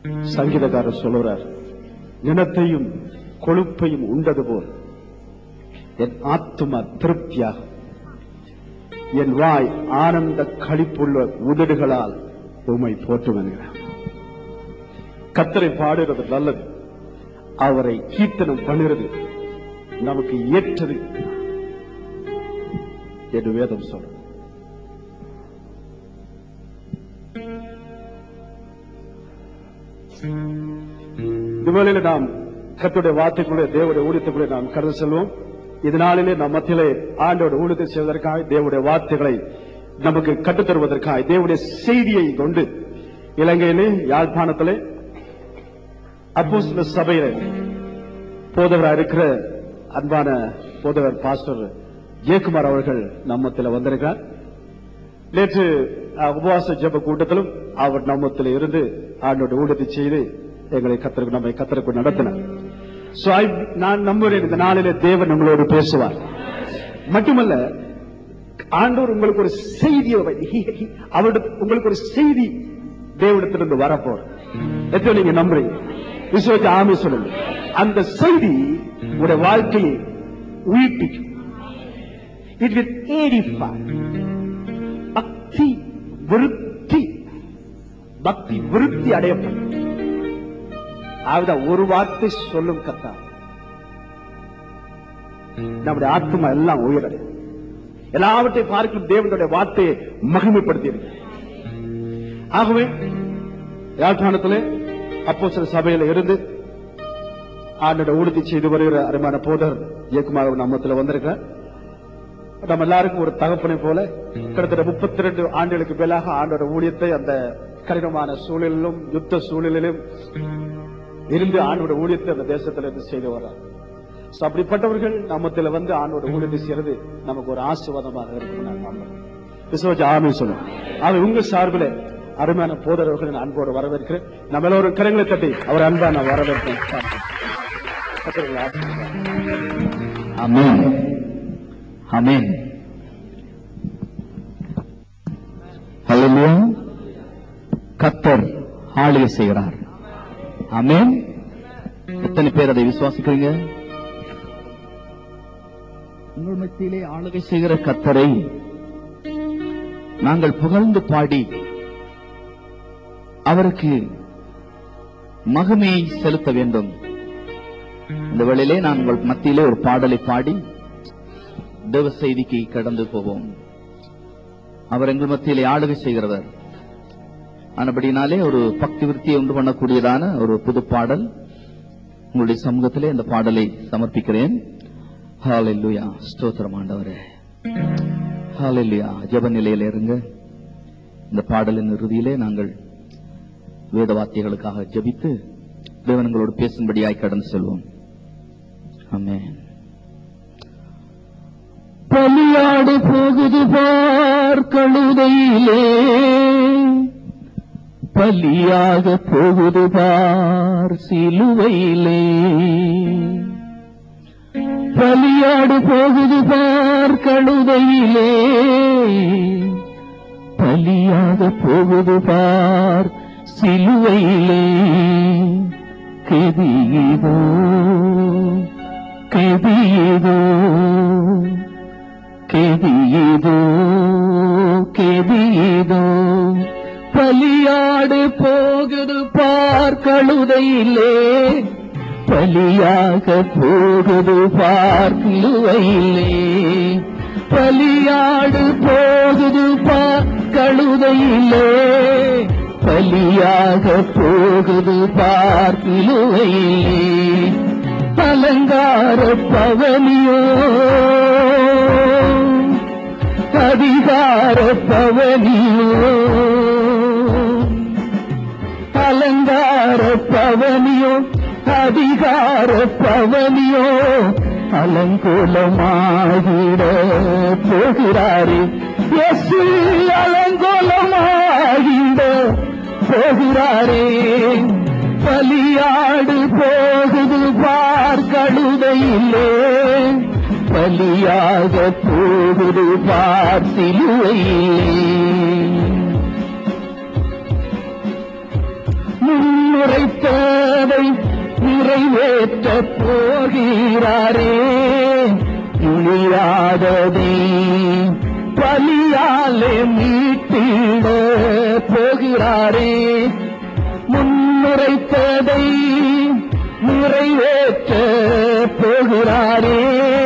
சங்கீதக்காரர் சொல்லுறார் நினத்தையும் கொழுப்பையும் உண்டது போல் என் ஆத்துமா திருப்தியாகும் என் வாய் ஆனந்த களிப்புள்ள உதடுகளால் உமை போற்றும் என்கிறார் கத்தரை பாடுறது நல்லது அவரை கீர்த்தனம் பண்ணுறது நமக்கு ஏற்றது என்று வேதம் சொல்ற இந்த வேளையில நாம் கத்துடைய வார்த்தைக்குள்ளே தேவடைய ஊழியத்துக்குள்ளே நாம் கடந்து செல்வோம் இதனாலே நம் மத்தியிலே ஆண்டோட ஊழியத்தை செய்வதற்காக தேவடைய வார்த்தைகளை நமக்கு கற்றுத்தருவதற்காக தேவடைய செய்தியை கொண்டு இலங்கையிலே யாழ்ப்பாணத்திலே அப்போஸ்தல சபையில போதவராக இருக்கிற அன்பான போதவர் பாஸ்டர் ஜெயக்குமார் அவர்கள் நம்மத்தில் வந்திருக்கிறார் நேற்று அஹ், உபவாச ஜெப கூட்டத்திலும் அவர் நம்மத்தில் இருந்து ஆண்டோட ஊழியத்தை செய்து எங்களை கத்தருக்கு நம்மை கத்தருக்கு நடத்தினார் So, I- நான் நம்புகிறேன் இந்த நாளிலே தேவன் நம்மளோடு பேசுவார் மட்டுமல்ல ஆண்டவர் உங்களுக்கு ஒரு செய்தியை வை- he- he- அவரிடம் உங்களுக்கு ஒரு செய்தி தேவனிடத்திலிருந்து வரப்போற எத்தனை நீங்க நம்புறீங்க விசுவத்தை ஆமே சொல்லுங்க அந்த செய்தி உங்களுடைய வாழ்க்கையை உயிர்ப்பிக்கும் இட் வில் ஏடிஃபை பக்தி விருத்தி பக்தி விருத்தி அடையப்படும் அதுதான் ஒரு வார்த்தை சொல்லும் கத்தா நம்முடைய ஆத்மா எல்லாம் உயிரடையும் எல்லாவற்றையும் பார்க்கும் தேவனுடைய வார்த்தையை மகிமைப்படுத்தி இருக்கு ஆகவே யாழ்ப்பாணத்திலே அப்போ சில சபையில இருந்து ஆண்டோட உறுதி செய்து வருகிற அருமையான போதர் இயக்குமார் நம்மத்துல வந்திருக்கிறார் நம்ம எல்லாருக்கும் ஒரு தகப்பனை போல கிட்டத்தட்ட முப்பத்தி ரெண்டு ஆண்டுகளுக்கு மேலாக ஆண்டோட ஊழியத்தை அந்த கடினமான சூழலிலும் யுத்த சூழலிலும் இருந்து ஆண்டோட ஊழியத்தை அந்த தேசத்துல இருந்து செய்து வர்றார் So, அப்படிப்பட்டவர்கள் நம்மத்துல வந்து ஆண்டோட ஊழியத்தை செய்யறது நமக்கு ஒரு ஆசீர்வாதமாக இருக்கும் நான் நம்புறேன் விசுவாஜ ஆமை சொல்லும் அது உங்க சார்பில் அருமையான போதரவர்களை நான் அன்போடு வரவேற்கிறேன் நம்ம எல்லோரும் கரங்களை தட்டி அவர் அன்பா நான் வரவேற்கிறேன் கர்த்தருடைய ஆசீர்வாதம். அமேன் அமேன் ஹalleluya கத்தர் ஆளுகை செய்கிறார் அமேன் எத்தனை பேர் அதை விசுவாசிக்கிறீங்க உங்கள் மத்தியிலே ஆளுகை செய்கிற கத்தரை நாங்கள் புகழ்ந்து பாடி அவருக்கு மகிமையை செலுத்த வேண்டும் இந்த வேளையிலே நான் உங்கள் மத்தியிலே ஒரு பாடலை பாடி தேவ செய்திக்கு கடந்து போவோம் அவர் எங்கள் மத்தியிலே ஆளுகை செய்கிறவர் ஆனபடினாலே ஒரு பக்தி விருத்தியை உண்டு பண்ணக்கூடியதான ஒரு புது பாடல் உங்களுடைய சமூகத்திலே இந்த பாடலை சமர்ப்பிக்கிறேன் ஹalleluya ஸ்தோத்திரம் ஆண்டவரே ஹalleluya ஜெப நிலையில இருங்க இந்த பாடலின் இறுதியிலே நாங்கள் வேத வார்த்தைகளுக்காக ஜெபித்து தேவனங்களோடு பேசும்படியாய் கடந்து செல்வோம் ஆமென் பலியாடு போகுது பார் கழுதையிலே பலியாக போகுது பார் சிலுவையிலே பலியாடு போகுது பார் கழுதையிலே பலியாக போகுது பார் சிலுவையிலே கெதியதோ கெதியதோ கெதியதோ கெதியதோ பலியாடு போகுது பார் கழுதையிலே பலியாக போகுது பார் கிழுவையிலே பலியாடு போகுது பார் கழுதையிலே பலியாக போகுது பார் கிழுவையிலே அலங்கார பவனியோ அதிகார பவனியோ அலங்கார பவனியோ அதிகார பவனியோ அலங்கோலமாகிட போகிறாரே எசு அலங்கோலமாகிட போகிறாரே பலியாடு போகுது பார் கழுதையிலே பலியாக போகுது பார் சிலுவையிலே முன்னுரைத்ததை நிறைவேற்ற போகிறாரே முடியாததை பலியாலே மீட்டிட போகிறாரே முன்னுரைத்ததை நிறைவேற்ற போகிறாரே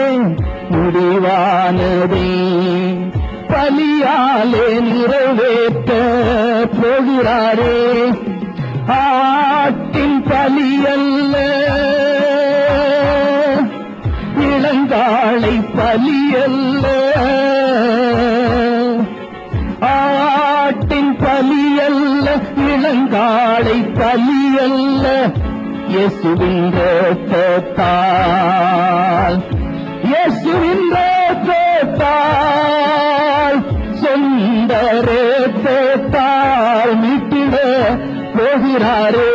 முடிவானதை பலியாலே நிறைவேற்ற போகிறாரே ஆட்டின் பலியல்ல இளங்காளை பலியல்ல ஆட்டின் பலியல்ல இளங்காளை பலியல்ல இயேசுவின் ரத்தத்தால் இயேசுவின் ரத்தத்தால் சொந்த ரத்தத்தால் மீட்டிட போகிறாரே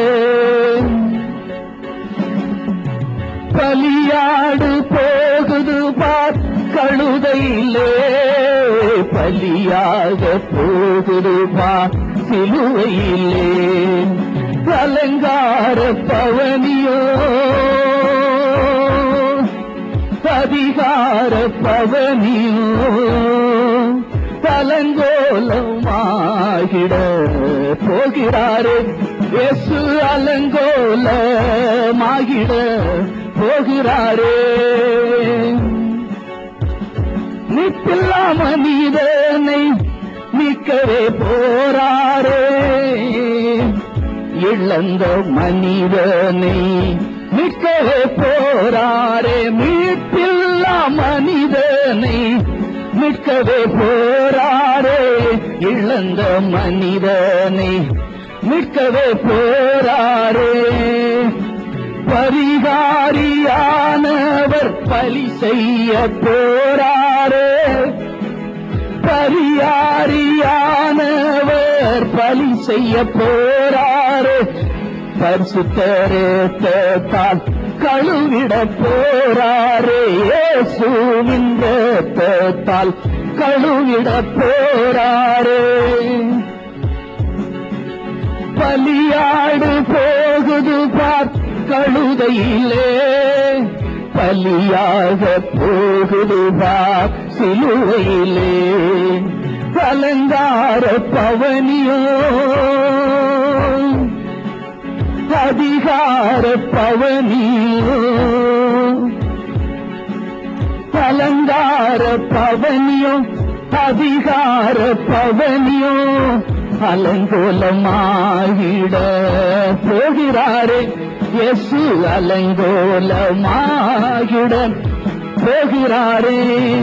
பலியாடு போகுது பார் கழுதையிலே பலியாக போகுது பார் சிலுவையிலே அலங்கார பவனியோ அதிகார பவனியோ அலங்கோலமாகிட போகிறாரே இயேசு அலங்கோலமாகிட போகிறாரே நிப்பில்லா மனிதனை நிக்கவே போறாரே இழந்த மனிதனை நிக்கவே போறாரே மீட்பில்லா மனிதனை மீட்கவே போறாரே இழந்த மனிதனை மீட்கவே போறாரே பரிகாரியானவர் பலி செய்ய போறாரே பரியாரியானவர் பலி செய்ய போறாரே பரிசுத்தரேத்தால் கழுவிட போறாரே இயேசுவின் ரத்தத்தால் கழுவிட போறாரே பலியாடு போகுது பார் கழுதையிலே பலியாக போகுது பார் சிலுவையிலே அலங்கார பவனியோ அதிகார பவனியோ அலங்கார பவனியோ அதிகார பவனியோ அலங்கோலமாகிட போகிறாரே இயேசு அலங்கோலமாகிட போகிறாரே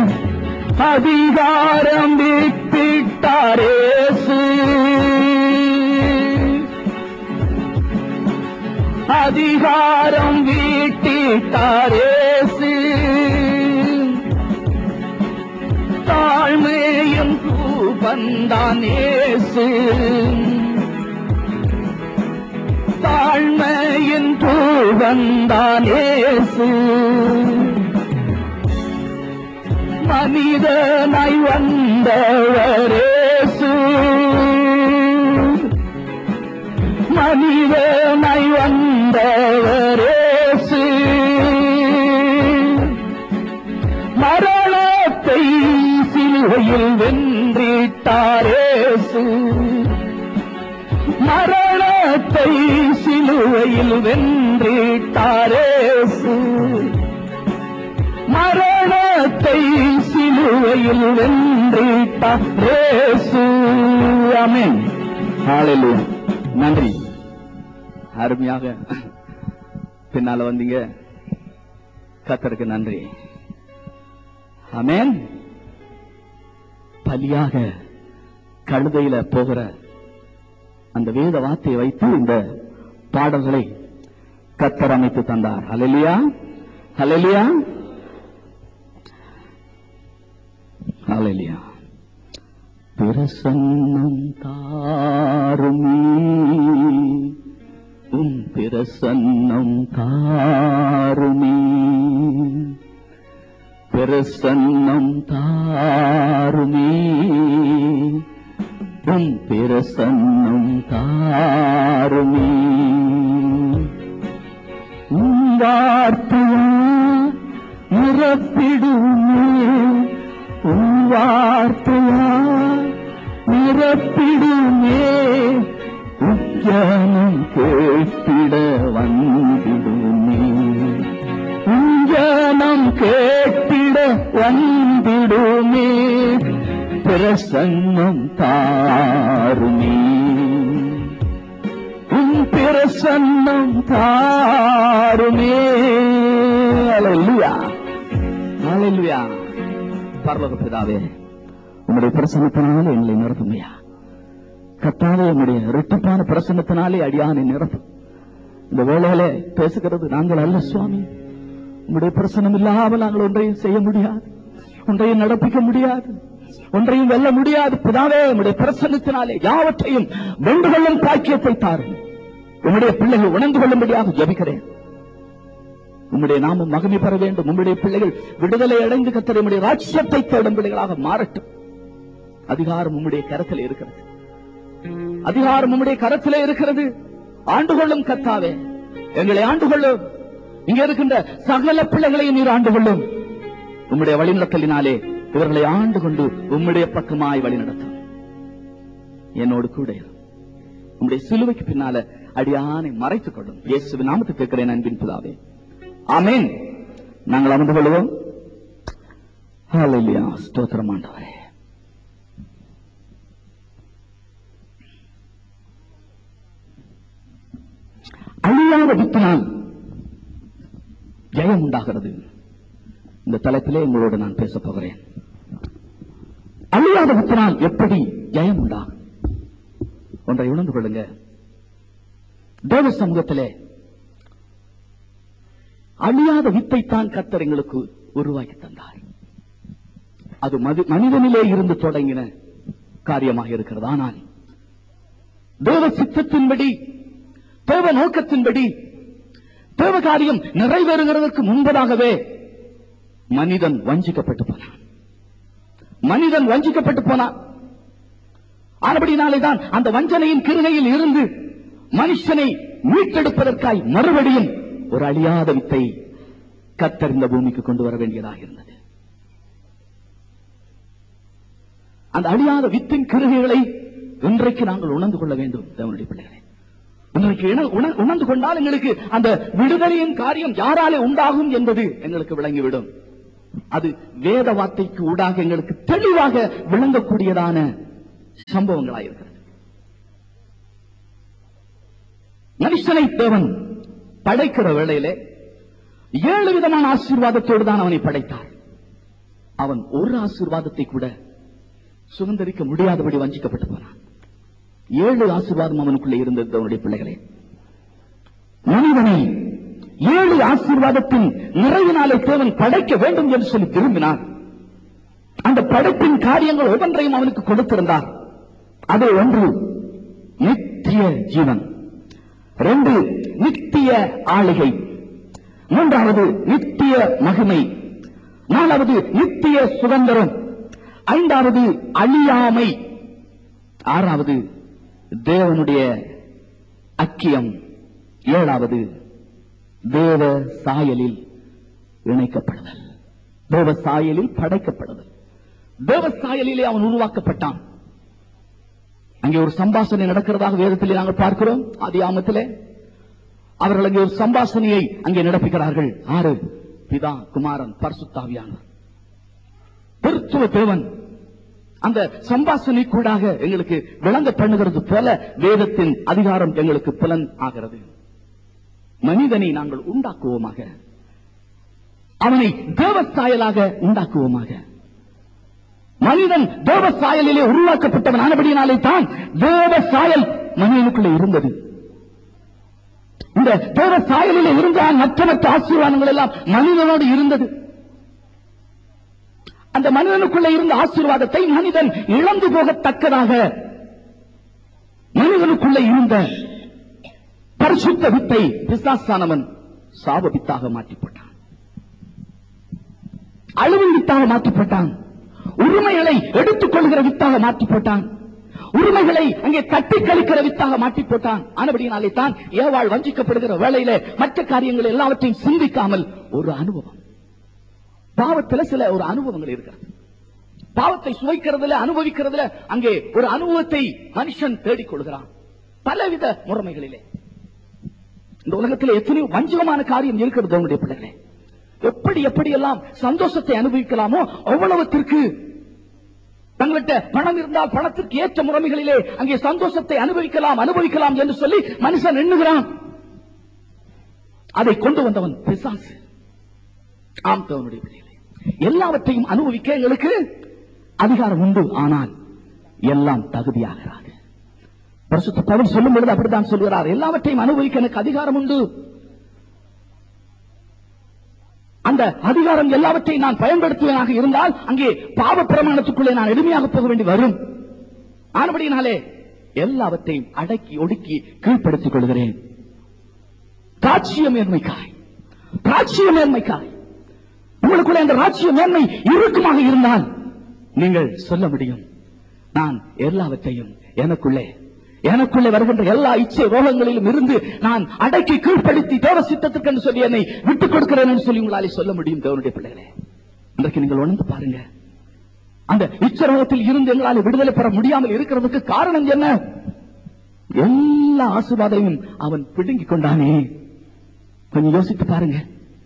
அதிகாரம் விட்டிட்டாரேசு அதிகாரம் வீட்டிட்டாரேசு தாழ்மையும் வந்தானேசு தாழ்மையின் வந்தானேசு மனிதனாய் வந்தவரேசு மனிதனாய் வந்தவரேசு மரணத்தை சிலுவையில் வென்றிட்டாரேசு மரணத்தை சிலுவையில் வென்றிட்டாரேசு மரணத்தை சிலுவையில் வென்றிட்டாரேசு அமேன் ஹalleluya நன்றி அருமையாக பின்னால வந்தீங்க கத்தருக்கு நன்றி அமேன் பலியாக கழுதையில போகிற அந்த வேத வார்த்தையை வைத்து இந்த பாடல்களை கத்தர் அமைத்து தந்தார் ஹalleluya ஹalleluya ஹalleluya பிரசன்னம் தாருமே உம் பிரசன்னம் தாருமே பிரசன்னம் தாருமே உம் பிரசன்னம் தாருமே வார்த்தையா நிரப்பிடுமே உன் வார்த்தையா நிரப்பிடுமே உஜானம் கேட்டிட வந்திடுமே உஜானம் கேட்டிட வந்திடுமே பிரசன்னம் தாருமே உன் பிரசன்னம் தாருமே அல்லேலூயா அல்லேலூயா பரலோக பிதாவே உம்முடைய பிரசன்னத்தினாலே எங்களை நிரப்புமையா கத்தாவே உம்முடைய இரட்டிப்பான பிரசன்னத்தினாலே அடியானை நிரப்பும் இந்த வேளையில பேசுகிறது நாங்கள் அல்ல சுவாமி உம்முடைய பிரசனம் இல்லாமல் நாங்கள் ஒன்றையும் செய்ய முடியாது ஒன்றையும் நடப்பிக்க முடியாது ஒன்றையும் வெல்ல முடியாது பிதாவே உம்முடைய பிரசன்னத்தினாலே யாவற்றையும் வென்று கொள்ளும் பாக்கியத்தை தாரும் உம்முடைய பிள்ளைகள் உணர்ந்து கொள்ளும்படியாக ஜபிக்கிறேன் உம்முடைய நாமம் மகிமை பெற வேண்டும் உம்முடைய பிள்ளைகள் விடுதலை அடைந்து கத்தர் உம்முடைய ராட்சியத்தை தேடும் பிள்ளைகளாக மாறட்டும் அதிகாரம் உம்முடைய கரத்தில் இருக்கிறது அதிகாரம் உம்முடைய கரத்திலே இருக்கிறது ஆண்டு கொள்ளும் கத்தாவே எங்களை ஆண்டு கொள்ளும் இங்க இருக்கின்ற சகல பிள்ளைகளையும் நீர் ஆண்டு கொள்ளும் உம்முடைய வழிநடத்தலினாலே இவர்களை ஆண்டு கொண்டு உம்முடைய பக்கமாய் வழிநடத்தும் என்னோடு கூட இரு. உம்முடைய சிலுவைக்கு பின்னால அடியானை மறைத்துக் கொள்ளும் இயேசுவின் நாமத்துக்கு கேட்கிறேன் அன்பின் பிதாவே ஆமென் நாங்கள் அமர்ந்து கொள்வோம் ஹalleluya ஸ்தோத்திரம் ஆண்டவரே அழியாத வித்தினால் ஜெயம் உண்டாகிறது இந்த தலைப்பிலே உங்களோடு நான் பேசப் போகிறேன் அழியாத வித்தினால் எப்படி ஜெயம் உண்டாகும் ஒன்றை உணர்ந்து கொள்ளுங்க தேவ சமூகத்திலே அழியாத வித்தைத்தான் கர்த்தர் எங்களுக்கு உருவாக்கி தந்தார் அது மது- மனிதனிலே இருந்து தொடங்கின காரியமாக இருக்கிறது ஆனால் தேவ சித்தத்தின்படி தேவ நோக்கத்தின்படி தேவ காரியம் நிறைவேறுகிறதற்கு முன்பதாகவே மனிதன் வஞ்சிக்கப்பட்டு போனான் மனிதன் வஞ்சிக்கப்பட்டு போனான் ஆனபடினாலே தான் அந்த வஞ்சனையின் கிருகையில் இருந்து மனுஷனை மீட்டெடுப்பதற்காய் மறுபடியும் ஒரு அழியாத வித்தை கத்தர் இந்த பூமிக்கு கொண்டு வர வேண்டியதாக இருந்தது அந்த அழியாத வித்தின் கிருகைகளை இன்றைக்கு நாங்கள் உணர்ந்து கொள்ள வேண்டும் தேவனுடைய பிள்ளைகளை இன்றைக்கு இண- உண- உணர்ந்து கொண்டால் எங்களுக்கு அந்த விடுதலையின் காரியம் யாராலே உண்டாகும் என்பது எங்களுக்கு விளங்கிவிடும் அது வேத வார்த்தைக்கு ஊடாக எங்களுக்கு தெளிவாக விளங்கக்கூடியதான சம்பவங்களாயிருக்கிறது மனுஷனை தேவன் படைக்கிற வேளையிலே ஏழு விதமான ஆசீர்வாதத்தோடு தான் அவனை படைத்தார் அவன் ஒரு ஆசீர்வாதத்தை கூட சுதந்திரிக்க முடியாதபடி வஞ்சிக்கப்பட்டு போனான் ஏழு ஆசீர்வாதம் அவனுக்குள்ளே இருந்தது அவனுடைய பிள்ளைகளே மனிதனை ஏழு ஆசீர்வாதத்தின் நிறைவினாலே தேவன் படைக்க வேண்டும் என்று சொல்லி விரும்பினார் அந்த படைப்பின் காரியங்கள் ஒவ்வொன்றையும் அவனுக்கு கொடுத்திருந்தார் அது ஒன்று நித்திய ஜீவன் ரெண்டு நித்திய ஆளுகை மூன்றாவது நித்திய மகிமை நாலாவது நித்திய சுதந்திரம் ஐந்தாவது அழியாமை ஆறாவது தேவனுடைய அக்கியம் ஏழாவது தேவ சாயலில் இணைக்கப்படுதல் தேவ சாயலில் படைக்கப்படுதல் தேவ சாயலிலே அவன் உருவாக்கப்பட்டான் அங்கே ஒரு சம்பாஷணை நடக்கிறதாக வேதத்திலே நாங்கள் பார்க்கிறோம் அதியாமத்திலே அவர்கள் அங்கே ஒரு சம்பாஷணையை அங்கே நடப்பிக்கிறார்கள் ஆறு பிதா குமாரன் பரிசுத்தாவியானவர் திருத்துவ தேவன் அந்த சம்பாஷணை கூடாக எங்களுக்கு விளங்க பண்ணுகிறது போல வேதத்தின் அதிகாரம் எங்களுக்கு புலன் ஆகிறது மனிதனை நாங்கள் உண்டாக்குவோமாக அவனை தேவசாயலாக உண்டாக்குவோமாக மனிதன் தேவ சாயலிலே உருவாக்கப்பட்டவன் ஆனபடியினாலே தான் தேவ சாயல் மனிதனுக்குள்ளே இருந்தது இந்த தேவ சாயலிலே இருந்த மற்ற மற்ற ஆசீர்வாதங்கள் எல்லாம் மனிதனோடு இருந்தது அந்த மனிதனுக்குள்ளே இருந்த ஆசீர்வாதத்தை மனிதன் இழந்து போகத்தக்கதாக மனிதனுக்குள்ளே இருந்த பரிசுத்த வித்தை பிசாசானவன் சாப வித்தாக மாற்றிப் போட்டான் அழுவின் வித்தாக மாற்றிப் போட்டான் உரிமைகளை எடுத்துக் கொள்கிற வித்தாக மாற்றிப் போட்டான் உரிமைகளை அங்கே தட்டி கழிக்கிற வித்தாக மாட்டி போட்டான் ஆனபடியினாலே தான் ஏவாள் வஞ்சிக்கப்படுகிற வேளையில மற்ற காரியங்கள் எல்லாவற்றையும் சிந்திக்காமல் ஒரு அனுபவம் பாவத்துல சில ஒரு அனுபவங்கள் இருக்கிறது பாவத்தை சுவைக்கிறதுல அனுபவிக்கிறதுல அங்கே ஒரு அனுபவத்தை மனுஷன் தேடிக் கொள்கிறான் பலவித முறைமைகளிலே இந்த உலகத்தில் எத்தனையோ வஞ்சகமான காரியம் இருக்கிறது உங்களுடைய பிள்ளைகளே எப்படி எப்படி எல்லாம் சந்தோஷத்தை அனுபவிக்கலாமோ அவ்வளவுத்திற்கு தங்கள்கிட்ட பணம் இருந்தால் பணத்திற்கு ஏற்ற முறைமைகளிலே அங்கே சந்தோஷத்தை அனுபவிக்கலாம் அனுபவிக்கலாம் என்று சொல்லி மனுஷன் எண்ணுகிறான் அதை கொண்டு வந்தவன் பிசாசு ஆம் தேவனுடைய பிள்ளைகளே எல்லாவற்றையும் அனுபவிக்க எங்களுக்கு அதிகாரம் உண்டு ஆனால் எல்லாம் தகுதியாகிறாது பரிசுத்த பவுல் சொல்லும் பொழுது அப்படித்தான் சொல்கிறார் எல்லாவற்றையும் அனுபவிக்க எனக்கு அதிகாரம் உண்டு அந்த அதிகாரம் எல்லாவற்றையும் நான் பயன்படுத்துவதாக இருந்தால் அங்கே பாவ பிரமாணத்துக்குள்ளே நான் எளிமையாக போக வேண்டி வரும் ஆனபடியினாலே எல்லாவற்றையும் அடக்கி ஒடுக்கி கீழ்ப்படுத்திக் கொள்கிறேன் ராட்சிய மேன்மைக்காய் ராட்சிய மேன்மைக்காய் உங்களுக்குள்ள அந்த ராட்சிய மேன்மை இறுக்கமாக இருந்தால் நீங்கள் சொல்ல முடியும் நான் எல்லாவற்றையும் எனக்குள்ளே எனக்குள்ளே வருகின்ற எல்லா இச்சை ரோகங்களிலும் இருந்து நான் அடக்கி கீழ்ப்படுத்தி தேவ சித்தத்துக்கு என்று சொல்லி என்னை விட்டுக் கொடுக்கிறேன் என்று சொல்லி உங்களாலே சொல்ல முடியும் தேவனுடைய பிள்ளைகளே இன்றைக்கு நீங்கள் உணர்ந்து பாருங்க அந்த இச்சரோகத்தில் இருந்து எங்களால் விடுதலை பெற முடியாமல் இருக்கிறதுக்கு காரணம் என்ன எல்லா ஆசீர்வாதையும் அவன் பிடுங்கிக் கொண்டானே கொஞ்சம் யோசித்து பாருங்க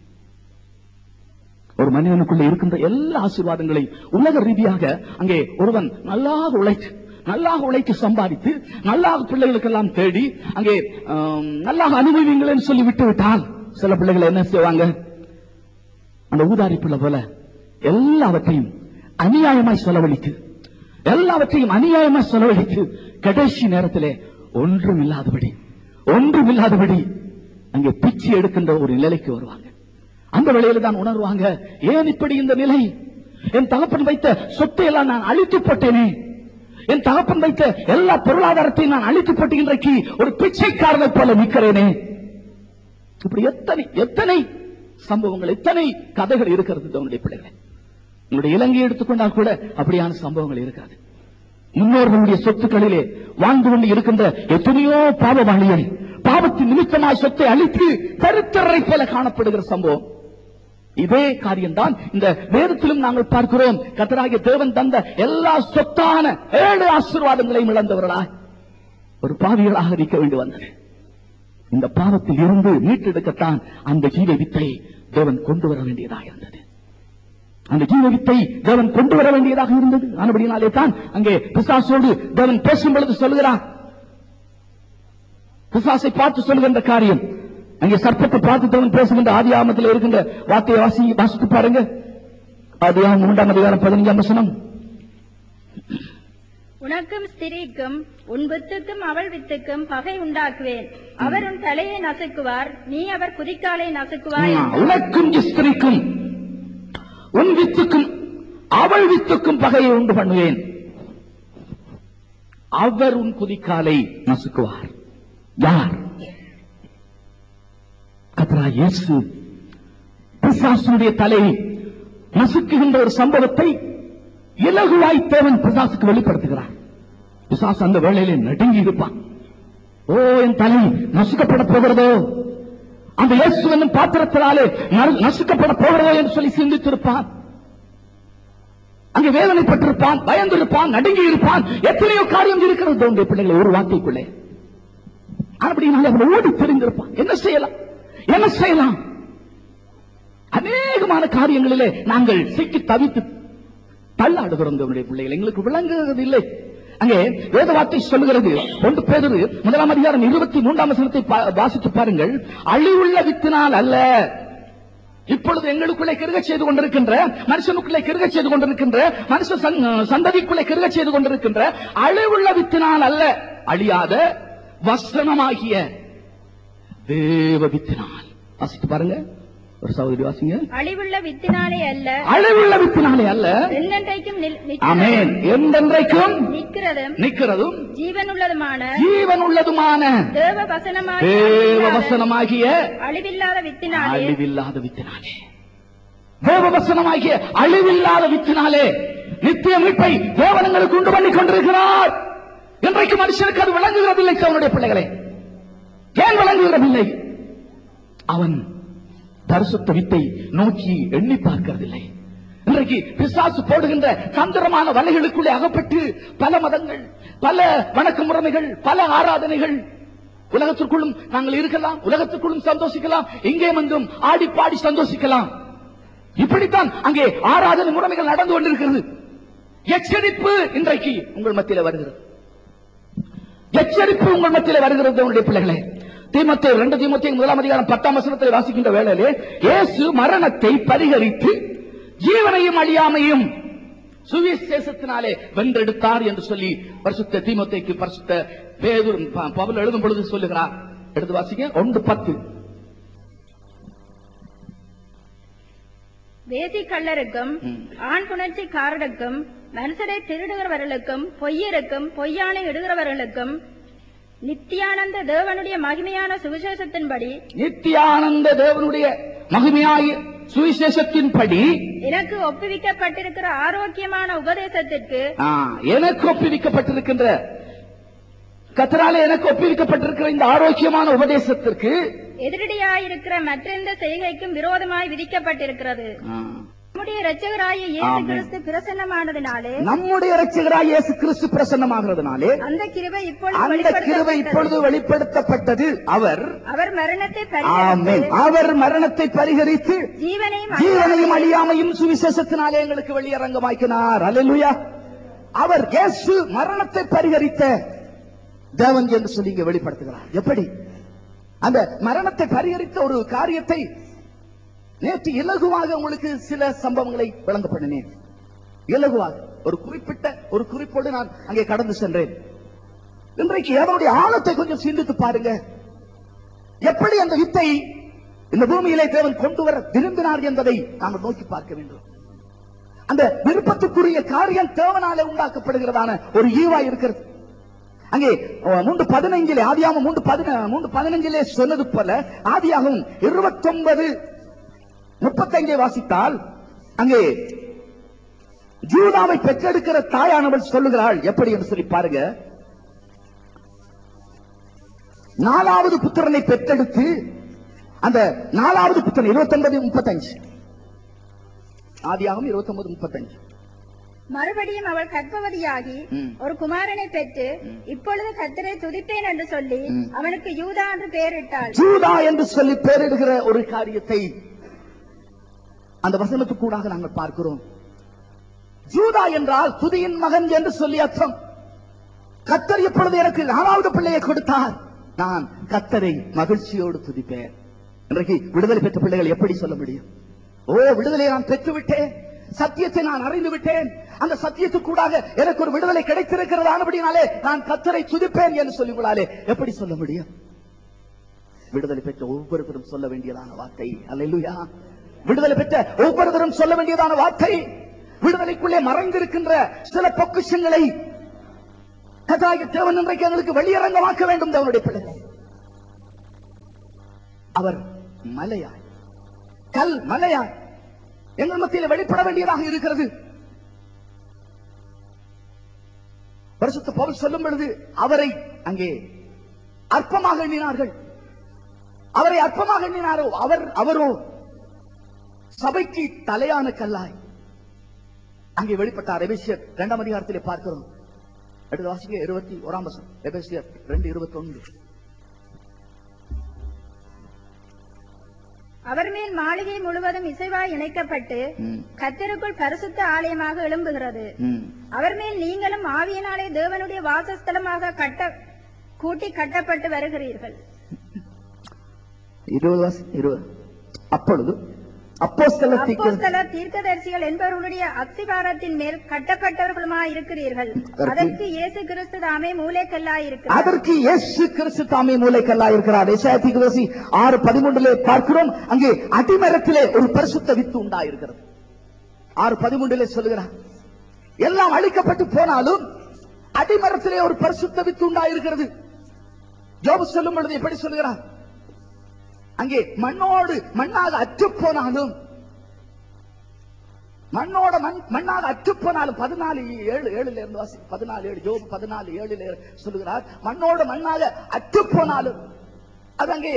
ஒரு மனிதனுக்குள்ள இருக்கின்ற எல்லா ஆசீர்வாதங்களையும் உலக ரீதியாக அங்கே ஒருவன் நல்லாக உழைத்து நல்லாக உழைத்து சம்பாதித்து நல்லாக பிள்ளைகளுக்கெல்லாம் தேடி அங்கே ஆம், நல்லாக அனுபவிங்களேன்னு சொல்லி விட்டு விட்டால் சில பிள்ளைகள் என்ன செய்வாங்க அந்த ஊதாரி பிள்ளை போல எல்லாவற்றையும் அநியாயமாய் செலவழித்து எல்லாவற்றையும் அநியாயமாய் செலவழித்து கடைசி நேரத்திலே ஒன்றும் இல்லாதபடி ஒன்றும் இல்லாதபடி அங்கே பிச்சை எடுக்கின்ற ஒரு நிலைக்கு வருவாங்க அந்த வேளையில தான் உணர்வாங்க ஏன் இப்படி இந்த நிலை என் தகப்பன் வைத்த சொத்தை எல்லாம் நான் அழித்து போட்டேனே என் தகப்பன் வைத்த எல்லா பொருளாதாரத்தையும் நான் அழித்து போட்டு இன்றைக்கு ஒரு பிச்சைக்காரனை போல நிற்கிறேனே இப்படி எத்தனை எத்தனை சம்பவங்கள் எத்தனை கதைகள் இருக்கிறது தன்னுடைய பிள்ளைகளை உங்களுடைய இலங்கையை எடுத்துக்கொண்டால் கூட அப்படியான சம்பவங்கள் இருக்காது முன்னோர்களுடைய சொத்துக்களிலே வாழ்ந்து கொண்டு இருக்கின்ற எத்தனையோ பாவவாளிகள் பாவத்தின் நிமித்தமாய் சொத்தை அழித்து கருத்தரை போல காணப்படுகிற சம்பவம் இதே காரியம்தான் இந்த வேதத்திலும் நாங்கள் பார்க்கிறோம் கத்தராகிய தேவன் தந்த எல்லா சொத்தான ஏழு ஆசீர்வாதங்களையும் இழந்தவர்களா ஒரு பாவிகளாக இருக்க வேண்டி வந்தது இந்த பாவத்தில் இருந்து மீட்டெடுக்கத்தான் அந்த ஜீவ வித்தை தேவன் கொண்டு வர வேண்டியதாக இருந்தது அந்த ஜீவ வித்தை தேவன் கொண்டு வர வேண்டியதாக இருந்தது ஆனபடினாலே தான் அங்கே பிசாசோடு தேவன் பேசும் பொழுது சொல்லுகிறான் பிசாசை பார்த்து சொல்லுகின்ற காரியம் அங்கே சர்ப்பத்தை பார்த்து தேவன் பேசுகின்ற ஆதி ஆமத்தில் இருக்கின்ற வார்த்தையை வாசி வாசித்து பாருங்க ஆதியாகமம் மூன்றாம் அதிகாரம் பதினஞ்சாம் வசனம் உனக்கும் ஸ்திரீக்கும் உன் வித்துக்கும் அவள் வித்துக்கும் பகை உண்டாக்குவேன் அவர் உன் தலையை நசுக்குவார் நீ அவர் குதிக்காலை நசுக்குவாய் ஆ, உனக்கும் ஸ்திரிக்கும் உன் வித்துக்கும் அவள் வித்துக்கும் பகையை உண்டு பண்ணுவேன் அவர் உன் குதிக்காலை நசுக்குவார் யார் கத்ரா இயேசு பிசாசுடைய தலையை நசுக்குகின்ற ஒரு சம்பவத்தை இலகுவாய் தேவன் பிசாசுக்கு வெளிப்படுத்துகிறார் பிசாசு அந்த வேளையிலே நடுங்கி இருப்பான் ஓ என் தலை நசுக்கப்பட போகிறதோ அந்த இயேசு என்னும் பாத்திரத்தினாலே நறு- நசுக்கப்பட போகிறதோ என்று சொல்லி சிந்தித்திருப்பான் அங்கே வேதனைப்பட்டிருப்பான் பயந்திருப்பான் நடுங்கி இருப்பான் எத்தனையோ காரியம் இருக்கிறது தோன்றிய பிள்ளைகளை ஒரு வார்த்தைக்குள்ளே அப்படினாலே அவன் ஓடி தெரிந்திருப்பான் என்ன செய்யலாம் என்ன செய்யலாம் அநேகமான காரியங்களிலே நாங்கள் சிக்கி தவித்து தள்ளாடுகிறோம் நம்முடைய பிள்ளைகள் எங்களுக்கு விளங்குகிறது இல்லை அங்கே வேத வார்த்தை சொல்லுகிறது ஒன்று பேதரு முதலாம் அதிகாரம் இருபத்தி மூன்றாம் வசனத்தை பா- வாசித்து பாருங்கள் அழிவுள்ள வித்தினால் அல்ல இப்பொழுது எங்களுக்குள்ளே கிருக செய்து கொண்டிருக்கின்ற மனுஷனுக்குள்ளே கிருக செய்து கொண்டிருக்கின்ற மனுஷ சந்- சந்ததிக்குள்ளே கிருக செய்து கொண்டிருக்கின்ற அழிவுள்ள வித்தினால் அல்ல அழியாத வசனமாகிய தேவ வித்தினால் வாசித்து பாருங்க ஒரு சகோதரி வாசிங்க அழிவுள்ள வித்தினாலே அல்ல அழிவுள்ள வித்தினாலே அல்ல என்னென்றைக்கும் நில்- ஆமென் நிற்கிறதும் என்றென்றைக்கும் நிற்கிறதும் நிற்கிறதும் ஜீவனுள்ளதுமான ஜீவன் உள்ளதுமான தேவ வசனமாகிய தேவ அழிவில்லாத- வசனமாகிய அழிவில்லாத வித்தினாலே அழிவில்லாத வித்தினாலே தேவ வசனமாகிய அழிவில்லாத வித்தினாலே நித்திய மீட்பை தேவனங்களுக்கு உண்டு பண்ணி கொண்டிருக்கிறார் இன்றைக்கு மனுஷனுக்கு அது விளங்குகிறதில்லை அவனுடைய பிள்ளைகளே ஏன் விளங்குகிறதில்லை அவன் பரிசுத்த வித்தை நோக்கி எண்ணி பார்க்கிறதில்லை இன்றைக்கு பிசாசு போடுகின்ற தந்திரமான வலைகளுக்குள்ளே அகப்பட்டு பல மதங்கள் பல வணக்க முறைமைகள் பல ஆராதனைகள் உலகத்திற்குள்ளும் நாங்கள் இருக்கலாம் உலகத்திற்குள்ளும் சந்தோஷிக்கலாம் இங்கே வந்தும் ஆடி பாடி சந்தோஷிக்கலாம் இப்படித்தான் அங்கே ஆராதனை முறைமைகள் நடந்து கொண்டிருக்கிறது எச்சரிப்பு இன்றைக்கு உங்கள் மத்தியில வருகிறது எச்சரிப்பு உங்கள் மத்தியில வருகிறது உங்களுடைய பிள்ளைகளே தீமத்தை ரெண்டு தீமத்தை முதலாம் அதிகாரம் பத்தாம் வசனத்தில் வாசிக்கின்ற வேளையிலே இயேசு மரணத்தை பரிகரித்து ஜீவனையும் அழியாமையும் சுவிசேஷத்தினாலே வென்றெடுத்தார் என்று சொல்லி பரிசுத்த தீமத்தைக்கு பரிசுத்த பேதுரு ப- பவுல் எழுதும் பொழுது சொல்லுகிறார் எடுத்து வாசிக்க ஒன்று பத்து வேசி கள்ளருக்கும் ம். ஆண் புணர்ச்சிக்காரருக்கும் மனுஷரை திருடுகிறவர்களுக்கும் பொய்யருக்கும் பொய்யானை இடுகிறவர்களுக்கும் நித்தியானந்த தேவனுடைய மகிமையான சுவிசேஷத்தின்படி நித்தியானந்த தேவனுடைய மகிமையாய சுவிசேஷத்தின்படி எனக்கு ஒப்புவிக்கப்பட்டிருக்கிற ஆரோக்கியமான உபதேசத்திற்கு ஆ, எனக்கு ஒப்புவிக்கப்பட்டிருக்கின்ற கத்தராலே எனக்கு ஒப்புவிக்கப்பட்டிருக்கிற இந்த ஆரோக்கியமான உபதேசத்திற்கு எதிரடியாயிருக்கிற மற்றெந்த செய்கைக்கும் விரோதமாய் விதிக்கப்பட்டிருக்கிறது ஆ, நம்முடைய இரட்சகராகிய இயேசு ஆமென். கிறிஸ்து பிரசன்னமானதினாலே நம்முடைய இரட்சகராய் இயேசு கிறிஸ்து பிரசன்னமாகிறதுனாலே அந்த கிருபை இப்பொழுது அந்த கிருபை இப்பொழுது வெளிப்படுத்தப்பட்டது. வெளிப்படுத்தப்பட்டது அவர் அவர் மரணத்தை ஆமென் பரிகரித்து அவர் மரணத்தை பரிகரித்து ஜீவனையும் ஜீவனையும் அழியாமையும் அழியாமையும் சுவிசேஷத்தினாலே எங்களுக்கு வெளியரங்கமாக்கினார் அல்லேலூயா அவர் இயேசு மரணத்தை பரிகரித்த தேவன் என்று சொல்லி இங்க வெளிப்படுத்துகிறார் எப்படி அந்த மரணத்தை பரிகரித்த ஒரு காரியத்தை நேற்று இலகுவாக உங்களுக்கு சில சம்பவங்களை விளங்க பண்ணினேன் இலகுவாக ஒரு குறிப்பிட்ட ஒரு குறிப்போடு நான் அங்கே கடந்து சென்றேன் இன்றைக்கு அதனுடைய ஆழத்தை கொஞ்சம் சிந்தித்து பாருங்க எப்படி அந்த வித்தை இந்த பூமியிலே தேவன் கொண்டு வர விரும்பினார் என்பதை நாம் நோக்கி பார்க்க வேண்டும் அந்த விருப்பத்துக்குரிய காரியம் தேவனாலே உண்டாக்கப்படுகிறதான ஒரு ஈவா இருக்கிறது அங்கே அஹ், மூன்று பதினைஞ்சிலே ஆதியாகவும் மூன்று பதின மூன்று பதினைஞ்சிலே சொன்னது போல ஆதியாகவும் இருபத்தொன்பது முப்பத்தைந்தை வாசித்தால் அங்கே ஜூதாவை பெற்றெடுக்கிற தாயானவள் சொல்லுகிறாள் எப்படி என்று சொல்லி பாருங்க நாலாவது புத்திரனை பெற்றெடுத்து அந்த நாலாவது புத்திரன் இருபத்தி ஒன்பது முப்பத்தஞ்சு ஆதியாகவும் இருபத்தி ஒன்பது முப்பத்தஞ்சு மறுபடியும் அவள் கர்ப்பவதியாகி ம். ஒரு குமாரனை பெற்று இப்பொழுது கர்த்தரை துதிப்பேன் என்று சொல்லி ம். அவனுக்கு யூதா என்று பெயரிட்டாள் ஜூதா என்று சொல்லி பெயரிடுகிற ஒரு காரியத்தை அந்த வசனத்துக்கூடாக நாங்கள் பார்க்கிறோம் ஜூதா என்றால் துதியின் மகன் என்று சொல்லி அர்த்தம் கத்தர் எப்பொழுது எனக்கு நாலாவது பிள்ளையை கொடுத்தார் நான் கத்தரை மகிழ்ச்சியோடு துதிப்பேன் இன்றைக்கு விடுதலை பெற்ற பிள்ளைகள் எப்படி சொல்ல முடியும் ஓ விடுதலை நான் பெற்று விட்டேன் சத்தியத்தை நான் அறிந்து விட்டேன் அந்த சத்தியத்துக்கூடாக எனக்கு ஒரு விடுதலை கிடைத்திருக்கிறது ஆனபடினாலே நான் கத்தரை துதிப்பேன் என்று சொல்லிவிடாலே எப்படி சொல்ல முடியும் விடுதலை பெற்ற ஒவ்வொருவரும் சொல்ல வேண்டியதான வார்த்தை அல்லேலூயா விடுதலை பெற்ற ஒவ்வொருவரும் சொல்ல வேண்டியதான வார்த்தை விடுதலைக்குள்ளே மறைந்திருக்கின்ற சில பொக்கிஷங்களை கதாய தேவன் இன்றைக்கு எங்களுக்கு வெளியரங்கமாக்க வேண்டும் தேவனுடைய பிள்ளைகளை அவர் மலையாய் கல் மலையாய் எங்கள் மத்தியில் வெளிப்பட வேண்டியதாக இருக்கிறது பரிசுத்த பவுல் சொல்லும் பொழுது அவரை அங்கே அற்பமாக எண்ணினார்கள் அவரை அற்பமாக எண்ணினாரோ அவர் அவரோ சபைக்கு தலையான கல்லாய் அங்கே வெளிப்பட்டார் எபேசியர் இரண்டாம் அதிகாரத்திலே பார்க்கிறோம் அடுத்த வாசிக்க இருபத்தி ஓராம் வசனம் எபேசியர் ரெண்டு இருபத்தி ஒன்று அவர் மேல் மாளிகை முழுவதும் இசைவாய் இணைக்கப்பட்டு கர்த்தருக்குள் பரிசுத்த ஆலயமாக எழும்புகிறது அவர் மேல் நீங்களும் ஆவியினாலே தேவனுடைய வாசஸ்தலமாக கட்ட கூட்டி கட்டப்பட்டு வருகிறீர்கள் இருபது வாசி இருபது அப்பொழுது அப்போஸ்தலத்திற்கு அப்போஸ்தல தீர்க்கதரிசிகள் என்பவர்களுடைய அஸ்திபாரத்தின் மேல் கட்டப்பட்டவர்களுமாய் இருக்கிறீர்கள் அதற்கு- அதற்கு இயேசு கிறிஸ்து தாமே மூலைக்கல்லாய் இருக்கிறார் அதற்கு இயேசு கிறிஸ்து தாமே மூளைக்கல்லா இருக்கிறார் ஏசாயத்திற்கு ஆறு பதிமூன்றிலே பார்க்கிறோம் அங்கே அடிமரத்திலே ஒரு பரிசுத்த வித்து உண்டாயிருக்கிறது ஆறு பதிமூன்றிலே சொல்லுகிறார் எல்லாம் அழிக்கப்பட்டு போனாலும் அடிமரத்திலே ஒரு பரிசுத்த வித்து உண்டாயிருக்கிறது யோபு சொல்லும் பொழுது எப்படி சொல்லுகிறார் அங்கே மண்ணோடு மண்ணாக அற்று போனாலும் மண்ணோட மண் மண்ணாக அற்றுப்போனாலும் பதினாலு ஏழு ஏழுல இருந்து வாசி பதினாலு ஏழு ஜோபு பதினாலு ஏழுல சொல்லுகிறார் மண்ணோட மண்ணாக அற்றுப்போனாலும் அது அங்கே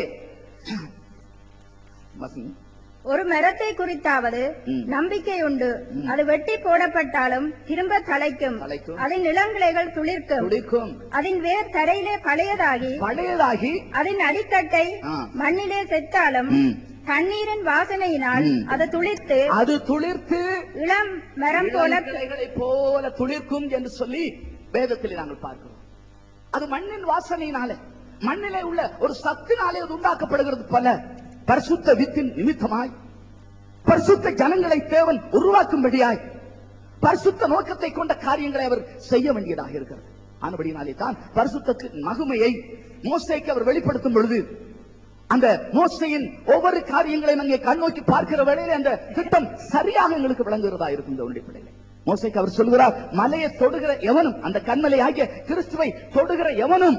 வாசிங்க. ஒரு மரத்தை குறித்தாவது ம். நம்பிக்கை உண்டு அது வெட்டி போடப்பட்டாலும் திரும்ப தலைக்கும் தலைக்கும். அதன் இளங்கிளைகள் துளிர்க்கும் துடிக்கும் அதன் வேர் தரையிலே பழையதாகி பழையதாகி அதன் அடித்தட்டை ஆ. மண்ணிலே செத்தாலும் ம். தண்ணீரின் வாசனையினால் ம். அது துளிர்த்து அது துளிர்த்து இளம் மரம் போல இளங்கிளைகளை போல துளிர்க்கும் என்று சொல்லி வேதத்தில் நாங்கள் பார்க்கிறோம் அது மண்ணின் வாசனையினாலே மண்ணிலே உள்ள ஒரு சத்தினாலே அது உண்டாக்கப்படுகிறது போல பரிசுத்த வித்தின் நிமித்தமாய் பரிசுத்த ஜனங்களை தேவன் உருவாக்கும்படியாய் பரிசுத்த நோக்கத்தை கொண்ட காரியங்களை அவர் செய்ய வேண்டியதாக இருக்கிறது ஆனபடினாலே தான் பரிசுத்தத்தின் மகிமையை மோசைக்கு அவர் வெளிப்படுத்தும் பொழுது அந்த மோசையின் ஒவ்வொரு காரியங்களையும் அங்கே கண்ணோக்கி பார்க்கிற வேளையில அந்த திட்டம் சரியாக எங்களுக்கு விளங்குகிறதா இருக்கும் இந்த பிள்ளைகளை மோசைக்கு அவர் சொல்கிறார் மலையை தொடுகிற எவனும் அந்த கண்மலை ஆகிய கிறிஸ்துவை தொடுகிற எவனும்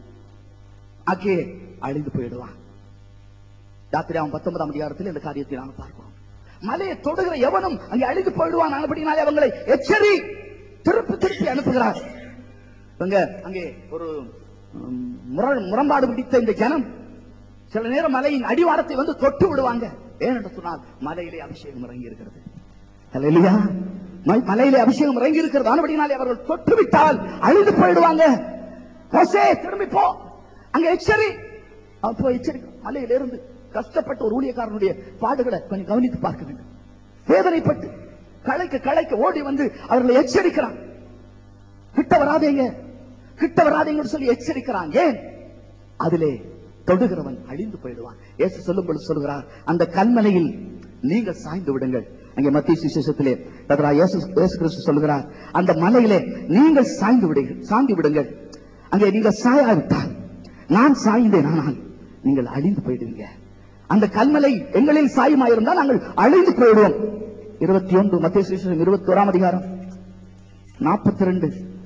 அங்கே அழிந்து போயிடுவான் யாத்திராம் பத்தொன்பதாம் அதிகாரத்தில் இந்த காரியத்தை நாங்கள் பார்க்கிறோம் மலையை தொடுகிற எவனும் அங்கே அழிந்து போயிடுவான் அப்படினாலே அவங்களை எச்சரி திருப்பி திருப்பி அனுப்புகிறார் இவங்க அங்கே ஒரு ம், முரண்- முரண்பாடு பிடித்த இந்த ஜனம் சில நேரம் மலையின் அடிவாரத்தை வந்து தொட்டு விடுவாங்க ஏனென்று சொன்னால் மலையிலே அபிஷேகம் இறங்கி இருக்கிறது இல்லையா மலையிலே அபிஷேகம் இறங்கி இருக்கிறது ஆனபடினாலே அவர்கள் தொட்டு விட்டால் அழிந்து போயிடுவாங்க மோசே திரும்பி போ அங்க எச்சரி அப்போ எச்சரி மலையில இருந்து கஷ்டப்பட்ட ஒரு ஊழியக்காரனுடைய பாடுகளை கொஞ்சம் கவனித்து பார்க்க வேண்டும் வேதனைப்பட்டு களைக்க களைக்க ஓடி வந்து அவர்களை எச்சரிக்கிறான் கிட்ட வராதீங்க கிட்ட வராதீங்கன்னு சொல்லி எச்சரிக்கிறான் ஏன் அதிலே தொடுகிறவன் அழிந்து போயிடுவான் இயேசு சொல்லும் பொழுது சொல்கிறார் அந்த கல்மலையில் நீங்கள் சாய்ந்து விடுங்கள் அங்கே மத்திய சுசேஷத்திலே கர்த்தரா இயேசு இயேசு கிறிஸ்து சொல்கிறார் அந்த மலையிலே நீங்கள் சாய்ந்து விடுங்கள் சாய்ந்து விடுங்கள் அங்கே நீங்கள் சாயாவிட்டால் நான் சாய்ந்தேன் ஆனால் நீங்கள் அழிந்து போயிடுவீங்க அந்த கல்மலை எங்களில் சாயமாயிருந்தால் நாங்கள் அழிந்து போயிடுவோம் இருபத்தி ஒன்று மத்திய சுவிசேஷம் இருபத்தி ஓராம் அதிகாரம் நாற்பத்தி ரெண்டு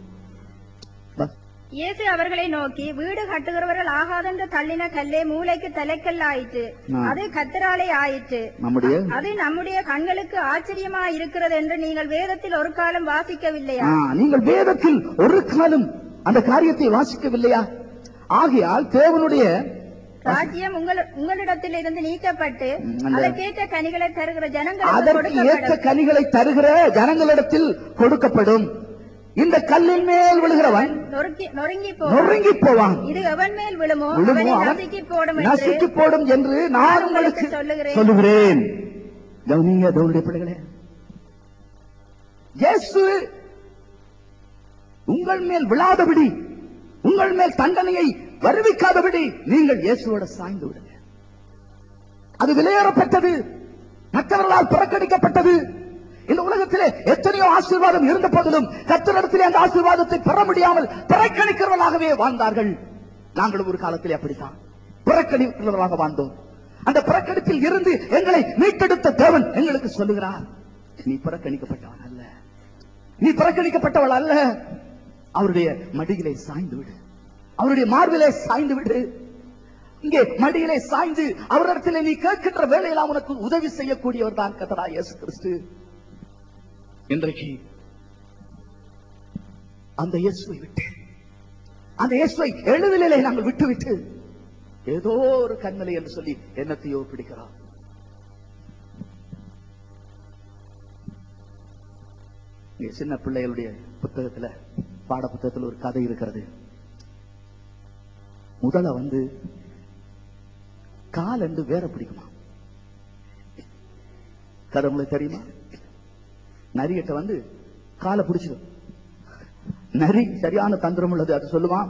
இயேசு அவர்களை நோக்கி வீடு கட்டுகிறவர்கள் ஆகாதென்று தள்ளின கல்லே மூளைக்கு தலைக்கல் ஆயிற்று ஆ. அது கத்தராலே ஆயிற்று நம்முடைய அது நம்முடைய கண்களுக்கு ஆச்சரியமா இருக்கிறது என்று நீங்கள் வேதத்தில் ஒரு காலம் வாசிக்கவில்லையா ஆ, நீங்கள் வேதத்தில் ஒரு காலம் அந்த காரியத்தை வாசிக்கவில்லையா ஆகையால் தேவனுடைய ராஜ்யம் உங்கள் உங்களிடத்தில் இருந்து நீக்கப்பட்டு ம், அந்த- அதற்கேற்ற கனிகளை தருகிற ஜனங்களுக்கு அதற்கு ஏற்ற கொடுக்கப்படும் கனிகளை தருகிற ஜனங்களிடத்தில் கொடுக்கப்படும் இந்த கல்லின் மேல் விழுகிறவன் நொறுக்கி நொறுங்கி போகும் நொறுங்கி போவான் இது எவன் மேல் விழுமோ விழுமோ அவனை அவன் நசுக்கி போடும் என்று நசுக்கி போடும் என்று நான் உங்களுக்கு சொல்லுகிறேன். சொல்லுகிறேன் கவனிங்க தேவனுடைய பிள்ளைகளே இயேசு உங்கள் மேல் விழாதபடி உங்கள் மேல் தண்டனையை வருவிக்காதபடி நீங்கள் இயேசுவோட சாய்ந்து விடுங்க அது விலையேறப்பட்டது மற்றவர்களால் புறக்கணிக்கப்பட்டது இந்த உலகத்திலே எத்தனையோ ஆசீர்வாதம் இருந்த போதிலும் கத்தரிடத்திலே அந்த ஆசீர்வாதத்தை பெற முடியாமல் புறக்கணிக்கிறவர்களாகவே வாழ்ந்தார்கள் நாங்களும் ஒரு காலத்திலே அப்படித்தான் புறக்கணிக்கிறவர்களாக வாழ்ந்தோம் அந்த புறக்கணிப்பில் இருந்து எங்களை மீட்டெடுத்த தேவன் எங்களுக்கு சொல்லுகிறார் நீ புறக்கணிக்கப்பட்டவன் அல்ல நீ புறக்கணிக்கப்பட்டவள் அல்ல அவருடைய மடியிலே சாய்ந்து விடு அவருடைய மார்பிலே சாய்ந்து விடு இங்கே மடியிலே சாய்ந்து அவரிடத்திலே நீ கேட்கின்ற வேலையெல்லாம் உனக்கு உதவி செய்யக்கூடியவர் தான் கத்தரா இயேசு கிறிஸ்து இன்றைக்கு அந்த இயேசுவை விட்டு அந்த இயேசுவை எழுதலிலே நாங்கள் விட்டுவிட்டு ஏதோ ஒரு கண்மலை என்று சொல்லி என்னத்தையோ பிடிக்கிறோம் இங்கே சின்ன பிள்ளைகளுடைய புத்தகத்துல பாட புத்தகத்துல ஒரு கதை இருக்கிறது முதல்ல வந்து கால் என்று வேற பிடிக்குமா கதை உங்களுக்கு தெரியுமா நரிகிட்ட வந்து காலை பிடிச்சிடும் நரி சரியான தந்திரம் உள்ளது அது சொல்லுவான்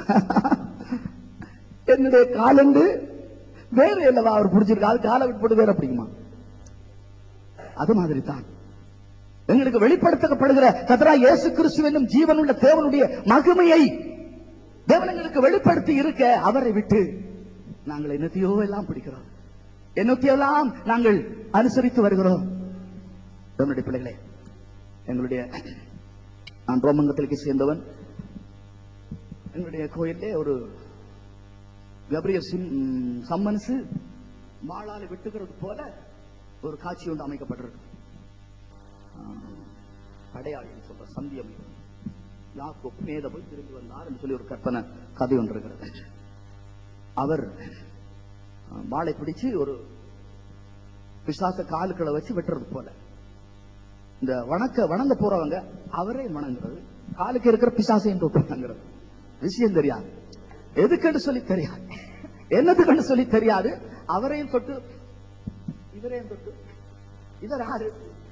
என்னுடைய காலண்டு வேற இல்லவா அவர் பிடிச்சிருக்கா அது காலை விட்டு போட்டு வேற பிடிக்குமா அது மாதிரி தான் எங்களுக்கு வெளிப்படுத்தப்படுகிற கதரா இயேசு கிறிஸ்து என்னும் ஜீவனுள்ள தேவனுடைய மகிமையை தேவன் எங்களுக்கு வெளிப்படுத்தி இருக்க அவரை விட்டு நாங்கள் என்னத்தையோ எல்லாம் பிடிக்கிறோம் என்னத்தையோ எல்லாம் நாங்கள் அனுசரித்து வருகிறோம் தேவனுடைய பிள்ளைகளே எங்களுடைய நான் ரோமங்கத்திற்கு சேர்ந்தவன் எங்களுடைய கோயிலே ஒரு கபிரியர் சிம் ம், சம்மன்சு மாளால வெட்டுகிறது போல ஒரு காட்சி ஒன்று அமைக்கப்பட்டிருக்கு படையாளின்னு சொல்ற சந்தியம் யாக்கோப் மேத போய் திரும்பி வந்தார் என்று சொல்லி ஒரு கற்பனை கதை ஒன்று இருக்கிறது அவர் அஹ், வாளை பிடிச்சு ஒரு பிசாச காலுக்களை வச்சு வெட்டுறது போல இந்த வணக்க வணங்க போறவங்க அவரே வணங்குறது காலுக்கு இருக்கிற பிசாசையும் தொட்டு வணங்குறது விஷயம் தெரியாது எதுக்குன்னு சொல்லி தெரியாது என்னதுக்குன்னு சொல்லி தெரியாது அவரையும் தொட்டு இவரையும் தொட்டு இவர் யாரு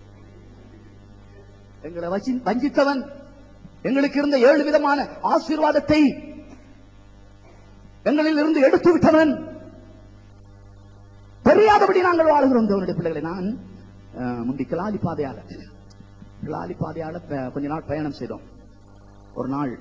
எங்களை வச்சி வஞ்சித்தவன் எங்களுக்கு இருந்த ஏழு விதமான ஆசீர்வாதத்தை எங்களில் இருந்து எடுத்து விட்டவன் தெரியாதபடி நாங்கள் வாழுகிறோம் தேவனுடைய பிள்ளைகளை நான் அஹ், முந்தி கிளாலி பாதையால கிளாலி பாதையால ப- கொஞ்ச நாள் பயணம் செய்தோம் ஒரு நாள்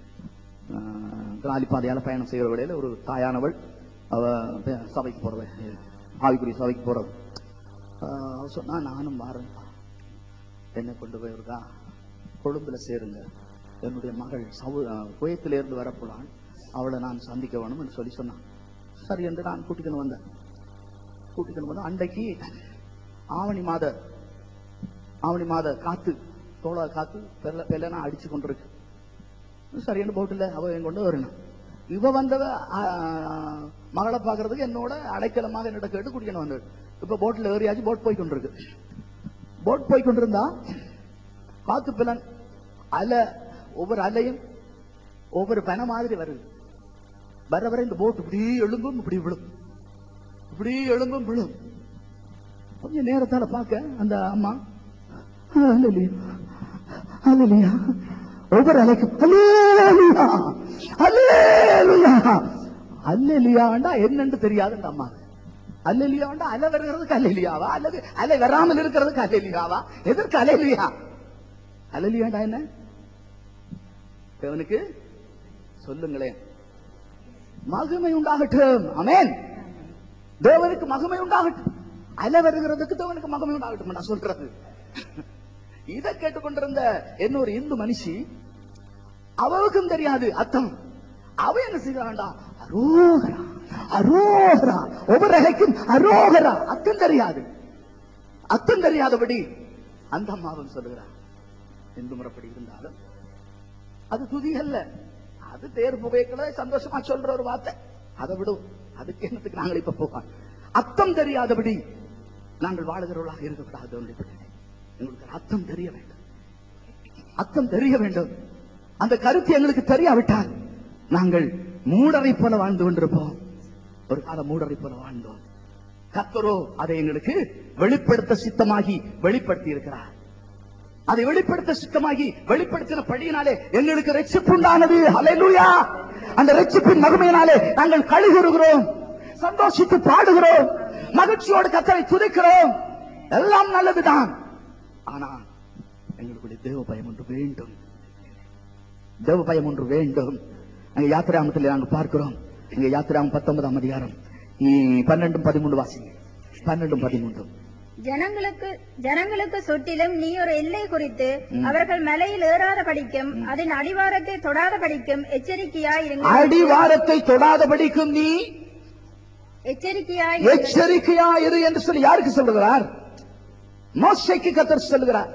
அஹ், கிளாலி பாதையால பயணம் செய்கிற வேளையில ஒரு தாயானவள் அவ ப- சபைக்கு போறது ஆவிக்குரிய சபைக்கு போறது அஹ், அவ சொன்னா நானும் வாரேன் என்னை கொண்டு போயிருக்கா கொழும்புல சேருங்க என்னுடைய மகள் சவு குயத்தில இருந்து வரப்போலான் அவளை நான் சந்திக்க வேணும் என்று சொல்லி சொன்னான் சரி என்று நான் கூட்டிக்கணும் வந்தேன் கூட்டிக்கணும் வந்தேன் அன்றைக்கு ஆவணி மாத ஆவணி மாத காத்து தோள காத்து பெல்ல பெல்லனா அடிச்சு கொண்டிருக்கு சரி என்று போட்டில் அவ என் கொண்டு வரணும் இவ வந்தவ ஆ, மகளை பார்க்கறதுக்கு என்னோட அடைக்கலமாக என்னோட கேட்டு குடிக்கணும் வந்தது இப்ப போட்டில் ஏறியாச்சு போட் போய் கொண்டிருக்கு போட் போய் கொண்டிருந்தா காத்து பிலன் அலை ஒவ்வொரு அலையும் ஒவ்வொரு பனை மாதிரி வருது வர வர இந்த போட் இப்படி எழும்பும் இப்படி விழும் இப்படி எழும்பும் விழும் கொஞ்ச நேரத்தால பார்க்க அந்த அம்மா அல்லேலூயா அல்லேலூயா ஒவ்வொரு அலைக்கும் அல்லேலூயா அல்லேலூயா அல்லேலூயாண்டா என்னன்னு தெரியாது அந்த அம்மா அல்லேலியாண்டா அலை வருகிறதுக்கு அல்லேலியாவா அல்லது அலை வராமல் இருக்கிறதுக்கு அல்லேலியாவா எதற்கு அலைலியா அல்லேலியாண்டா என்ன தேவனுக்கு சொல்லுங்களேன் மகிமை உண்டாகட்டும் அமேன் தேவனுக்கு மகிமை உண்டாகட்டும் அலை வருகிறதுக்கு தேவனுக்கு மகிமை உண்டாகட்டும் நான் சொல்றது இதை கேட்டுக்கொண்டிருந்த இன்னொரு இந்து மனுஷி அவளுக்கும் தெரியாது அர்த்தம் அவ என்ன செய்யறான்டா அரோகரா அரோகரா ஒவ்வொரு அலைக்கும் அரோகரா அர்த்தம் தெரியாது அர்த்தம் தெரியாதபடி அந்த அம்மாவும் சொல்லுகிறார் இந்து முறைப்படி இருந்தாலும் அது துதி அல்ல அது தேர் புகைகளை சந்தோஷமா சொல்ற ஒரு வார்த்தை அதை விடும் அதுக்கு என்னத்துக்கு நாங்கள் இப்ப போவோம் அர்த்தம் தெரியாதபடி நாங்கள் வாழுகிறவர்களாக இருக்கக்கூடாது தேவனுடைய பிள்ளைகளே. எங்களுக்கு ஒரு அர்த்தம் தெரிய வேண்டும் அர்த்தம் தெரிய வேண்டும் அந்த கருத்து எங்களுக்கு தெரியாவிட்டால் நாங்கள் மூடரை போல வாழ்ந்து கொண்டிருப்போம் ஒரு காலம் மூடரை போல வாழ்ந்தோம் கத்தரோ அதை எங்களுக்கு வெளிப்படுத்த சித்தமாகி வெளிப்படுத்தி இருக்கிறார் அதை வெளிப்படுத்த சித்தமாகி வெளிப்படுத்தின படியினாலே எங்களுக்கு ரட்சிப்பு உண்டானது ஹalleluya அந்த ரட்சிப்பின் மகிமையினாலே நாங்கள் கழுகுறுகிறோம் சந்தோஷித்து பாடுகிறோம் மகிழ்ச்சியோடு கத்தரை துதிக்கிறோம் எல்லாம் நல்லதுதான் ஆனா எங்களுக்குடைய தேவ பயம் ஒன்று வேண்டும் தேவ பயம் ஒன்று வேண்டும் அங்க யாத்திராமத்தில் நாங்கள் பார்க்கிறோம் இங்க யாத்திராமம் பத்தொன்பதாம் அதிகாரம் இ- பன்னெண்டும் பதிமூன்று வாசிங்க பன்னெண்டும் பதிமூன்றும் ஜனங்களுக்கு ஜனங்களுக்கு சுற்றிலும் நீ ஒரு எல்லை குறித்து அவர்கள் மலையில் ஏறாத படிக்கும் அதன் அடிவாரத்தை தொடாத படிக்கும் எச்சரிக்கையாயிருங்கள் அடிவாரத்தை தொடாதபடிக்கும் நீ எச்சரிக்கையாய் எச்சரிக்கையா இரு என்று சொல்லி யாருக்கு சொல்லுகிறார் மோசைக்கு கத்தர் சொல்லுகிறார்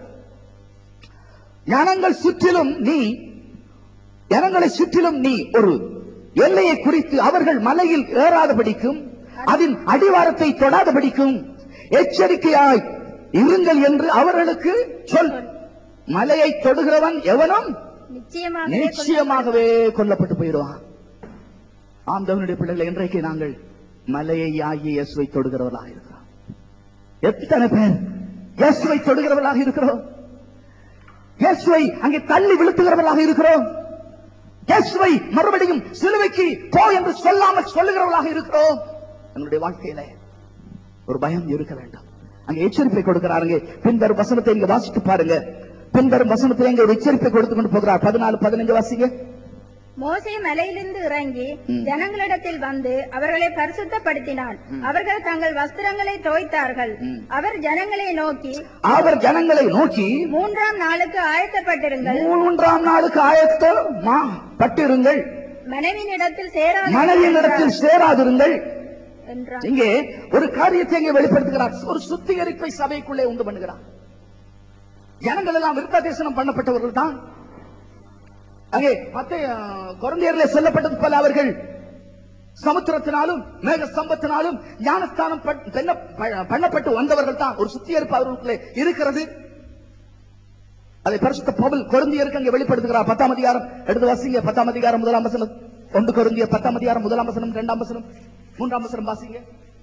ஜனங்கள் சுற்றிலும் நீ ஜனங்களை சுற்றிலும் நீ ஒரு எல்லையை குறித்து அவர்கள் மலையில் ஏறாதபடிக்கும் அதன் அடிவாரத்தை தொடாதபடிக்கும் எச்சரிக்கையாய் இருங்கள் என்று அவர்களுக்கு சொல் மலையை தொடுகிறவன் எவனும் நிச்சயமாக நிச்சயமாகவே கொல்லப்பட்டு போயிடுவான் ஆம் தேவனுடைய பிள்ளைகளை இன்றைக்கு நாங்கள் மலையை ஆகிய இயேசுவை தொடுகிறவர்களாக இருக்கிறோம் எத்தனை பேர் இயேசுவை தொடுகிறவர்களாக இருக்கிறோம் இயேசுவை அங்கே தள்ளி விழுத்துகிறவர்களாக இருக்கிறோம் இயேசுவை மறுபடியும் சிலுவைக்கு போ என்று சொல்லாமல் சொல்லுகிறவர்களாக இருக்கிறோம் என்னுடைய வாழ்க்கையில ஒரு பயம் இருக்க வேண்டும் அங்க எச்சரிப்பை கொடுக்கிறாருங்க பின்வரும் வசனத்தை இங்க வாசித்து பாருங்க பின்வரும் வசனத்தை இங்க ஒரு எச்சரிப்பை கொடுத்து கொண்டு போகிறார் பதினாலு பதினஞ்சு வாசிங்க மோசே மலையிலிருந்து இறங்கி ஜனங்களிடத்தில் வந்து அவர்களை பரிசுத்தப்படுத்தினான் அவர்கள் தங்கள் வஸ்திரங்களை தோய்த்தார்கள் அவர் ஜனங்களை நோக்கி அவர் ஜனங்களை நோக்கி மூன்றாம் நாளுக்கு ஆயத்தப்பட்டிருங்கள் மூன்றாம் நாளுக்கு ஆயத்தம் மா பட்டிருங்கள் மனைவியினிடத்தில் சேராத மனைவியிடத்தில் சேராதிருங்கள் என்றான் இங்கே ஒரு காரியத்தை இங்கே வெளிப்படுத்துகிறார் ஒரு சுத்திகரிப்பை சபைக்குள்ளே உண்டு பண்ணுகிறார் ஜனங்கள் எல்லாம் விருத்த தேசனம் பண்ணப்பட்டவர்கள் தான் அங்கே மத்த குழந்தையர்ல சொல்லப்பட்டது போல அவர்கள் சமுத்திரத்தினாலும் மேக சம்பத்தினாலும் ஞானஸ்தானம் பட்- பண்ண- ப- பண்ணப்பட்டு வந்தவர்கள் தான் ஒரு சுத்திகரிப்பு அவர்களுக்குள்ளே இருக்கிறது அதை பரிசுத்த பவுல் கொருந்தியருக்கு அங்கே வெளிப்படுத்துகிறார் பத்தாம் அதிகாரம் எடுத்து வாசிங்க பத்தாம் அதிகாரம் முதலாம் வசனம் ஒன்று கொருந்திய பத்தாம் அதிகாரம் முதலாம் வசனம் இரண்டாம் வசனம் மூன்றாம் வசனம் வாசிங்க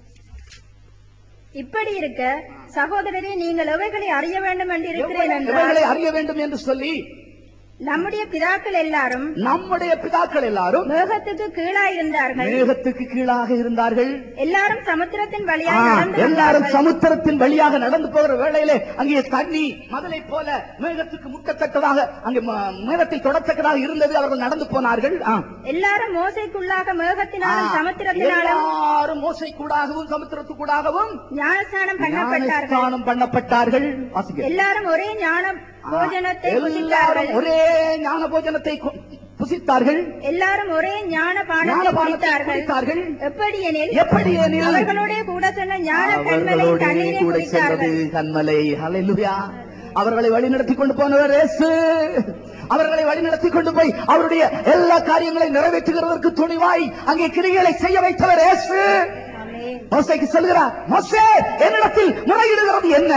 இப்படி இருக்க சகோதரரே நீங்கள் எவைகளை அறிய வேண்டும் என்று இருக்கிறேன் என்றால் இவைகளை அறிய வேண்டும் என்று சொல்லி நம்முடைய பிதாக்கள் எல்லாரும் நம்முடைய பிதாக்கள் எல்லாரும் மேகத்துக்கு கீழாயிருந்தார்கள் மேகத்துக்கு கீழாக இருந்தார்கள் எல்லாரும் சமுத்திரத்தின் ஆ, வழியாக நடந்து எல்லாரும் வந்தார்கள். சமுத்திரத்தின் வழியாக நடந்து போகிற வேளையிலே அங்கே தண்ணி மதலை போல மேகத்துக்கு முட்டத்தக்கதாக அங்கே ம- மேகத்தை தொடத்தக்கதாக இருந்தது அவர்கள் நடந்து போனார்கள் ஆ. எல்லாரும் மோசைக்குள்ளாக மேகத்தினாலும் ஆ, சமுத்திரத்தினாலும் எல்லாரும் மோசை கூடாகவும் சமுத்திரத்துக்கூடாகவும் ஞானஸ்நானம் பண்ணப்பட்டார்கள் ஞானஸ்நானம் பண்ணப்பட்டார்கள் வாசிங்க. எல்லாரும் ஒரே ஞான ஆ, போஜனத்தை எல்லாரும் புசித்தார்கள் ஒரே ஞான போஜனத்தை கொ- புசித்தார்கள் எல்லாரும் ஒரே ஞான பானத்தை ஞானபானத்தை குடித்தார்கள் குடித்தார்கள். எப்படி எனில் எப்படி எனில் அவர்களோட கூட சென்ற ஞான கண்மலை அவர்களோடு தண்ணீரை கூட சென்றது குடித்தார்கள் கண்மலை ஹalleluya அவர்களை வழிநடத்தி கொண்டு போனவர் இயேசு அவர்களை வழிநடத்தி கொண்டு போய் அவருடைய எல்லா காரியங்களை நிறைவேற்றுகிறதற்கு துணிவாய் அங்கே கிரிகளை செய்ய வைத்தவர் இயேசு ஆமென். மோசைக்கு சொல்கிறார் மோசே என்னிடத்தில் முறையிடுகிறது என்ன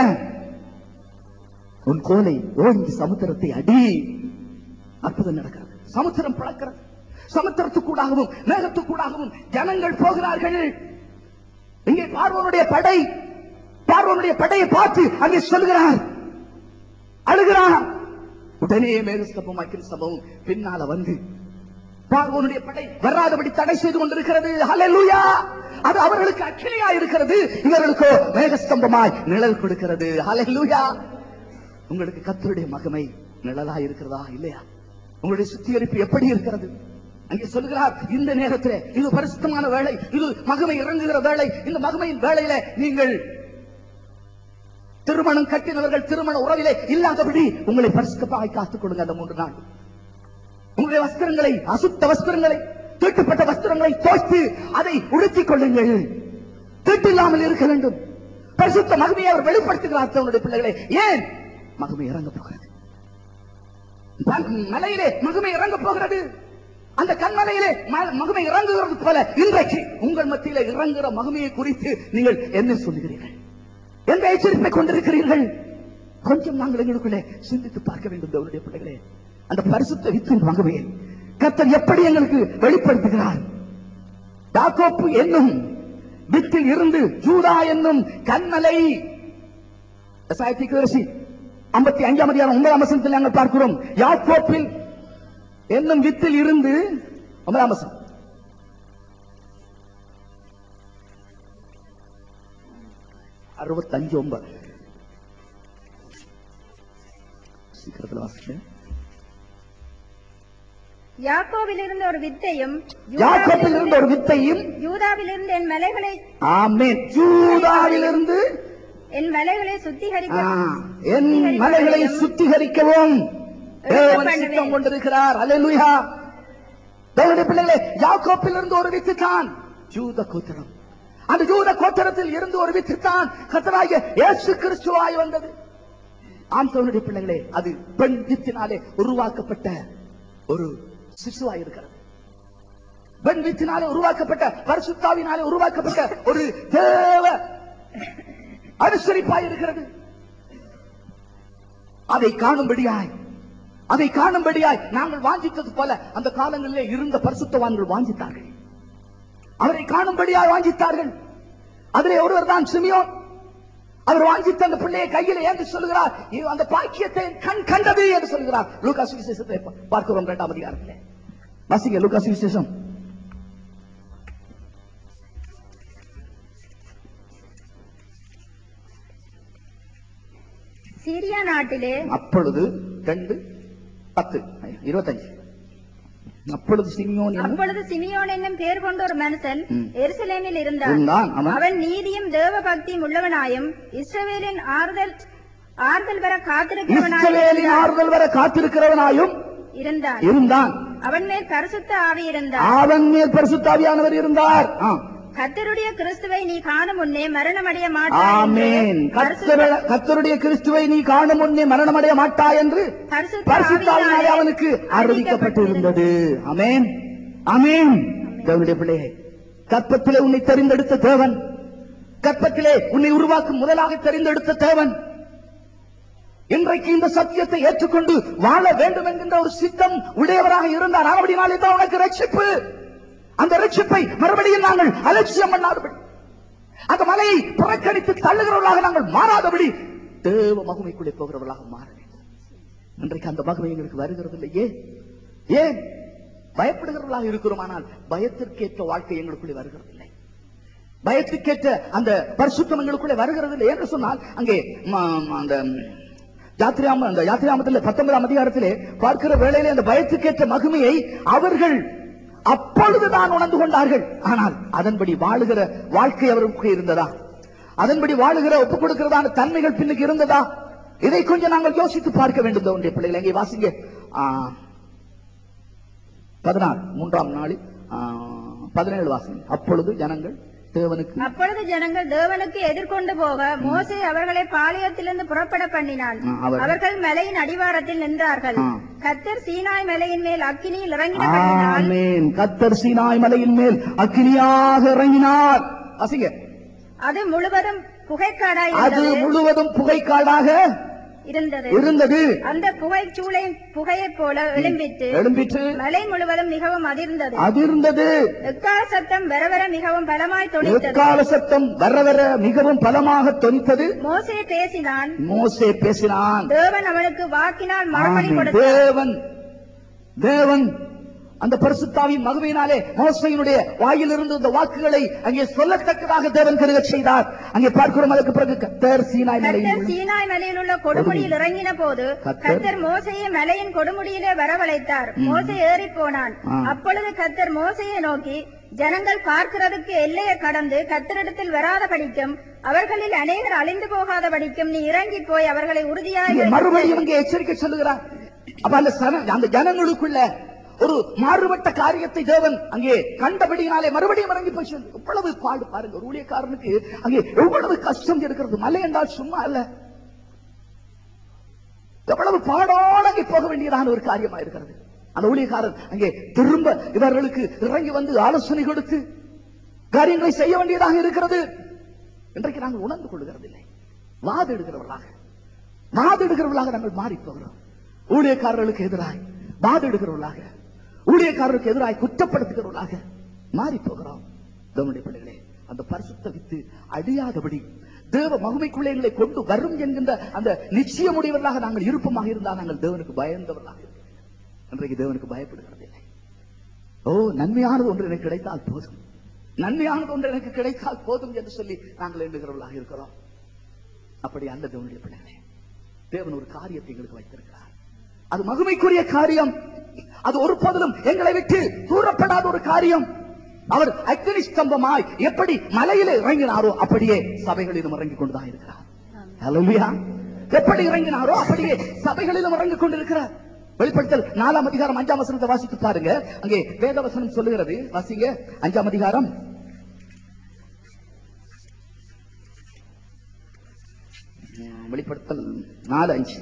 உன் கோலை ஓங்கி சமுத்திரத்தை அடி அற்புதம் நடக்கிறது சமுத்திரம் பிளக்கிறது சமுத்திரத்துக்கூடாகவும் மேகத்துக்கூடாகவும் ஜனங்கள் போகிறார்கள் இங்கே பார்வனுடைய படை பார்வனுடைய படையை பார்த்து அங்கே சொல்கிறார் அழுகிறான் உடனே மேகஸ்தபமாக்கிற சம்பவம் பின்னால வந்து பார்வோனுடைய படை வராதபடி தடை செய்து கொண்டிருக்கிறது ஹalleluya அது அவர்களுக்கு அக்கினியா இருக்கிறது இவர்களுக்கோ மேகஸ்தம்பமாய் நிழல் கொடுக்கிறது ஹalleluya உங்களுக்கு கர்த்தருடைய மகிமை நிழலா இருக்கிறதா இல்லையா உங்களுடைய சுத்திகரிப்பு எப்படி இருக்கிறது அங்கே சொல்கிறார் இந்த நேரத்தில் இது பரிசுத்தமான வேலை இது மகிமை இறங்குகிற வேலை இந்த மகிமையின் வேளையில நீங்கள் திருமணம் கட்டினவர்கள் திருமண உறவிலே இல்லாதபடி உங்களை பரிசுத்தமாக காத்துக் கொடுங்க அந்த மூன்று நாள் உங்களுடைய வஸ்திரங்களை அசுத்த வஸ்திரங்களை தீட்டுப்பட்ட வஸ்திரங்களை தோய்த்து அதை உடுத்திக் கொள்ளுங்கள் தீட்டு இல்லாமல் இருக்க வேண்டும் பரிசுத்த மகிமையை அவர் வெளிப்படுத்துகிறார் தன்னுடைய பிள்ளைகளை ஏன் மகிமை இறங்க போகிறது ப- மலையிலே மகிமை இறங்க போகிறது அந்த கண்மலையிலே ம- மகிமை இறங்குகிறது போல இன்றைக்கு உங்கள் மத்தியிலே இறங்குகிற மகிமையை குறித்து நீங்கள் என்ன சொல்லுகிறீர்கள் எந்த எச்சரிப்பை கொண்டிருக்கிறீர்கள் கொஞ்சம் நாங்கள் எங்களுக்குள்ளே சிந்தித்து பார்க்க வேண்டும் தேவனுடைய பிள்ளைகளே அந்த பரிசுத்த வித்தின் மகமையை கர்த்தர் எப்படி எங்களுக்கு வெளிப்படுத்துகிறார் யாக்கோப்பு என்னும் வித்தில் இருந்து ஜூதா என்னும் கண்மலை எசாயத்திக்கு ஐம்பத்தி அஞ்சாம் அதிகாரம் ஒன்பதாம் வசனத்தில் நாங்கள் பார்க்கிறோம் யாக்கோப்பில் என்னும் வித்தில் இருந்து ஒன்பதாம் வசனம் அறுபத்தஞ்சு ஒன்பது சீக்கிரத்தில் வாசிக்கிறேன் யாக்கோவில் இருந்த ஒரு வித்தையும் யாக்கோப்பில் இருந்த ஒரு வித்தையும் யூதாவில் இருந்து என் மலைகளை ஆமென் ஜூதாவிலிருந்து என் மலைகளை சுத்திகரிக்க ஆ, என் மலைகளை சுத்திகரிக்கவும் தேவன் சித்தம் கொண்டிருக்கிறார் அல்லேலூயா தேவனுடைய பிள்ளைகளே யாக்கோப்பிலிருந்து ஒரு வித்து தான் ஜூத கோத்திரம் அந்த ஜூத கோத்திரத்தில் இருந்து ஒரு வித்து தான் கத்தராகிய இயேசு கிறிஸ்துவாய் வந்தது ஆம் தேவனுடைய பிள்ளைகளே அது பெண் வித்தினாலே உருவாக்கப்பட்ட ஒரு சிசுவாய் இருக்கிறது பெண் வித்தினாலே உருவாக்கப்பட்ட பரிசுத்தாவினாலே உருவாக்கப்பட்ட ஒரு தேவ அனுசரிப்பாய் இருக்கிறது அதை காணும்படியாய் அதை காணும்படியாய் நாங்கள் வாஞ்சித்தது போல அந்த காலங்களிலே இருந்த பரிசுத்தவான்கள் வாஞ்சித்தார்கள் அவரை காணும்படியாய் வாஞ்சித்தார்கள் அதிலே ஒருவர் தான் சிமியோன் அவர் வாஞ்சித்த அந்த பிள்ளையை கையில் ஏந்து சொல்லுகிறார் "இவ் அந்த பாக்கியத்தை என் கண் கண்டது என்று சொல்கிறார் லூகாஸ் விசேஷத்தை பா- பார்க்கிறோம் இரண்டாம் அதிகாரத்திலே வாசிங்க லூகாஸ் விசேஷம் சீரியா நாட்டிலே அப்பொழுது ரெண்டு பத்து இருபத்தஞ்சு அப்பொழுது சிமியோன் என்னும் அப்பொழுது சிமியோன் என்னும் பேர் கொண்ட ஒரு மனுஷன் ம். எருசலேமில் இருந்தான் இருந்தான். அவன் அவன் நீதியும் தேவ பக்தியும் உள்ளவனாயும் இஸ்ரவேலின் ஆறுதல் ஆறுதல் வர காத்திருக்கிறவனாயும் இஸ்ரவேலின் இருந்தான். ஆறுதல் வர காத்திருக்கிறவனாயும் இருந்தான் இருந்தான் அவன் மேல் பரிசுத்த ஆவி இருந்தார் அவன் மேல் பரிசுத்தாவியானவர் இருந்தார் ஆ. கர்த்தருடைய கிறிஸ்துவை நீ காணும் முன்னே மரணமடைய மாட்டாய் ஆமேன் என்று கர்த்தர- கர்த்தருடைய கிறிஸ்துவை நீ காணும் முன்னே மரணமடைய மாட்டாய் என்று பரிசுத்த பரிசுத்தாவினாலே ஆவியினாலே அவனுக்கு அறிவிக்கப்பட்டிருந்தது ஆமேன் ஆமேன் தேவனுடைய பிள்ளையே கற்பத்திலே உன்னை தெரிந்தெடுத்த தேவன் கற்பத்திலே உன்னை உருவாக்கும் முதலாக தெரிந்தெடுத்த தேவன் இன்றைக்கு இந்த சத்தியத்தை ஏற்றுக்கொண்டு வாழ வேண்டும் என்கின்ற ஒரு சித்தம் உடையவராக இருந்தார் அப்படினாலே தான் உனக்கு ரட்சிப்பு அந்த ரட்சிப்பை மறுபடியும் நாங்கள் அலட்சியம் பண்ணாதபடி அந்த மலையை புறக்கணித்து தள்ளுகிறவர்களாக நாங்கள் மாறாதபடி தேவ மகிமைக்குள்ளே போகிறவர்களாக மாற வேண்டும் இன்றைக்கு அந்த மகிமை எங்களுக்கு வருகிறது இல்லையே ஏன் பயப்படுகிறவர்களாக இருக்கிறோம் ஆனால் பயத்திற்கேற்ற வாழ்க்கை எங்களுக்குள்ளே வருகிறது இல்லை பயத்துக்கேற்ற அந்த பரிசுத்தம் எங்களுக்குள்ளே வருகிறது இல்லை என்று சொன்னால் அங்கே ம- ம- அந்த யாத்திராம அந்த யாத்திராமத்தில் பத்தொன்பதாம் அதிகாரத்திலே பார்க்கிற வேளையிலே அந்த பயத்துக்கேற்ற மகிமையை அவர்கள் அப்பொழுதுதான் உணர்ந்து கொண்டார்கள் ஆனால் அதன்படி வாழுகிற வாழ்க்கை அவருக்கு இருந்ததா அதன்படி வாழுகிற ஒப்புக் கொடுக்கிறதான தன்மைகள் பின்னுக்கு இருந்ததா இதை கொஞ்சம் நாங்கள் யோசித்து பார்க்க வேண்டும் ஒன்றிய பிள்ளைகள் எங்கே வாசிங்க ஆ, பதினாறு மூன்றாம் நாளில் ஆ, பதினேழு வாசிங்க அப்பொழுது ஜனங்கள் தேவனுக்கு அப்பொழுது ஜனங்கள் தேவனுக்கு எதிர்கொண்டு போக மோசே அவர்களை பாளையத்திலிருந்து புறப்பட பண்ணினான் ஆ, அவர்- அவர்கள் மலையின் அடிவாரத்தில் நின்றார்கள் ஆ. கத்தர் சீனாய் மலையின் மேல் அக்கினியில் இறங்கினபடியினால் ஆமென் கத்தர் சீனாய் மலையின் மேல் அக்கினியாக இறங்கினார் வாசிங்க அது முழுவதும் புகைக்காடாய் அது இருந்தது முழுவதும் புகைக்காடாக இருந்தது இருந்தது அந்த புகை சூளை புகையைப் போல எழும்பிட்டு எழும்பிற்று மலை முழுவதும் மிகவும் அதிர்ந்தது அது இருந்தது எக்கால சத்தம் வர வர மிகவும் பலமாய் தொனித்தது எக்கால சத்தம் வர வர மிகவும் பலமாக தொனித்தது மோசே பேசினான் மோசே பேசினான் தேவன் அவனுக்கு வாக்கினால் மறுமொழி ஆமென். கொடுத்தார் தேவன் தேவன் அந்த பரிசுத்தாவின் மகமையினாலே மோசையினுடைய வாயிலிருந்து இந்த வாக்குகளை அங்கே சொல்லத்தக்கதாக தேவன் கருக செய்தார் அங்கே பார்க்கிறோம் அதற்கு பிறகு கத்தர் சீனாய் மலையில் கர்த்தர் சீனாய் மலையில் உள்ள கொடுமுடியில் இறங்கின போது கர்த்தர் கர்த்தர் மோசையை மலையின் கொடுமுடியிலே வரவழைத்தார் மோசே ஏறி போனான் ஆ. அப்பொழுது கர்த்தர் மோசையை நோக்கி ஜனங்கள் பார்க்கிறதுக்கு எல்லையை கடந்து கர்த்தரிடத்தில் வராத படிக்கும் அவர்களில் அநேகர் அழிந்து போகாத படிக்கும் நீ இறங்கி போய் அவர்களை உறுதியாக இங்கே மறுபடியும் இங்கே எச்சரிக்கை சொல்லுகிறார் அப்ப அந்த சன- அந்த ஜனங்களுக்குள்ள ஒரு மாறுபட்ட காரியத்தை தேவன் அங்கே கண்டபடியினாலே மறுபடியும் இறங்கி போய் சொல்லு எவ்வளவு பாடு பாருங்க ஒரு ஊழியக்காரனுக்கு அங்கே எவ்வளவு கஷ்டம் இருக்கிறது மலை என்றால் சும்மா அல்ல எவ்வளவு பாடோடு அங்கே போக வேண்டியதான ஒரு காரியமா இருக்கிறது அந்த ஊழியக்காரன் அங்கே திரும்ப இவர்களுக்கு இறங்கி வந்து ஆலோசனை கொடுத்து காரியங்களை செய்ய வேண்டியதாக இருக்கிறது இன்றைக்கு நாங்கள் உணர்ந்து கொள்கிறதில்லை வாதிடுகிறவர்களாக வாதிடுகிறவர்களாக நாங்கள் மாறி போகிறோம் ஊழியக்காரர்களுக்கு எதிராய் வாதிடுகிறவர்களாக ஊழியக்காரருக்கு எதிராய் குற்றப்படுத்துகிறவர்களாக மாறி போகிறோம் தேவனுடைய பிள்ளைகளே அந்த பரிசுத்த வித்து அழியாதபடி தேவ மகிமைக்குள்ளே எங்களை கொண்டு வரும் என்கின்ற அந்த நிச்சயமுடையவர்களாக நாங்கள் இருப்பமாக இருந்தால் நாங்கள் தேவனுக்கு பயந்தவர்களாக இருக்கிறோம். இன்றைக்கு தேவனுக்கு பயப்படுகிறதில்லை ஓ நன்மையானது ஒன்று எனக்கு கிடைத்தால் போதும் நன்மையானது ஒன்று எனக்கு கிடைத்தால் போதும் என்று சொல்லி நாங்கள் எண்ணுகிறவர்களாக இருக்கிறோம் அப்படி அல்ல தேவனுடைய பிள்ளைகளே தேவன் ஒரு காரியத்தை எங்களுக்கு வைத்திருக்கிறார் அது மகிமைக்குரிய காரியம் அது ஒருபோதிலும் எங்களை விட்டு தூரப்படாத ஒரு காரியம் அவர் அக்னி ஸ்தம்பமாய் எப்படி மலையிலே இறங்கினாரோ அப்படியே சபைகளிலும் இறங்கிக் கொண்டுதான் இருக்கிறார் ஹalleluya. எப்படி இறங்கினாரோ அப்படியே சபைகளிலும் இறங்கிக் கொண்டிருக்கிறார் வெளிப்படுத்தல் நாலாம் அதிகாரம் அஞ்சாம் வசனத்தை வாசித்து பாருங்க அங்கே வேத வசனம் சொல்லுகிறது வாசிங்க அஞ்சாம் அதிகாரம் உம், வெளிப்படுத்தல் நாலு அஞ்சு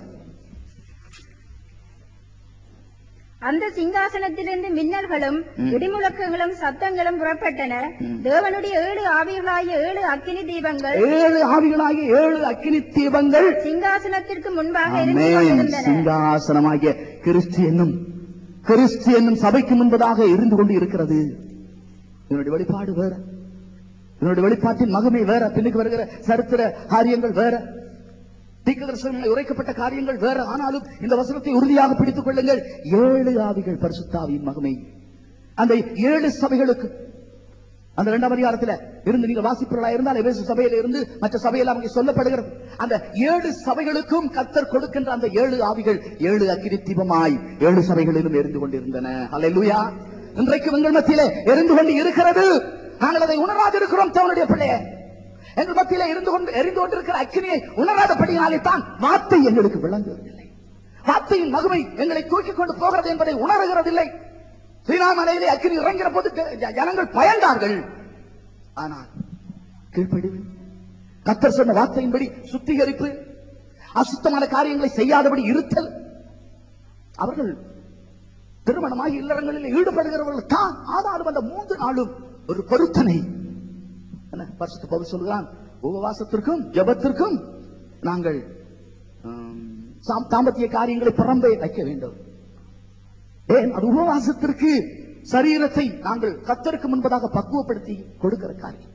அந்த சிங்காசனத்திலிருந்து மின்னல்களும் இடிமுழக்கங்களும் சத்தங்களும் புறப்பட்டன ம். தேவனுடைய ஏழு ஆவிகளாகிய ஏழு அக்கினி தீபங்கள் ஏழு ஆவிகளாகிய ஏழு அக்கினி தீபங்கள் சிங்காசனத்திற்கு முன்பாக இருந்து ஆமென். கொண்டிருந்தன சிங்காசனமாகிய கிறிஸ்து என்னும் கிறிஸ்து என்னும் சபைக்கு முன்பதாக இருந்து கொண்டு இருக்கிறது இதனுடைய வெளிப்பாடு வேற இதனுடைய வெளிப்பாட்டின் மகமை வேற பின்னுக்கு வருகிற சரித்திர காரியங்கள் வேற தீர்க்கதரிசனங்களை உரைக்கப்பட்ட காரியங்கள் வேற ஆனாலும் இந்த வசனத்தை உறுதியாக பிடித்துக் கொள்ளுங்கள் ஏழு ஆவிகள் பரிசுத்தாவின் மகமை அந்த ஏழு சபைகளுக்கு அந்த இரண்டாம் அதிகாரத்துல இருந்து நீங்க வாசிப்பவர்களா இருந்தால் எபேசு சபையில இருந்து மற்ற சபையெல்லாம் அங்கே சொல்லப்படுகிறது அந்த ஏழு சபைகளுக்கும் கத்தர் கொடுக்கின்ற அந்த ஏழு ஆவிகள் ஏழு அக்கினி தீபமாய் ஏழு சபைகளிலும் எரிந்து கொண்டிருந்தன அல்லேலூயா இன்றைக்கு உங்கள் மத்தியிலே எரிந்து கொண்டு இருக்கிறது நாங்கள் அதை உணராதிருக்கிறோம் தேவனுடைய பிள்ளையே எங்கள் மத்தியிலே இருந்து கொண்டு எரிந்து கொண்டிருக்கிற அக்கினியை உணராதபடியினாலே தான் வார்த்தை எங்களுக்கு விளங்குவதில்லை வார்த்தையின் மகிமை எங்களை தூக்கிக் கொண்டு போகிறது என்பதை உணர்கிறதில்லை சீனாமலையிலே அக்கினி இறங்கிற போது ஜ- ஜனங்கள் பயந்தார்கள் ஆனால் கீழ்ப்படிவு கத்தர் சொன்ன வார்த்தையின்படி சுத்திகரிப்பு அசுத்தமான காரியங்களை செய்யாதபடி இருத்தல் அவர்கள் திருமணமாகி இல்லறங்களில் ஈடுபடுகிறவர்கள் தான் ஆனாலும் அந்த மூன்று நாளும் ஒரு பொருத்தனை என்ன பரிசுத்த பவுல் சொல்கிறான் உபவாசத்திற்கும் ஜெபத்திற்கும் நாங்கள் ஆம், சாம்- தாம்பத்திய காரியங்களை புறம்பே வைக்க வேண்டும் ஏன் அது உபவாசத்திற்கு சரீரத்தை நாங்கள் கத்தருக்கு முன்பதாக பக்குவப்படுத்தி கொடுக்கிற காரியம்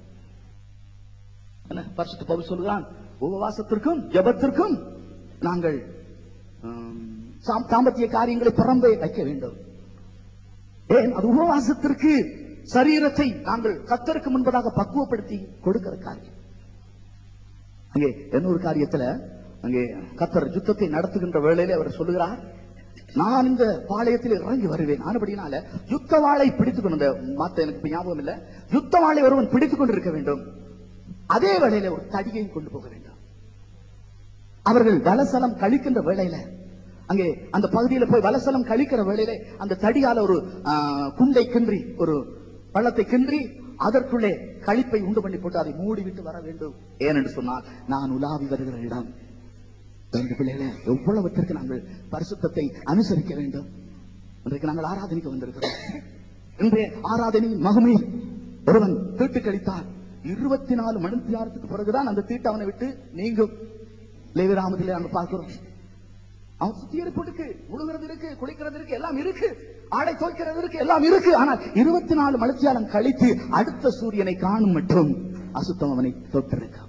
என்ன பரிசுத்த பவுல் சொல்கிறான் உபவாசத்திற்கும் ஜெபத்திற்கும் நாங்கள் ஆம், சாம்- தாம்பத்திய காரியங்களை புறம்பே வைக்க வேண்டும் ஏன் அது உபவாசத்திற்கு சரீரத்தை நாங்கள் கத்தருக்கு முன்பதாக பக்குவப்படுத்தி கொடுக்கிற காரியம் அங்கே இன்னொரு காரியத்துல அங்கே கத்தர் யுத்தத்தை நடத்துகின்ற வேளையிலே அவர் சொல்லுகிறார் நான் இந்த பாளையத்தில் இறங்கி வருவேன் ஆனபடினால யுத்த வாளை பிடித்துக் கொண்டு இந்த மாத்த எனக்கு இப்ப ஞாபகம் இல்ல யுத்த வாளை ஒருவன் பிடித்துக் கொண்டிருக்க வேண்டும் அதே வேளையில ஒரு தடியையும் கொண்டு போக வேண்டும் அவர்கள் வலசலம் கழிக்கின்ற வேளையில அங்கே அந்த பகுதியில போய் வலசலம் கழிக்கிற வேளையிலே அந்த தடியால ஒரு ஆ, குண்டை கின்றி ஒரு பள்ளத்தை கின்றி அதற்குள்ளே கழிப்பை உண்டு பண்ணி போட்டு அதை மூடிவிட்டு வர வேண்டும் ஏனென்று சொன்னால் நான் உலாவி வருகிற இடம் ரெண்டு பிள்ளைகளே எவ்வளவுத்திற்கு நாங்கள் பரிசுத்தத்தை அனுசரிக்க வேண்டும் இன்றைக்கு நாங்கள் ஆராதனைக்கு வந்திருக்கிறோம் இன்றைய ஆராதனையின் மகமையில் ஒருவன் தீட்டு கழித்தால் இருபத்தி நாலு மணி நேரத்துக்கு பிறகுதான் அந்த தீட்டு அவனை விட்டு நீங்கும் லேவிராமத்திலே நாங்கள் பார்க்கிறோம் அவன் சுத்திகரிப்பு இருக்கு உழுகிறது இருக்கு குளிக்கிறது இருக்கு எல்லாம் இருக்கு ஆடை துவைக்கிறது இருக்கு எல்லாம் இருக்கு ஆனால் இருபத்தி நாலு மணித்தியாலம் கழித்து அடுத்த சூரியனை காணும் மட்டும் அசுத்தம் அவனை தொட்டிருக்கான்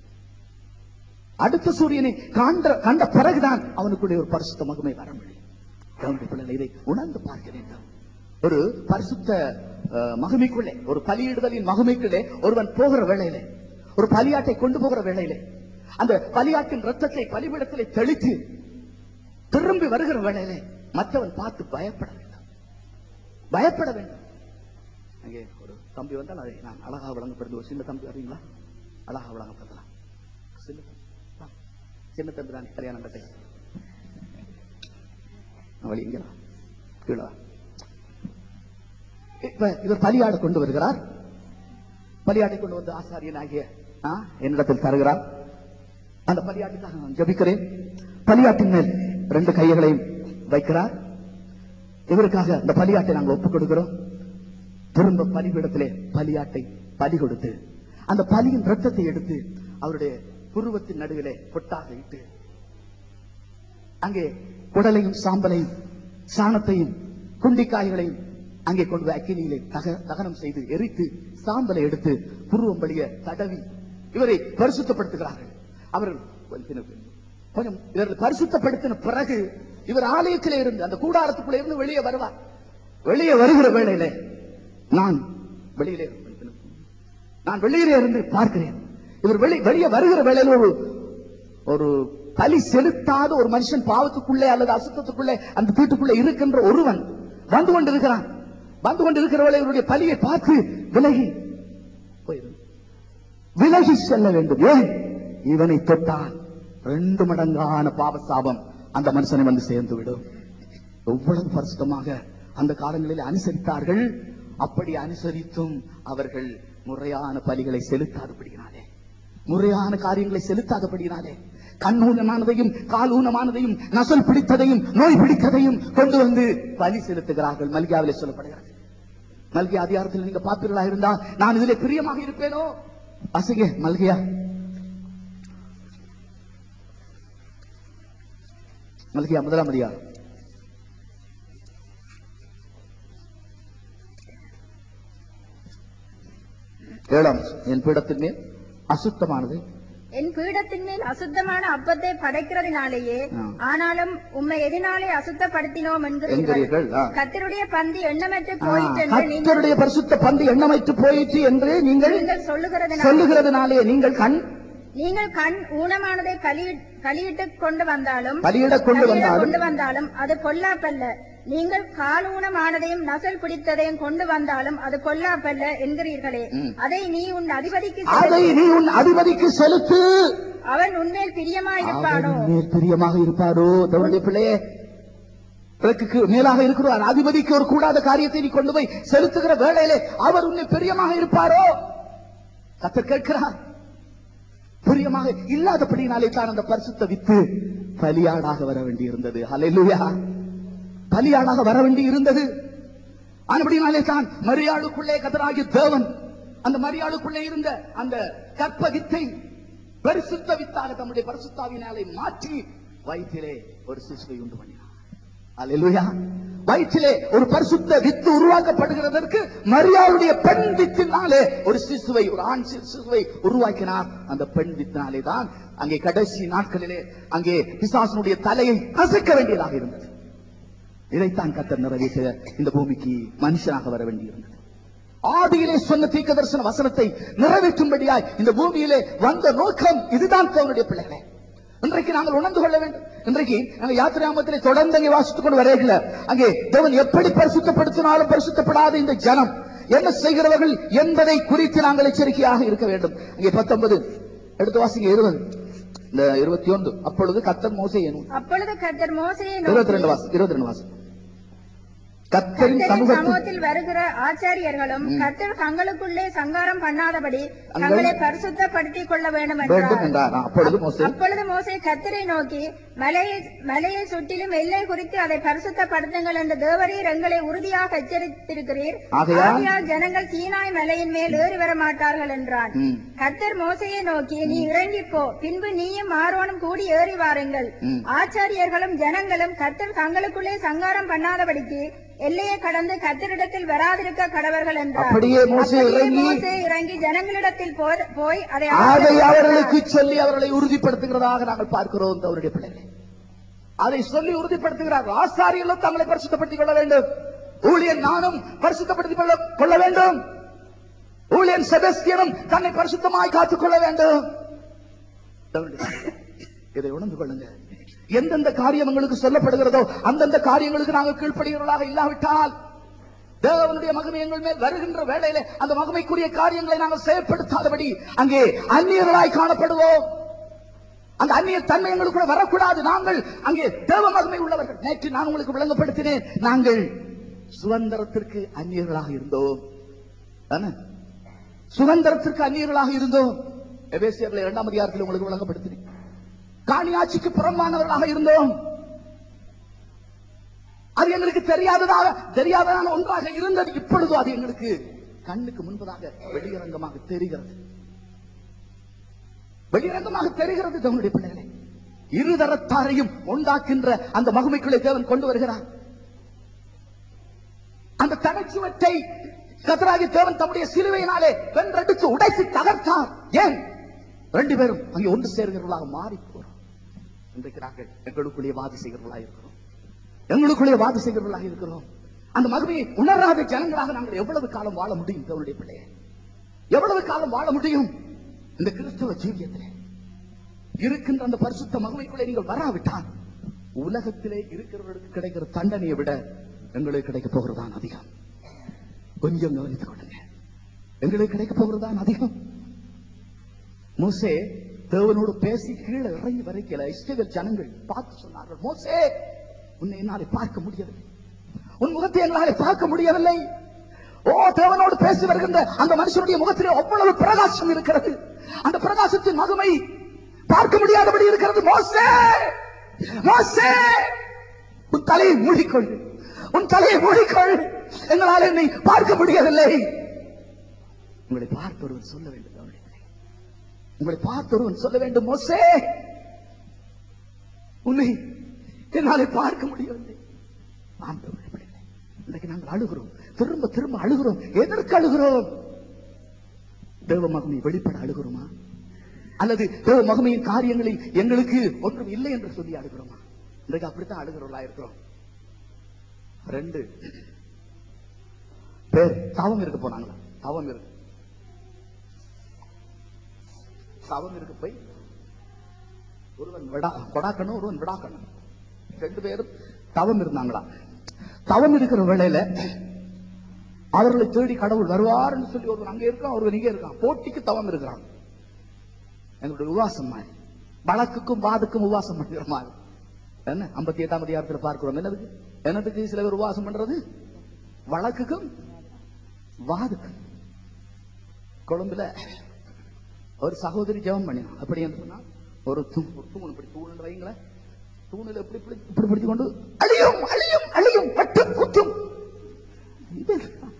அடுத்த சூரியனை காண்ட கண்ட பிறகுதான் அவனுக்குள்ளே ஒரு பரிசுத்த மகமை வர முடியும் கவனித்து பிள்ளைகளை இதை உணர்ந்து பார்க்க வேண்டும் ஒரு பரிசுத்த அஹ், மகிமைக்குள்ளே ஒரு பலியிடுதலின் மகிமைக்குள்ளே ஒருவன் போகிற வேளையிலே ஒரு பலியாட்டை கொண்டு போகிற வேளையிலே அந்த பலியாட்டின் ரத்தத்தை பலிபிடத்திலே தெளித்து திரும்பி வருகிற வேளையிலே மற்றவன் பார்த்து பயப்பட வேண்டும் பயப்பட வேண்டும் அங்கே ஒரு தம்பி வந்தால் அதை நான் அழகா விளங்கப்படுது ஒரு சின்ன தம்பி வரீங்களா அழகா விளங்கப்படுத்தலாம் சின்ன தம்பி வா. சின்ன தம்பி தான் கல்யாணம் கட்டை வழி இங்க வா. கீழே வா. இப்ப இவர் பலியாடு கொண்டு வருகிறார் பலியாட்டை கொண்டு வந்து ஆசாரியனாகிய ஆ, என்னிடத்தில் தருகிறார் அந்த பலியாட்டுக்காக நான் ஜெபிக்கிறேன் பலியாட்டின் மேல் ரெண்டு கைகளையும் வைக்கிறார் இவருக்காக அந்த பலியாட்டை நாங்கள் ஒப்புக் கொடுக்கிறோம் திரும்ப பலிபீடத்திலே பலியாட்டை பலி கொடுத்து அந்த பலியின் ரத்தத்தை எடுத்து அவருடைய புருவத்தின் நடுவிலே கொட்டாக இட்டு அங்கே குடலையும் சாம்பலையும் சாணத்தையும் குண்டிக்காய்களையும் அங்கே கொண்டு போய் அக்கினியிலே தக தகனம் செய்து எரித்து சாம்பலை எடுத்து புருவம் வழிய தடவி இவரை பரிசுத்தப்படுத்துகிறார்கள் அவர்கள் கொஞ்சம் கொஞ்சம் இவர்கள் பரிசுத்தப்படுத்தின பிறகு இவர் ஆலயத்திலே இருந்து அந்த கூடாரத்துக்குள்ளே இருந்து வெளியே வருவார் வெளியே வருகிற வேளையிலே நான் வெளியிலே நான் வெளியிலே இருந்து பார்க்கிறேன் இவர் வெளி வெளியே வருகிற வேளையில ஒரு ஒரு பலி செலுத்தாத ஒரு மனுஷன் பாவத்துக்குள்ளே அல்லது அசுத்தத்துக்குள்ளே அந்த வீட்டுக்குள்ளே இருக்கின்ற ஒருவன் வந்து கொண்டிருக்கிறான் வந்து கொண்டிருக்கிறவளை இவருடைய பலியை பார்த்து விலகி போயிரு விலகி செல்ல வேண்டும் ஏன் இவனை தொட்டால் ரெண்டு மடங்கான பாவ சாபம் அந்த மனுஷனை வந்து சேர்ந்து விடும் எவ்வளவு பரிசுத்தமாக அந்த காலங்களில் அனுசரித்தார்கள் அப்படி அனுசரித்தும் அவர்கள் முறையான பலிகளை செலுத்தாதபடியினாலே முறையான காரியங்களை செலுத்தாதபடியினாலே கண் ஊனமானதையும் கால் ஊனமானதையும் நசல் பிடித்ததையும் நோய் பிடித்ததையும் கொண்டு வந்து பலி செலுத்துகிறார்கள் மல்கியாவிலே சொல்லப்படுகிறது மல்கிய அதிகாரத்தில் நீங்க பாப்பீர்களா இருந்தா நான் இதிலே பிரியமாக இருப்பேனோ அசிங்க மல்கியா மல்கியா முதலாம் அதிகாரம் ஏழாம் என் பீடத்தின் மேல் அசுத்தமானது என் பீடத்தின் மேல் அசுத்தமான அப்பத்தை படைக்கிறதினாலேயே ஆ. ஆனாலும் உம்மை எதினாலே அசுத்தப்படுத்தினோம் என்கிறீர்கள், என்கிறீர்கள் ஆ. கத்தருடைய பந்தி எண்ணமற்று போயிற்று என்று நீங்கள் கர்த்தருடைய பரிசுத்த பந்து எண்ணமைத்து போயிற்று என்று நீங்கள் நீங்கள் சொல்லுகிறதுனால சொல்லுகிறதுனாலே நீங்கள் கண் நீங்கள் கண் ஊனமானதை பலியிட்- பலியிட்டுக் கொண்டு வந்தாலும் பலியிடக் கொண்டு பலியிடக் வந்தாலும் கொண்டு வந்தாலும் அது பொல்லாப்பல்ல நீங்கள் கால் ஊனமானதையும் நசல் பிடித்ததையும் கொண்டு வந்தாலும் அது பொல்லாப்பல்ல என்கிறீர்களே அதை நீ உன் அதிபதிக்கு அதை செலுத்து. நீ உன் அதிபதிக்கு செலுத்து அவன் உன்மேல் பிரியமாயிருப்பானோ அவர் மேல் பிரியமாக இருப்பாரோ தவளுடைய பிள்ளையே பிறகுக்கு மேலாக இருக்கிறார் அதிபதிக்கு ஒரு கூடாத காரியத்தை நீ கொண்டு போய் செலுத்துகிற வேளையிலே அவர் உன்னை பிரியமாக இருப்பாரோ கத்தர் கேட்கிறார் புரியமாக இல்லாதபடினாலே தான் அந்த பரிசுத்த வித்து பலியாடாக வர வேண்டி இருந்தது ஹalleluya பலியாடாக வர வேண்டி இருந்தது ஆனபடினாலே தான் மரியாளுக்குள்ளே கதராகிய தேவன் அந்த மரியாளுக்குள்ளே இருந்த அந்த கற்ப வித்தை பரிசுத்த வித்தாக தம்முடைய பரிசுத்தாவினாலே மாற்றி வயிற்றிலே ஒரு சிசுவை உண்டு பண்ணினார் அல்லேலூயா வயிற்றிலே ஒரு பரிசுத்த வித்து உருவாக்கப்படுகிறதற்கு மரியாளுடைய பெண் வித்தினாலே ஒரு சிசுவை ஒரு ஆண் சி- சிசுவை உருவாக்கினார் அந்த பெண் வித்தினாலே தான் அங்கே கடைசி நாட்களிலே அங்கே பிசாசனுடைய தலையை அசைக்க வேண்டியதாக இருந்தது இதைத்தான் கத்தர் நிறைவேற்ற இந்த பூமிக்கு மனுஷனாக வர வேண்டியிருந்தது ஆதியிலே சொன்ன தீர்க்க தரிசன வசனத்தை நிறைவேற்றும்படியாய் இந்த பூமியிலே வந்த நோக்கம் இதுதான் தேவனுடைய பிள்ளைகளே இன்றைக்கு நாங்கள் உணர்ந்து கொள்ள வேண்டும் இன்றைக்கு நாங்கள் யாத்திராமத்திலே தொடர்ந்து அங்கே வாசித்துக் கொண்டு வரையில அங்கே தேவன் எப்படி பரிசுத்தப்படுத்தினாலும் பரிசுத்தப்படாத இந்த ஜனம் என்ன செய்கிறவர்கள் என்பதை குறித்து நாங்கள் எச்சரிக்கையாக இருக்க வேண்டும் அங்கே பத்தொன்பது எடுத்து வாசிங்க இருபது இந்த இருபத்தி ஒன்று அப்பொழுது கத்தர் மோசை எனும் அப்பொழுது கர்த்தர் மோசையை இருபத்தி ரெண்டு நோக்கி வாசம் இருபத்தி ரெண்டு வாசம் கத்தரின் கர்த்தரின் சமூகத்தில் சமூகத்தில் வருகிற ஆச்சாரியர்களும் கர்த்தர் தங்களுக்குள்ளே சங்காரம் பண்ணாதபடி தங்கள் தங்களை பரிசுத்தப்படுத்திக் கொள்ள வேண்டும் வேண்டும் என்றார் என்றார் அப்பொழுது மோசே அப்பொழுது மோசே கர்த்தரை நோக்கி மலையை மலையை சுற்றிலும் எல்லை குறித்து அதை பரிசுத்தப்படுத்துங்கள் என்று தேவரீர் எங்களை உறுதியாக எச்சரித்திருக்கிறீர் ஆகையால் ஆகையால் ஜனங்கள் சீனாய் மலையின் மேல் ஏறி வர மாட்டார்கள் என்றான் ம். கர்த்தர் மோசையை நோக்கி நீ இறங்கி போ பின்பு நீயும் ஆரோனும் கூடி ஏறி வாருங்கள் ம். ஆச்சாரியர்களும் ஜனங்களும் கர்த்தர் தங்களுக்குள்ளே சங்காரம் பண்ணாதபடிக்கு எல்லையை கடந்து கர்த்தரிடத்தில் வராதிருக்க கடவர்கள் என்றார் அப்படியே மோசே அப்படியே இறங்கி மோசே இறங்கி ஜனங்களிடத்தில் போ- போய் அதை அதை ஆசீர்வதித்தார். அவர்களுக்கு சொல்லி அவர்களை உறுதிப்படுத்துகிறதாக நாங்கள் பார்க்கிறோம் அவருடைய பிள்ளைகளை அதை சொல்லி உறுதிப்படுத்துகிறார் ஆசாரியர்களும் தங்களை பரிசுத்தப்படுத்திக் கொள்ள வேண்டும் ஊழியன் நானும் பரிசுத்தப்படுத்திக் கொள்ள கொள்ள வேண்டும் ஊழியன் செபஸ்தியனும் தன்னை பரிசுத்தமாய் காத்துக் கொள்ள வேண்டும் தேவனுடைய பிள்ளைகளே, இதை உணர்ந்து கொள்ளுங்க எந்தெந்த காரியம் உங்களுக்கு சொல்லப்படுகிறதோ அந்தந்த காரியங்களுக்கு நாங்கள் கீழ்ப்படுகிறவர்களாக இல்லாவிட்டால் தேவனுடைய மகிமை எங்கள் மேல் வருகின்ற வேளையிலே அந்த மகிமைக்குரிய காரியங்களை நாங்கள் செயல்படுத்தாதபடி அங்கே அந்நியர்களாய் காணப்படுவோம் அந்த அந்நிய தன்மை எங்களுக்குள்ள வரக்கூடாது நாங்கள் அங்கே தேவ மகிமை உள்ளவர்கள் நேற்று நான் உங்களுக்கு விளங்கப்படுத்தினேன் நாங்கள் சுதந்திரத்திற்கு அந்நியர்களாக இருந்தோம் தானே? சுதந்திரத்திற்கு அந்நியர்களாக இருந்தோம் எபேசியர்ல இரண்டாம் அதிகாரத்தில் உங்களுக்கு விளங்கப்படுத்தினேன் காணியாட்சிக்கு புறம்பானவர்களாக இருந்தோம் அது எங்களுக்கு தெரியாததாக தெரியாததான ஒன்றாக இருந்தது இப்பொழுதோ அது எங்களுக்கு கண்ணுக்கு முன்பதாக வெளியரங்கமாக தெரிகிறது வெளியரங்கமாக தெரிகிறது தேவனுடைய பிள்ளைகளே இருதரத்தாரையும் உண்டாக்கின்ற அந்த மகிமைக்குள்ளே தேவன் கொண்டு வருகிறார் அந்த தனச்சுவத்தை கத்தராகி தேவன் தம்முடைய சிலுவையினாலே வென்றடித்து உடைத்து தகர்த்தார் ஏன் ரெண்டு பேரும் அங்கே ஒன்று சேர்கிறவர்களாக மாறி போறோம் இன்றைக்கு நாங்கள் எங்களுக்குள்ளே வாதி செய்கிறவர்களாக இருக்கிறோம் எங்களுக்குள்ளே வாதி செய்கிறவர்களாக இருக்கிறோம் அந்த மகிமையை உணராத ஜனங்களாக நாங்கள் எவ்வளவு காலம் வாழ முடியும் தேவனுடைய பிள்ளையே எவ்வளவு காலம் வாழ முடியும் இந்த கிறிஸ்தவ ஜீவியத்திலே இருக்கின்ற அந்த பரிசுத்த மகிமைக்குள்ளே நீங்கள் வராவிட்டால் உலகத்திலே இருக்கிறவர்களுக்கு கிடைக்கிற தண்டனையை விட எங்களுக்கு கிடைக்க போகிறதான் அதிகம் கொஞ்சம் கவனித்துக் கொள்ளுங்க எங்களுக்கு கிடைக்க போகிறதான் அதிகம் மோசே தேவனோடு பேசி கீழே இறங்கி வரைக்கல இஸ்ரவேல் ஜனங்கள் பார்த்து சொன்னார்கள் மோசே உன்னை என்னாலே பார்க்க முடியவில்லை உன் முகத்தை எங்களாலே பார்க்க முடியவில்லை ஓ தேவனோடு பேசி வருகின்ற அந்த மனுஷனுடைய முகத்திலே அவ்வளவு பிரகாசம் இருக்கிறது அந்த பிரகாசத்தின் மகிமை பார்க்க முடியாதபடி இருக்கிறது மோசே மோசே உன் தலையை மூடிக்கொள் உன் தலையை மூடிக்கொள் எங்களால் என்னை பார்க்க முடியவில்லை உங்களை பார்த்து ஒருவன் சொல்ல வேண்டும் அவர்களே. உங்களை பார்த்து ஒருவன் சொல்ல வேண்டும் மோசே உன்னை என்னாலே பார்க்க முடியவில்லை ஆண்டவரே, பிள்ளைகளே, இன்றைக்கு நாங்கள் அழுகிறோம் திரும்ப திரும்ப அழுகிறோம் எதற்கு அழுகிறோம் தேவ மகிமை வெளிப்பட அழுகிறோமா அல்லது தேவ மகிமையின் காரியங்களில் எங்களுக்கு ஒன்றும் இல்லை என்று சொல்லி அழுகிறோமா இன்றைக்கு அப்படித்தான் அழுகிறவர்களா இருக்கிறோம் ரெண்டு பேர் தவம் இருக்க போனாங்களா தவம் இருக்கு தவம் இருக்க போய் ஒருவன் விடா கொடாக்கணும் ஒருவன் விடாக்கணும் ரெண்டு பேரும் தவம் இருந்தாங்களா தவம் இருக்கிற வேளையில அவர்களை தேடி கடவுள் வருவார்னு சொல்லி ஒருவன் அங்க இருக்கான் ஒருவன் இங்க இருக்கான் போட்டிக்கு தவம் இருக்கிறான் எங்களுடைய உவாசம் மாதிரி வழக்குக்கும் வாதுக்கும் உவாசம் பண்ணுகிற மாதிரி என்ன ஐம்பத்தி எட்டாம் அதிகாரத்தில் பார்க்கிறோம் என்னதுக்கு என்னதுக்கு சில பேர் உவாசம் பண்றது வழக்குக்கும் வாதுக்கும் கொழும்புல ஒரு சகோதரி ஜெபம் பண்ணினான் அப்படி என்று சொன்னா ஒரு தூ ஒரு தூண் இப்படி தூண் வைங்களேன் தூணில் இப்படி இப்படி இப்படி பிடிச்சு கொண்டு அழியும் அழியும் அழியும் பட்டும் குத்தும் இது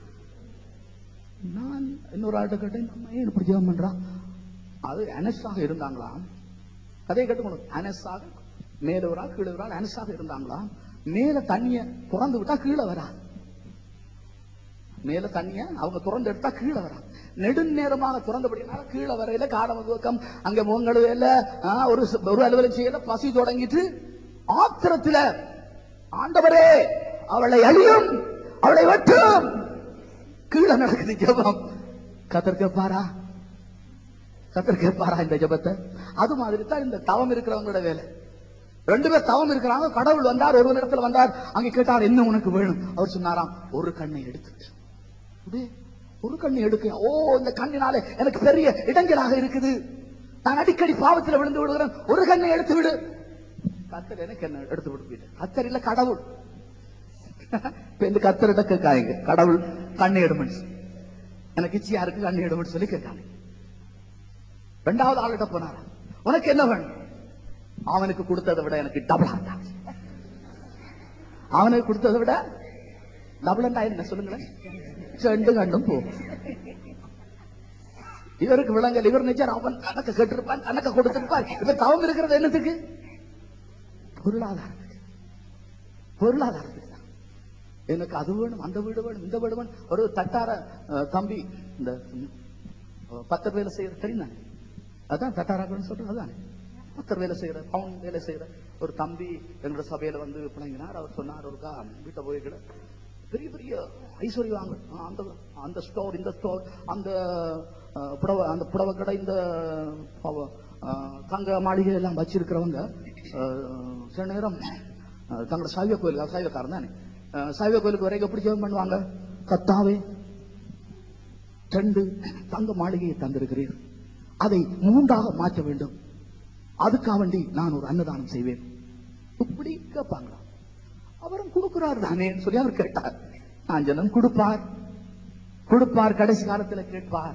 நான் இன்னொரு ஆள்கிட்ட கேட்டேன் நம்ம ஏன் இப்படி ஜெபம் பண்றான் அது அனஸாக இருந்தாங்களாம் கதையை கேட்டுக்கணும் அனஸாக மேல ஒரு ஆள் கீழே ஒரு ஆள் அனஸாக இருந்தாங்களாம் மேல தண்ணிய திறந்து விட்டா கீழே வரா மேல தண்ணிய அவங்க திறந்து எடுத்தா கீழே வரா நெடுநேரமாக திறந்தபடினால கீழே வரையில காலம் துவக்கம் அங்க முகங்களுவேல ஒரு ச- ஒரு அலுவலகம் செய்யல பசி தொடங்கிட்டு ஆத்திரத்துல ஆண்டவரே அவளை அழியும் அவளை வெட்டும் கீழே நடக்குது ஜெபம் கத்தர் கேட்பாரா கத்தர் கேட்பாரா இந்த ஜெபத்தை அது மாதிரி தான் இந்த தவம் இருக்கிறவங்களோட வேலை ரெண்டு பேர் தவம் இருக்கிறாங்க கடவுள் வந்தார் ஒரு இடத்துல வந்தார் அங்க கேட்டார் என்ன உனக்கு வேணும் அவர் சொன்னாராம் ஒரு கண்ணை எடுத்துட்டு அப்படியே ஒரு கண்ணை எடுக்க ஓ இந்த கண்ணினாலே எனக்கு பெரிய இடங்களாக இருக்குது நான் அடிக்கடி பாவத்துல விழுந்து விடுகிறேன் ஒரு கண்ணை எடுத்து விடு கத்தர் எனக்கு என்ன எடுத்து விடு கத்தர் இல்ல கடவுள் இப்ப இந்த கத்தரிட்ட கேட்காங்க கடவுள் கண்ணை எடுமன்னு சொல்லி. எனக்கு இச்சியா இருக்கு கண்ணை எடுமன்னு சொல்லி கேட்காங்க ரெண்டாவது ஆளுகிட்ட போனாரா உனக்கு என்ன வேணும் அவனுக்கு கொடுத்ததை விட எனக்கு டபுளா தான் அவனுக்கு கொடுத்ததை விட டபுள் என்ன சொல்லுங்களேன் ரெண்டு கண்டும் போ இவருக்கு விளங்கல் இவர் நிச்சயம் அவன் கணக்க கேட்டிருப்பான் கணக்க கொடுத்திருப்பார் இவர் தவம் இருக்கிறது என்னத்துக்கு பொருளாதாரத்துக்கு பொருளாதாரத்துக்கு தான். எனக்கு அது வேணும் அந்த வீடு வேணும் இந்த வீடு வேணும் ஒரு தட்டார அஹ், தம்பி இந்த ம், பத்தர் வேலை செய்யற தெரியுமா அதான் தட்டாராக்கள்னு சொல்றது அதானே பத்தர் வேலை செய்யற பவுன் வேலை செய்யற ஒரு தம்பி எங்களோட சபையில வந்து பிள்ளைங்கினார் அவர் சொன்னார் ஒருக்கா வீட்டை போய்கிட பெரிய பெரிய ஐஸ்வர்யம் வாங்க அந்த அந்த ஸ்டோர் இந்த ஸ்டோர் அந்த அஹ், புடவை அந்த புடவை கடை இந்த பவ- அஹ், தங்க மாளிகை எல்லாம் வச்சிருக்கிறவங்க அஹ், சில நேரம் அஹ், தங்களோட சைவ கோயிலுக்கு சைவக்காரன் தானே அஹ், சைவ கோயிலுக்கு வரைக்கும் எப்படி ஜெபம் பண்ணுவாங்க கத்தாவே ரெண்டு தங்க மாளிகையை தந்திருக்கிறீர் அதை மூன்றாக மாற்ற வேண்டும் அதுக்காக வேண்டி நான் ஒரு அன்னதானம் செய்வேன் இப்படி கேட்பாங்களா அவரும் கொடுக்கிறார் தானே சொல்லி அவர் கேட்டார் நான் ஜனம் கொடுப்பார் கொடுப்பார் கடைசி காலத்துல கேட்பார்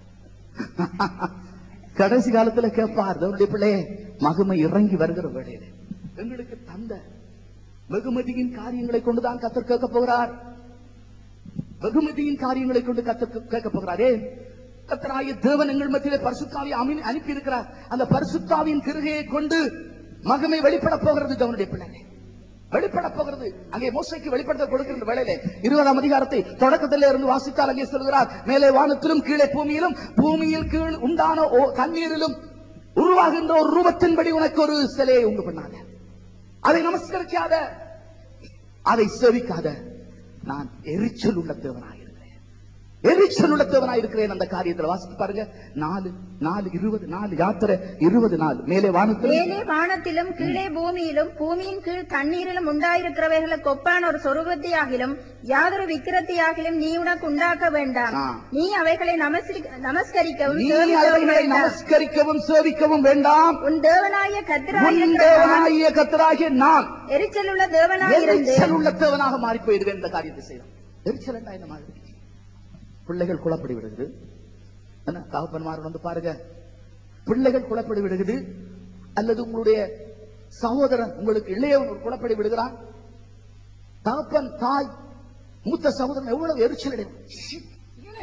கடைசி காலத்துல கேட்பார் தேவனுடைய பிள்ளையே மகிமை இறங்கி வருகிற வேளையில எங்களுக்கு தந்த வெகுமதியின் காரியங்களை கொண்டுதான் கத்தர் கேட்க போகிறார் வெகுமதியின் காரியங்களை கொண்டு கத்தர் கேட்க போகிறாரே கத்தராய தேவன் எங்கள் மத்தியிலே பரிசுத்தாவி அனுப்பி இருக்கிறார் அந்த பரிசுத்தாவின் கிருகையை கொண்டு மகிமை வெளிப்பட போகிறது தேவனுடைய பிள்ளைகளே வெளிப்பட போகிறது அங்கே மோசைக்கு வெளிப்படுத்த கொடுக்கிற வேளையிலே இருபதாம் அதிகாரத்தை தொடக்கத்திலே இருந்து வாசித்தால் அங்கே சொல்கிறார் மேலே வானத்திலும் கீழே பூமியிலும் பூமியில் கீழ் உண்டான ஓ- தண்ணீரிலும் உருவாகின்ற ஒரு ரூபத்தின்படி உனக்கு ஒரு சிலையை உண்டு பண்ணாத அதை நமஸ்கரிக்காத அதை சேவிக்காத நான் எரிச்சல் உள்ள தேவனாயிருக்கிறேன் எரிச்சல் உள்ள தேவனாயிருக்கிறேன் அந்த காரியத்தில் வாசித்து பாருங்க நாலு நாலு இருபது நாலு யாத்திரை இருபது நாள் மேலே வானத்தில் மேலே வானத்திலும் கீழே பூமியிலும் பூமியின் கீழ் தண்ணீரிலும் உண்டாயிருக்கிறவைகளுக்கு ஒப்பான ஒரு சொருபத்தையாகிலும் யாதொரு விக்கிரத்தையாகிலும் நீ உனக்கு உண்டாக்க வேண்டாம் ஆ. நீ அவைகளை நமஸ்கரி- நமஸ்கரிக்கவும் நீ சேவிக்கவும் அவைகளை வேண்டாம். நமஸ்கரிக்கவும் சேவிக்கவும் வேண்டாம் உன் தேவனாய உன் கத்திராயிருக்கிற தேவனாகிய கத்தராகிய நான் எரிச்சல் உள்ள தேவனாயிருந்து எரிச்சல் உள்ள தேவனாக மாறி போயிடுவேன் இந்த காரியத்தை செய்யலாம் எரிச்சல் என்ன என்ன மாதிரி பிள்ளைகள் குழப்படி விடுகிறது என்ன தகப்பன்மார் வந்து பாருங்க பிள்ளைகள் குழப்படி விடுகிறது அல்லது உங்களுடைய சகோதரன் உங்களுக்கு இளையவன் ஒரு குழப்படி விடுகிறான் தகப்பன் தாய் மூத்த சகோதரன் எவ்வளவு எரிச்சல் அடையும் ஷீ, ஏனே?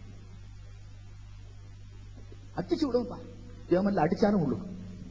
அடிச்சு விடுவோம் பாரு தேவன்ல அடிச்சாலும் உள்ளுக்கும்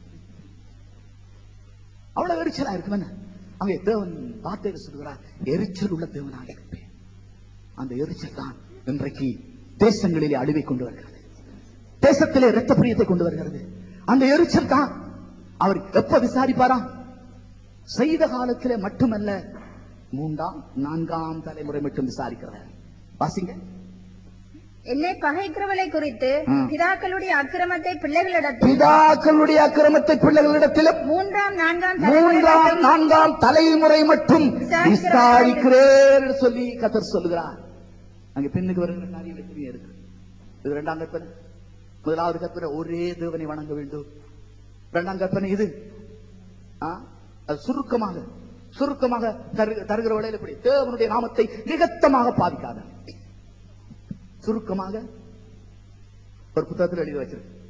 அவ்வளவு எரிச்சலா இருக்கும் என்ன அங்கே தேவன் வார்த்தையில் சொல்கிறார் எரிச்சல் உள்ள தேவனாக இருப்பேன் அந்த எரிச்சல் தான் இன்றைக்கு தேசங்களிலே அழிவை கொண்டு வருகிறது தேசத்திலே இரத்த பிரியத்தை கொண்டு வருகிறது அந்த எரிச்சல் தான் அவர் எப்ப விசாரிப்பாராம் செய்த காலத்திலே மட்டுமல்ல மூன்றாம் நான்காம் தலைமுறை மட்டும் விசாரிக்கிறார் வாசிங்க என்னை பகைக்கிறவளை குறித்து ஆ. பிதாக்களுடைய அக்கிரமத்தை பிள்ளைகளிடத்தில் பிதாக்களுடைய அக்கிரமத்தை பிள்ளைகளிடத்திலும் மூன்றாம் நான்காம் தலைமுறை மூன்றாம் மட்டும் நான்காம் தலைமுறை மட்டும் விசாரிக்கிறவர்கள் விசாரிக்கிறேன் என்று சொல்லி கத்தர் சொல்லுகிறார் அங்க பெண்ணுக்கு வருகிற காரியம் எத்தனையோ இருக்கு இது இரண்டாம் கற்பனை முதலாவது கற்பனை ஒரே தேவனை வணங்க வேண்டும் இரண்டாம் கற்பனை இது ஆ? அது சுருக்கமாக சுருக்கமாக தரு- தருகிற வேளையில் எப்படி தேவனுடைய நாமத்தை நிகத்தமாக பாதிக்காத சுருக்கமாக ஒரு புத்தகத்தில் எழுதி வச்சிருக்கு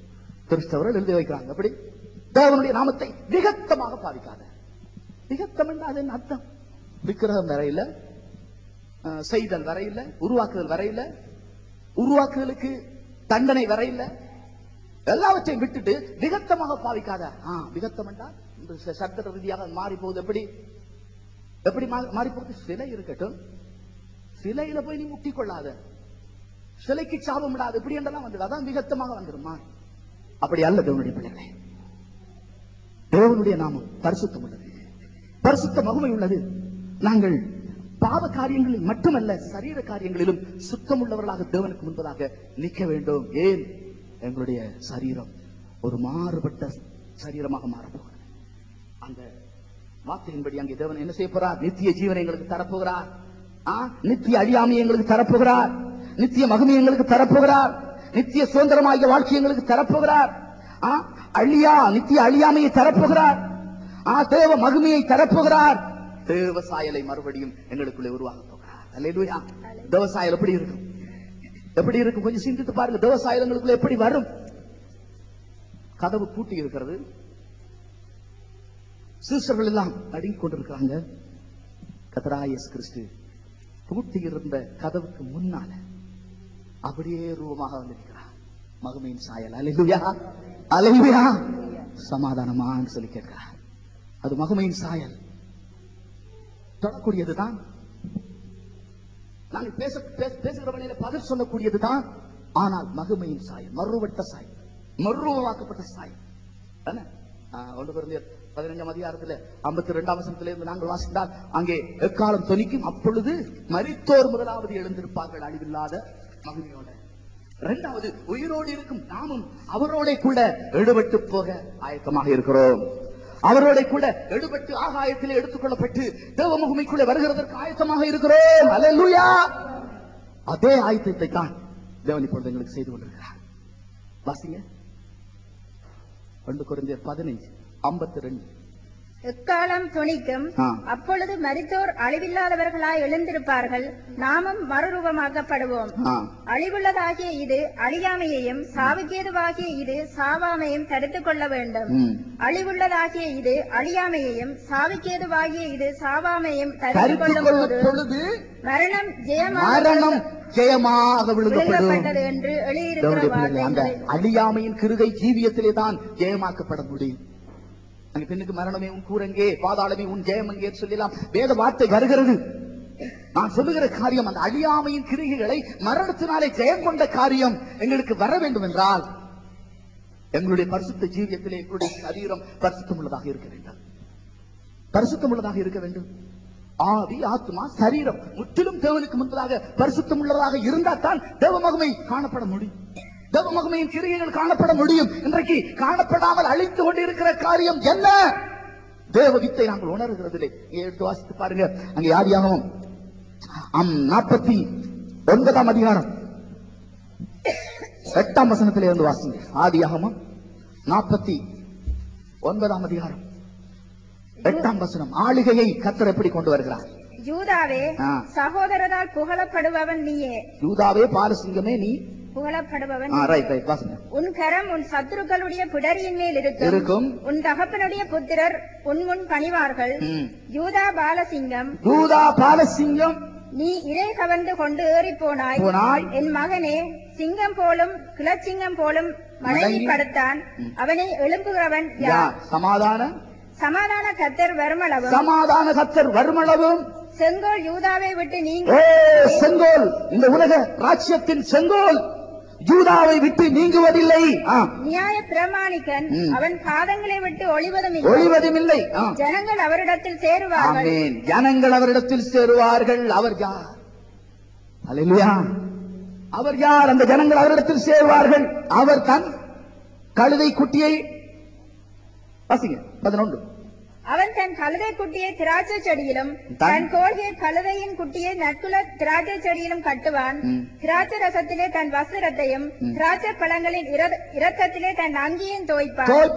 கிறிஸ்தவர்கள் எழுதி வைக்கிறாங்க அப்படி தேவனுடைய நாமத்தை விகத்தமாக பாவிக்காத விகத்தம் என்றால் அது என்ன அர்த்தம் விக்கிரகம் வரையில அஹ், செய்தல் வரையில உருவாக்குதல் வரையில உருவாக்குதலுக்கு தண்டனை வரையில எல்லாவற்றையும் விட்டுட்டு விகத்தமாக பாவிக்காத ஆ விகத்தம் என்றால் இந்த ச- சட்ட ரீதியாக மாறி போகுது எப்படி எப்படி மா- மாறி போகுது சிலை இருக்கட்டும் சிலையில போய் நீ முட்டிக் கொள்ளாத சிலைக்கு சாபம் விடாது இப்படி என்றெல்லாம் வந்துடு அதான் விகத்தமாக வந்துடுமா அப்படி அல்ல தேவனுடைய பிள்ளைகளே தேவனுடைய நாமம் பரிசுத்தம் உள்ளது பரிசுத்த மகிமை உள்ளது நாங்கள் பாவ காரியங்களில் மட்டுமல்ல சரீர காரியங்களிலும் சுத்தம் உள்ளவர்களாக தேவனுக்கு முன்பதாக நிற்க வேண்டும் ஏன் எங்களுடைய சரீரம் ஒரு மாறுபட்ட சரீரமாக மாறப்போகிறது அந்த வார்த்தையின்படி அங்கே தேவன் என்ன செய்ய போறார் நித்திய ஜீவனை எங்களுக்கு தரப்போகிறார் ஆ, நித்திய அழியாமை எங்களுக்கு தரப்போகிறார் நித்திய மகிமை எங்களுக்கு தரப்போகிறார் நித்திய சுதந்திரமாகிய வாழ்க்கை எங்களுக்கு தரப்போகிறார் ஆ, அழியா நித்திய அழியாமையை தரப்போகிறார் ஆ, தேவ மகிமையை தரப்போகிறார் தேவ சாயலை மறுபடியும் எங்களுக்குள்ளே உருவாக போகிறார் அல்லேலூயா தேவ சாயல் எப்படி இருக்கும் எப்படி இருக்கும் கொஞ்சம் சிந்தித்து பாருங்க தேவ சாயல் எங்களுக்குள்ள எப்படி வரும் கதவு பூட்டி இருக்கிறது சீசர்கள் எல்லாம் நடுங்கிக் கொண்டிருக்கிறாங்க கதராயஸ் கிறிஸ்து பூட்டி இருந்த கதவுக்கு முன்னால அப்படியே ரூபமாக வந்திருக்கிறார் மகிமையின் சாயல் அலையா அலையா சமாதானமான்னு சொல்லி கேட்கிறார் அது மகிமையின் சாயல் தொடக்கூடியதுதான் நாங்கள் பேச பேச- பேசுகிற வழியில பதில் சொல்லக்கூடியதுதான் ஆனால் மகிமையின் சாயல் மறுவட்ட சாயல் மறுரூபமாக்கப்பட்ட சாயல் தானே? ஆ, ஒன்று பிறந்தர் பதினஞ்சாம் அதிகாரத்துல ஐம்பத்தி ரெண்டாம் வசனத்திலிருந்து நாங்கள் வாசித்தால் அங்கே எக்காலம் தொனிக்கும் அப்பொழுது மரித்தோர் முதலாவது எழுந்திருப்பார்கள் அழிவில்லாத மகிமையோட இரண்டாவது உயிரோடு இருக்கும் நாமும் அவரோட கூட எடுபட்டு போக ஆயத்தமாக இருக்கிறோம் அவரோட கூட எடுபட்டு ஆகாயத்திலே எடுத்துக்கொள்ளப்பட்டு தேவ முகமைக்குள்ளே வருகிறதற்கு ஆயத்தமாக இருக்கிறோம் அல்லேலூயா அதே ஆயத்தத்தை தான் தேவன் இப்பொழுது எங்களுக்கு செய்து கொண்டிருக்கிறார் வாசிங்க ஒன்று குறைந்தர் பதினைஞ்சு ஐம்பத்தி ரெண்டு எக்காலம் துணிக்கும் ஆ. அப்பொழுது மரித்தோர் அழிவில்லாதவர்களாய் எழுந்திருப்பார்கள் நாமும் மறுரூபமாக்கப்படுவோம் ஆ. அழிவுள்ளதாகிய இது அழியாமையையும் சாவுக்கேதுவாகிய இது சாவாமையும் தடுத்துக் கொள்ள வேண்டும் ம். அழிவுள்ளதாகிய இது அழியாமையையும் சாவுக்கேதுவாகிய இது சாவாமையும் தடுத்துக் கருத்து கொள்ளும் கொள்ளும் போது பொழுது மரணம் ஜெயமாக மரணம் ஜெயமாக விழுங்கப்படும் விழுங்கப்பட்டது என்று எழுதியிருக்கிற தேவனுடைய பிள்ளைகளே, அந்த வார்த்தைகளை அழியாமையின் கிருகை ஜீவியத்திலே தான் ஜெயமாக்கப்பட முடியும் அங்க பெண்ணுக்கு மரணமே உன் கூரங்கே பாதாளமே உன் ஜெயம் அங்கே சொல்லலாம் வேத வார்த்தை வருகிறது நான் சொல்லுகிற காரியம் அந்த அழியாமையின் கிருகைகளை மரணத்தினாலே ஜெயம் கொண்ட காரியம் எங்களுக்கு வர வேண்டும் என்றால் எங்களுடைய பரிசுத்த ஜீவியத்திலே எங்களுடைய சரீரம் பரிசுத்தம் உள்ளதாக இருக்க வேண்டும் பரிசுத்தம் உள்ளதாக இருக்க வேண்டும் ஆவி ஆத்மா சரீரம் முற்றிலும் தேவனுக்கு முன்பதாக பரிசுத்தம் உள்ளதாக இருந்தால் தான் தேவ மகிமை காணப்பட முடியும் தேவ மகிமையின் கிரியைகள் காணப்பட முடியும் இன்றைக்கு காணப்படாமல் அழித்து கொண்டிருக்கிற காரியம் என்ன தேவ வித்தை நாங்கள் உணர்கிறதில்லை இங்கே எடுத்து வாசித்து பாருங்க அங்கே யாரியாகவும் நாற்பத்தி ஒன்பதாம் அதிகாரம் எட்டாம் வசனத்திலே இருந்து வாசிங்க ஆதியாகமம் நாற்பத்தி ஒன்பதாம் அதிகாரம் எட்டாம் வசனம் ஆளுகையை கத்தர் எப்படி கொண்டு வருகிறார் யூதாவே ஆ. சகோதரரால் புகழப்படுபவன் நீயே யூதாவே பாலசிங்கமே நீ புகழப்படுபவன் ஆ, ரைட் ரைட் வாசிங்க உன் கரம் உன் சத்துருக்களுடைய பிடரியின் மேல் இருக்கும் இருக்கும். உன் தகப்பனுடைய புத்திரர் உன் முன் பணிவார்கள் ம். யூதா பாலசிங்கம் யூதா பாலசிங்கம் நீ இறை கவர்ந்து கொண்டு ஏறி போனாய் போனாய். என் மகனே சிங்கம் போலும் கிளச்சிங்கம் போலும் மடங்கி மடங்கி. படுத்தான் அவனை எழுப்புகிறவன் யார் யார் சமாதான சமாதான கத்தர் வருமளவும் சமாதான கத்தர் வருமளவும் செங்கோல் யூதாவை விட்டு நீங்க ஓ செங்கோல் இந்த உலக ராஜ்யத்தின் செங்கோல் யூதாவை விட்டு நீங்குவதில்லை ஆ, நியாய பிரமாணிக்கன் ம். அவன் பாதங்களை விட்டு ஒளிவதும் இல்லை ஒளிவதும் இல்லை ஆ. ஜனங்கள் அவரிடத்தில் சேருவார்கள் ஆமென் ஜனங்கள் அவரிடத்தில் சேருவார்கள் அவர் யார் அல்லேலூயா அவர் யார் அந்த ஜனங்கள் அவரிடத்தில் சேருவார்கள் அவர் தன் கழுதை குட்டியை வாசிங்க பதினொன்று அவன் தன் கழுதை குட்டியை திராட்சை செடியிலும் தன்- தன் கோழியை கழுதையின் குட்டியை நற்குல திராட்சை செடியிலும் கட்டுவான் ம். திராட்சை ரசத்திலே தன் வஸ்திரத்தையும் திராட்சை பழங்களின் இர- இரத்தத்திலே தன் அங்கியும் தோய்ப்பான் தோல்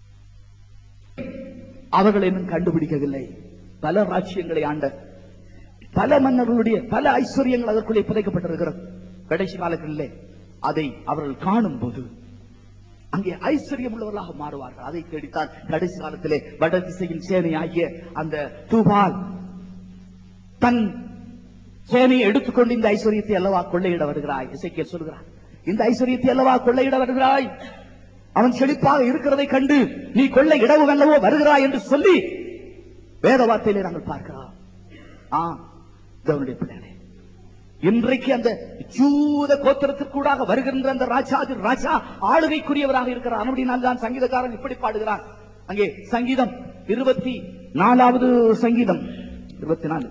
அவர்கள் இன்னும் கண்டுபிடிக்கவில்லை பல ராஜ்யங்களை ஆண்ட பல மன்னர்களுடைய பல ஐஸ்வர்யங்கள் அதற்குள்ளே புதைக்கப்பட்டிருக்கிறது கடைசி காலங்களிலே அதை அவர்கள் காணும் போது அங்கே ஐஸ்வர்யம் உள்ளவர்களாக மாறுவார்கள் அதை தேடித்தான் கடைசி காலத்திலே வட திசையின் சேனை ஆகிய அந்த தூபால் தன் சேனையை எடுத்துக்கொண்டு இந்த ஐஸ்வர்யத்தை அல்லவா கொள்ளையிட வருகிறாய் இசைக்கியல் சொல்கிறார் இந்த ஐஸ்வர்யத்தை அல்லவா கொள்ளையிட வருகிறாய் அவன் செழிப்பாக இருக்கிறதை கண்டு நீ கொள்ளை இடவு அல்லவோ வருகிறாய் என்று சொல்லி வேத வார்த்தையிலே நாங்கள் பார்க்கிறோம் ஆ தேவனுடைய பிள்ளைகளே இன்றைக்கு அந்த ஜூத கோத்திரத்திற்கூடாக வருகின்ற அந்த ராஜாதி ராஜா ஆளுகைக்குரியவராக இருக்கிறார் அப்படினால் தான் சங்கீதக்காரன் இப்படி பாடுகிறான் அங்கே சங்கீதம் இருபத்தி நாலாவது சங்கீதம் இருபத்தி நாலு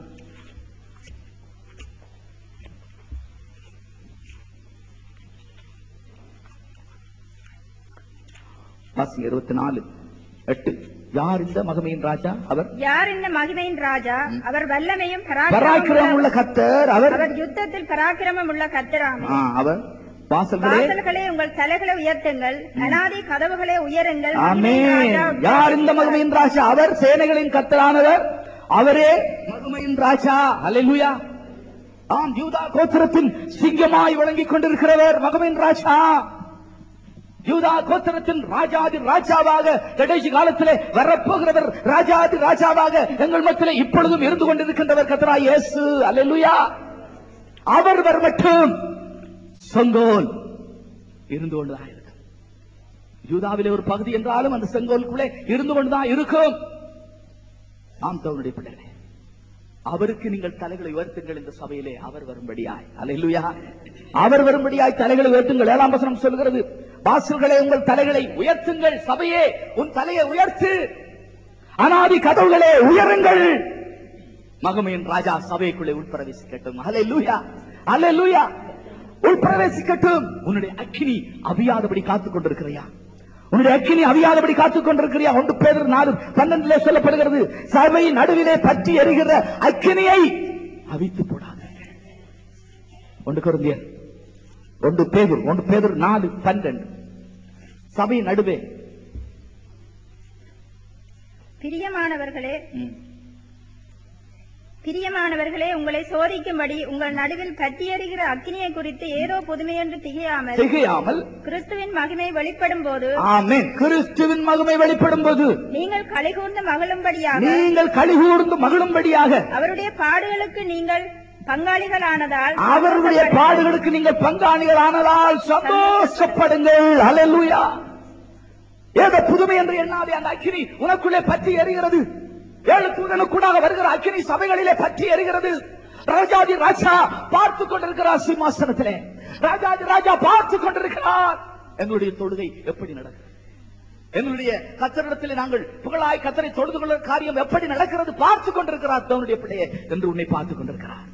வாசிங்க இருபத்தி நாலு எட்டு யார் இந்த மகமையின் ராஜா அவர் யார் இந்த மகிமையின் ராஜா அவர் வல்லமையும் பராக்கிரமம் பராக்கிரமம் உள்ள கத்தர் அவர் அவர் யுத்தத்தில் பராக்கிரமம் உள்ள கத்திராமே ஆ, அவர் வாசல்களே வாசல்களே உங்கள் தலைகளை உயர்த்துங்கள் அனாதி கதவுகளே உயருங்கள் ஆமே மகிமையின் ராஜா யார் இந்த மகிமையின் ராஜா அவர் சேனைகளின் கத்தரானவர் அவரே மகிமையின் ராஜா அல்லேலூயா ஆம் யூதா கோத்திரத்தின் சிங்கமாய் விளங்கிக் கொண்டிருக்கிறவர் மகமையின் ராஜா யூதா கோத்திரத்தின் ராஜாதி ராஜாவாக கடைசி காலத்திலே வரப்போகிறவர் ராஜாதி ராஜாவாக எங்கள் மத்தியிலே இப்பொழுதும் இருந்து கொண்டிருக்கின்றவர் கத்தரா இயேசு அல்லேலூயா அவர் வரமட்டும் செங்கோல் இருந்து கொண்டுதான் இருக்கு யூதாவிலே ஒரு பகுதி என்றாலும் அந்த செங்கோலுக்குள்ளே இருந்து கொண்டுதான் இருக்கும் ஆம் தவனுடைய பிள்ளைகளே அவருக்கு நீங்கள் தலைகளை உயர்த்துங்கள் இந்த சபையிலே அவர் வரும்படியாய் அல்லேலூயா அவர் வரும்படியாய் தலைகளை உயர்த்துங்கள் ஏழாம் வசனம் சொல்கிறது வாசல்களே உங்கள் தலைகளை உயர்த்துங்கள் சபையே உன் தலையை உயர்த்து அனாதி கதவுகளே உயருங்கள் மகமையின் ராஜா சபைக்குள்ளே உட்பிரவேசிக்கட்டும் அல்லேலூயா அல்லேலூயா உட்பிரவேசிக்கட்டும் உன்னுடைய அக்கினி அவியாதபடி காத்துக் கொண்டிருக்கிறையா உன்னுடைய அக்கினி அவியாதபடி காத்துக் கொண்டிருக்கிறியா ஒன்று பேர் நாலு பன்னெண்டிலே சொல்லப்படுகிறது சபையின் நடுவிலே பற்றி எரிகிற அக்கினியை அவித்து போடாது ஒன்று குருந்தியர் ஒன்று பேதர் ஒன்று பேதர் நாலு பன்னெண்டு சபையின் நடுவே பிரியமானவர்களே ம், பிரியமானவர்களே உங்களை சோதிக்கும்படி உங்கள் நடுவில் பற்றியெறிகிற அக்கினியை குறித்து ஏதோ புதுமையென்று திகையாமல் திகையாமல் கிறிஸ்துவின் மகிமை வெளிப்படும் போது ஆமென் கிறிஸ்துவின் மகிமை வெளிப்படும் போது நீங்கள் கலிகூர்ந்து மகிழும்படியாக நீங்கள் கழிகூர்ந்து மகிழும்படியாக அவருடைய பாடுகளுக்கு நீங்கள் பங்காளிகளானதால் அவருடைய பாடுகளுக்கு நீங்கள் பங்காளிகள் ஆனதால் சந்தோஷப்படுங்கள் அல்லேலூயா ஏதோ புதுமை என்று எண்ணாதே அந்த அக்கினி உனக்குள்ளே பற்றி எரிகிறது ஏழு தூதனுக்குடாக வருகிற அக்கினி சபைகளிலே பற்றி எரிகிறது ராஜாதி ராஜா பார்த்து கொண்டிருக்கிறார் சிம்மாசனத்திலே ராஜாதி ராஜா பார்த்து கொண்டிருக்கிறார் எங்களுடைய தொழுகை எப்படி நடக்கிறது எங்களுடைய கத்தரிடத்தில் நாங்கள் புகழாய் கத்தரை தொழுது கொள்ளும் காரியம் எப்படி நடக்கிறது பார்த்து கொண்டிருக்கிறார் தன்னுடைய பிள்ளையே என்று உன்னை பார்த்து கொண்டிருக்கிறார்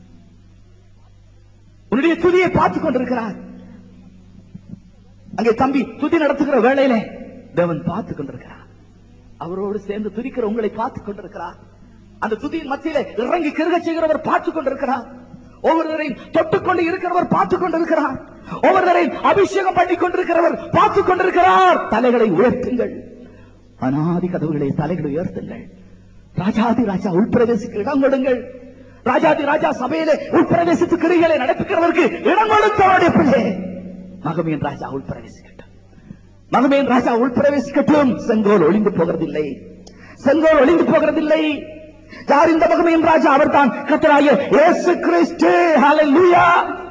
உன்னுடைய துதியை பார்த்துக் கொண்டிருக்கிறார் அங்கே தம்பி துதி நடத்துகிற வேளையிலே தேவன் பார்த்துக் கொண்டிருக்கிறார் அவரோடு சேர்ந்து துதிக்கிற உங்களை பார்த்துக் கொண்டிருக்கிறார் அந்த துதியின் மத்தியிலே இறங்கி கிருக செய்கிறவர் பார்த்துக் கொண்டிருக்கிறார் ஒவ்வொருவரையும் தொட்டுக்கொண்டு இருக்கிறவர் பார்த்துக் கொண்டிருக்கிறார் ஒவ்வொருவரையும் அபிஷேகம் பண்ணி கொண்டிருக்கிறவர் பார்த்துக் கொண்டிருக்கிறார் தலைகளை உயர்த்துங்கள் அனாதி கதவுகளை தலைகளை உயர்த்துங்கள் ராஜாதி ராஜா உள்பிரவேசிக்க இடம் கொடுங்கள் ராஜாதி ராஜா சபையிலே உள்பிரவேசித்து கிரிகளை நடத்துகிறவருக்கு இடம் கொடுத்தவருடைய பிள்ளை மகமையின் ராஜா உள்பிரவேசிக்கட்டும் மகமையின் ராஜா உள்பிரவேசிக்கட்டும் செங்கோல் ஒளிந்து போகிறதில்லை செங்கோல் ஒளிந்து போகிறதில்லை யார் இந்த மகமையின் ராஜா அவர்தான் கத்தராகிய இயேசு கிறிஸ்து ஹalleluya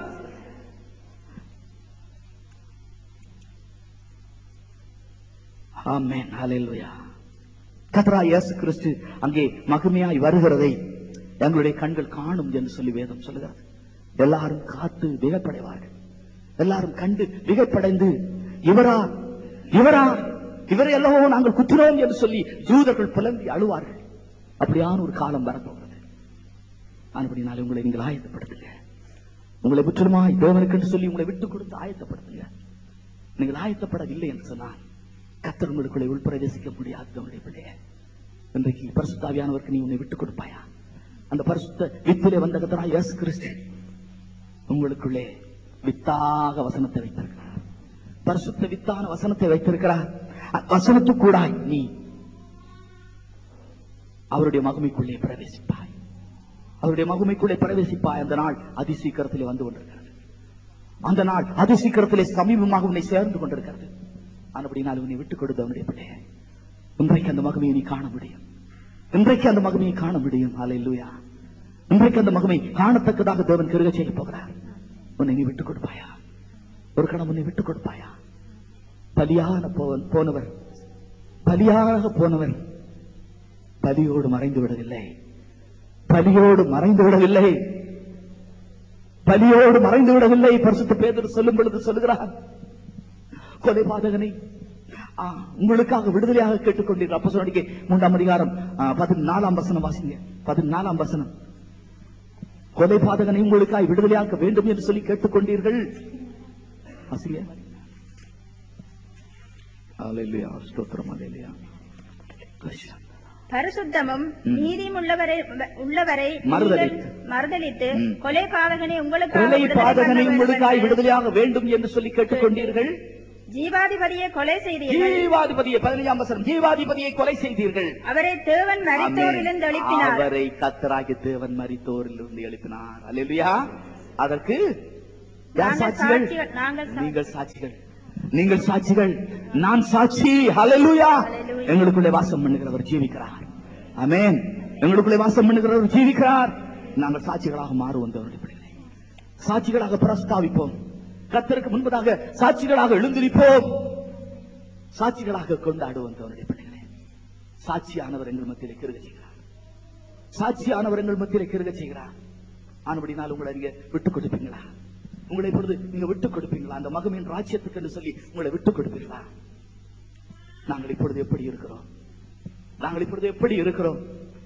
ஆமென் ஹalleluya கத்தராகிய இயேசு கிறிஸ்து அங்கே மகிமையாய் வருகிறதை எங்களுடைய கண்கள் காணும் என்று சொல்லி வேதம் சொல்லுகிறது எல்லாரும் காத்து விகப்படைவார்கள் எல்லாரும் கண்டு விகப்படைந்து இவரா இவரா இவரை அல்லவோ நாங்கள் குத்தினோம் என்று சொல்லி ஜூதர்கள் புலம்பி அழுவார்கள் அப்படியான ஒரு காலம் வரப்போகிறது ஆனபடினாலே உங்களை நீங்கள் ஆயத்தப்படுத்துங்க உங்களை முற்றிலுமாய் தேவனுக்கு என்று சொல்லி உங்களை விட்டு கொடுத்து ஆயத்தப்படுத்துங்க நீங்கள் ஆயத்தப்படவில்லை என்று சொன்னால் கத்தர் உங்களுக்குள்ளே உள்பிரவேசிக்க முடியாது தேவனுடைய பிள்ளைய இன்றைக்கு பரிசுத்தாவியானவருக்கு நீ உன்னை விட்டுக் கொடுப்பாயா அந்த பரிசுத்த வித்திலே வந்த கத்தரா இயேசு கிறிஸ்து உங்களுக்குள்ளே வித்தாக வசனத்தை வைத்திருக்கிறார் பரிசுத்த வித்தான வசனத்தை வைத்திருக்கிறார் வசனத்துக்கூடாய் நீ அவருடைய மகிமைக்குள்ளே பிரவேசிப்பாய் அவருடைய மகுமைக்குள்ளே பிரவேசிப்பாய் அந்த நாள் அதிசீக்கிரத்திலே வந்து கொண்டிருக்கிறது அந்த நாள் அதிசீக்கிரத்திலே சமீபமாக உன்னை சேர்ந்து கொண்டிருக்கிறது ஆனபடினால் உன்னை விட்டுக் கொடுத்து அவனுடைய பிள்ளையை இன்றைக்கு அந்த மகிமையை நீ காண முடியும் இன்றைக்கு அந்த மகிமையை காண முடியும் அல்லேலூயா இன்றைக்கு அந்த மகிமை காணத்தக்கதாக தேவன் கிருக செய்ய போகிறார் உன்னை நீ விட்டுக் கொடுப்பாயா ஒரு கணம் உன்னை விட்டுக் கொடுப்பாயா பலியான போவன் போனவர் பலியாக போனவர் பலியோடு மறைந்து விடவில்லை பலியோடு மறைந்து விடவில்லை பலியோடு மறைந்து விடவில்லை பரிசுத்த பேதர் சொல்லும் பொழுது சொல்லுகிறார் கொலைபாதகனை ஆ, உங்களுக்காக விடுதலையாக கேட்டுக்கொண்டீர்கள் அப்ப சொன்னிக்க மூன்றாம் அதிகாரம் ஆ, பதினாலாம் வசனம் வாசிங்க பதினாலாம் வசனம் கொலைபாதகனை உங்களுக்காக விடுதலையாக்க வேண்டும் என்று சொல்லி கேட்டுக்கொண்டீர்கள் வாசிங்க அல்லேலூயா ஸ்தோத்திரம் அல்லேலூயா பரிசுத்தமும் நீதியும் உள்ளவரை உள்ளவரை மறுதலித்து. நீங்கள் மறுதலித்து ம். கொலை பாதகனை உங்களுக்காக கொலை விடுதலை பாதகனை பண்ண உங்களுக்காய் வேண்டும் என்று விடுதலையாக வேண்டும் என்று சொல்லி கேட்டுக்கொண்டீர்கள் ஜீவாதிபதியை கொலை செய்தீர்கள் ஜீவாதிபதியை பதினைஞ்சாம் வசனம் ஜீவாதிபதியை கொலை செய்தீர்கள் அவரை தேவன் மரித்தோரிலிருந்து எழுப்பினார் அவரை கத்தராகி தேவன் மரித்தோரிலிருந்து எழுப்பினார் அல்லேலூயா அதற்கு யார் நாங்கள் சாட்சிகள் சாட்சிகள், நாங்கள் சாட்சிகள். நீங்கள் சாட்சிகள் நீங்கள் சாட்சிகள் நான் சாட்சி ஹalleluya Hallelujah. எங்களுக்குள்ளே வாசம் பண்ணுகிறவர் ஜீவிக்கிறார் ஆமென் எங்களுக்குள்ளே வாசம் பண்ணுகிறவர் ஜீவிக்கிறார் நாங்கள் சாட்சிகளாக மாறுவோம் தேவனுடைய பிள்ளைகளே சாட்சிகளாக பிரஸ்தாவிப்போம் கர்த்தருக்கு முன்பதாக சாட்சிகளாக எழுந்திருப்போம் சாட்சிகளாக கொண்டாடுவோம் தேவனுடைய பிள்ளைகளே சாட்சியானவர் எங்கள் மத்தியிலே கிருக செய்கிறார் சாட்சியானவர் எங்கள் மத்தியிலே கிருக செய்கிறார் ஆனபடினால் உங்களை நீங்க விட்டுக் கொடுப்பீங்களா உங்களை இப்பொழுது நீங்க விட்டுக் கொடுப்பீங்களா அந்த மகமின் ராஜ்யத்துக்கு என்று சொல்லி உங்களை விட்டுக் கொடுப்பீங்களா நாங்கள் இப்பொழுது எப்படி இருக்கிறோம் நாங்கள் இப்பொழுது எப்படி இருக்கிறோம்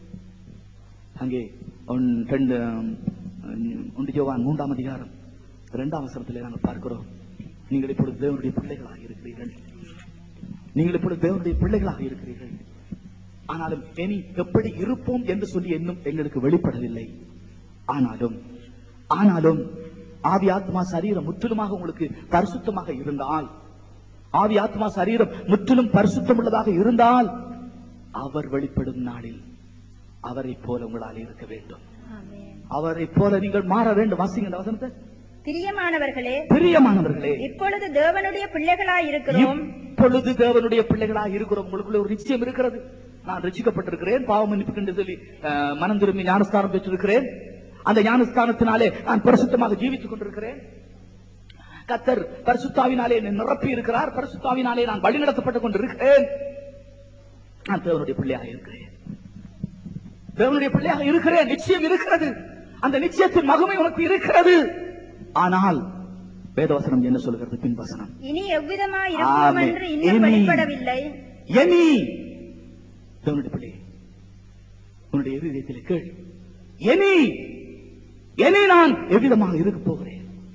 அங்கே ஒன் ரெண்டு உம், ஒன்று யோவான் மூன்றாம் அதிகாரம் இரண்டாம் வசனத்திலே நாங்கள் பார்க்கிறோம் நீங்கள் இப்பொழுது தேவனுடைய பிள்ளைகளாக இருக்கிறீர்கள் நீங்கள் இப்பொழுது தேவனுடைய பிள்ளைகளாக இருக்கிறீர்கள் ஆனாலும் இனி எப்படி இருப்போம் என்று சொல்லி இன்னும் எங்களுக்கு வெளிப்படவில்லை ஆனாலும் ஆனாலும் ஆவி ஆத்மா சரீரம் முற்றிலுமாக உங்களுக்கு பரிசுத்தமாக இருந்தால் ஆவி ஆத்மா சரீரம் முற்றிலும் பரிசுத்தம் உள்ளதாக இருந்தால் அவர் வெளிப்படும் நாளில் அவரைப் போல உங்களால் இருக்க வேண்டும் ஆமென். அவரைப் போல நீங்கள் மாற வேண்டும் வாசிங்க இந்த வசனத்தை பிரியமானவர்களே பிரியமானவர்களே இப்பொழுது தேவனுடைய பிள்ளைகளாய் இருக்கிறோம் இப்பொழுது தேவனுடைய பிள்ளைகளாக இருக்கிறோம் உங்களுக்குள்ள ஒரு நிச்சயம் இருக்கிறது நான் ரசிக்கப்பட்டிருக்கிறேன் பாவ மன்னிப்பு என்று சொல்லி அஹ், மனம் திரும்பி ஞானஸ்தானம் பெற்றிருக்கிறேன் அந்த ஞானஸ்தானத்தினாலே நான் பரிசுத்தமாக ஜீவித்துக் கொண்டிருக்கிறேன் கத்தர் பரிசுத்தாவினாலே என்னை நிரப்பி இருக்கிறார் பரிசுத்தாவினாலே நான் வழிநடத்தப்பட்டுக் கொண்டிருக்கிறேன் நான் தேவனுடைய பிள்ளையாக இருக்கிறேன் தேவனுடைய பிள்ளையாக இருக்கிறேன் நிச்சயம் இருக்கிறது அந்த நிச்சயத்தின் மகிமை உனக்கு இருக்கிறது ஆனால் வேதவசனம் என்ன சொல்கிறது பின்வசனம் இனி எவ்விதமாய் இருப்போம் ஆமென். என்று இன்னும் இனி. வெளிப்படவில்லை எனி தேவனுடைய பிள்ளை உன்னுடைய இருதயத்திலே கேள் எனி இனி நான் எவ்விதமாக இருக்க போகிறேன்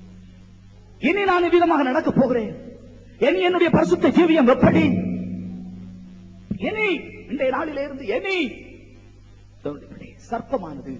இனி நான் எவ்விதமாக நடக்க போகிறேன் இனி என்னுடைய பரிசுத்த ஜீவியம் எப்படி இனி இன்றைய நாளிலே இருந்து இனி தேவனுடைய பிள்ளை, சர்ப்பமானது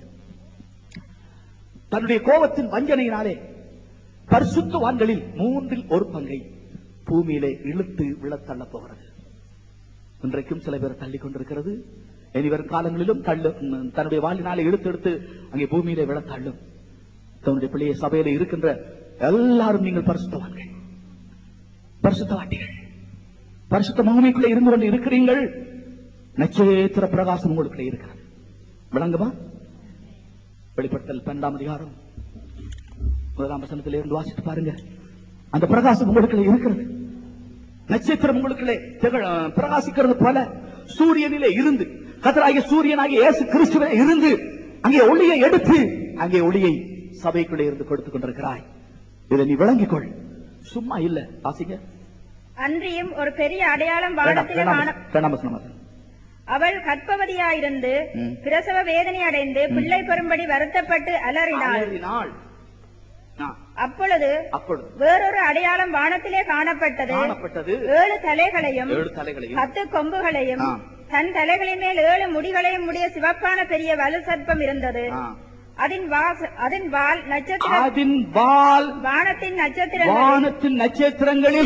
தன்னுடைய கோபத்தின் வஞ்சனையினாலே பரிசுத்தவான்களில் மூன்றில் ஒரு பங்கை பூமியிலே இழுத்து விழத்தள்ள போகிறது இன்றைக்கும் சில பேர் தள்ளி கொண்டிருக்கிறது இனி வரும் காலங்களிலும் தள்ளு ம், தன்னுடைய வாழ்நாளை இழுத்து எடுத்து அங்கே பூமியிலே விழ தள்ளும் தன்னுடைய பிள்ளைய சபையில இருக்கின்ற எல்லாரும் நீங்கள் பரிசுத்தவான்கள் பரிசுத்தவாட்டிகள் பரிசுத்த மகிமைக்குள்ளே இருந்து கொண்டு இருக்கிறீர்கள் நட்சத்திர பிரகாசம் உங்களுக்குள்ளே இருக்கிறது விளங்குமா வெளிப்படுத்தல் பன்னெண்டாம் அதிகாரம் முதலாம் வசனத்திலே இருந்து வாசித்து பாருங்க அந்த பிரகாசம் உங்களுக்குள்ளே இருக்கிறது நட்சத்திரம் உங்களுக்குள்ளே திகழ- பிரகாசிக்கிறது போல சூரியனிலே இருந்து கத்தராகிய சூரியனாகிய இயேசு கிறிஸ்துவே இருந்து அங்கே ஒளியை எடுத்து அங்கே ஒளியை சபைக்குள்ளே இருந்து கொடுத்துக் கொண்டிருக்கிறாய் இதை நீ விளங்கிக் கொள் சும்மா இல்ல வாசிங்க அன்றியும் ஒரு பெரிய அடையாளம் வேண்டாம், வானத்திலே வேண்டாம், காண வேண்டாம் வசனம் வாசி. அவள் கற்பவதியாயிருந்து ம். பிரசவ வேதனை அடைந்து பிள்ளை பெறும்படி வருத்தப்பட்டு அலறினாள் அலறினாள். ஆ, அப்பொழுது அப்பொழுது வேறொரு அடையாளம் வானத்திலே காணப்பட்டது காணப்பட்டது ஏழு தலைகளையும் ஏழு தலைகளையும் பத்து கொம்புகளையும் ஆ. தன் தலைகளின் மேல் ஏழு முடிகளையும் உடைய சிவப்பான பெரிய வலு சர்ப்பம் இருந்தது ஆ. அதன் வாச அதன் வால் நட்சத்திர அதின் வால் வானத்தின் நட்சத்திரங்கள் வானத்தின் நட்சத்திரங்களில்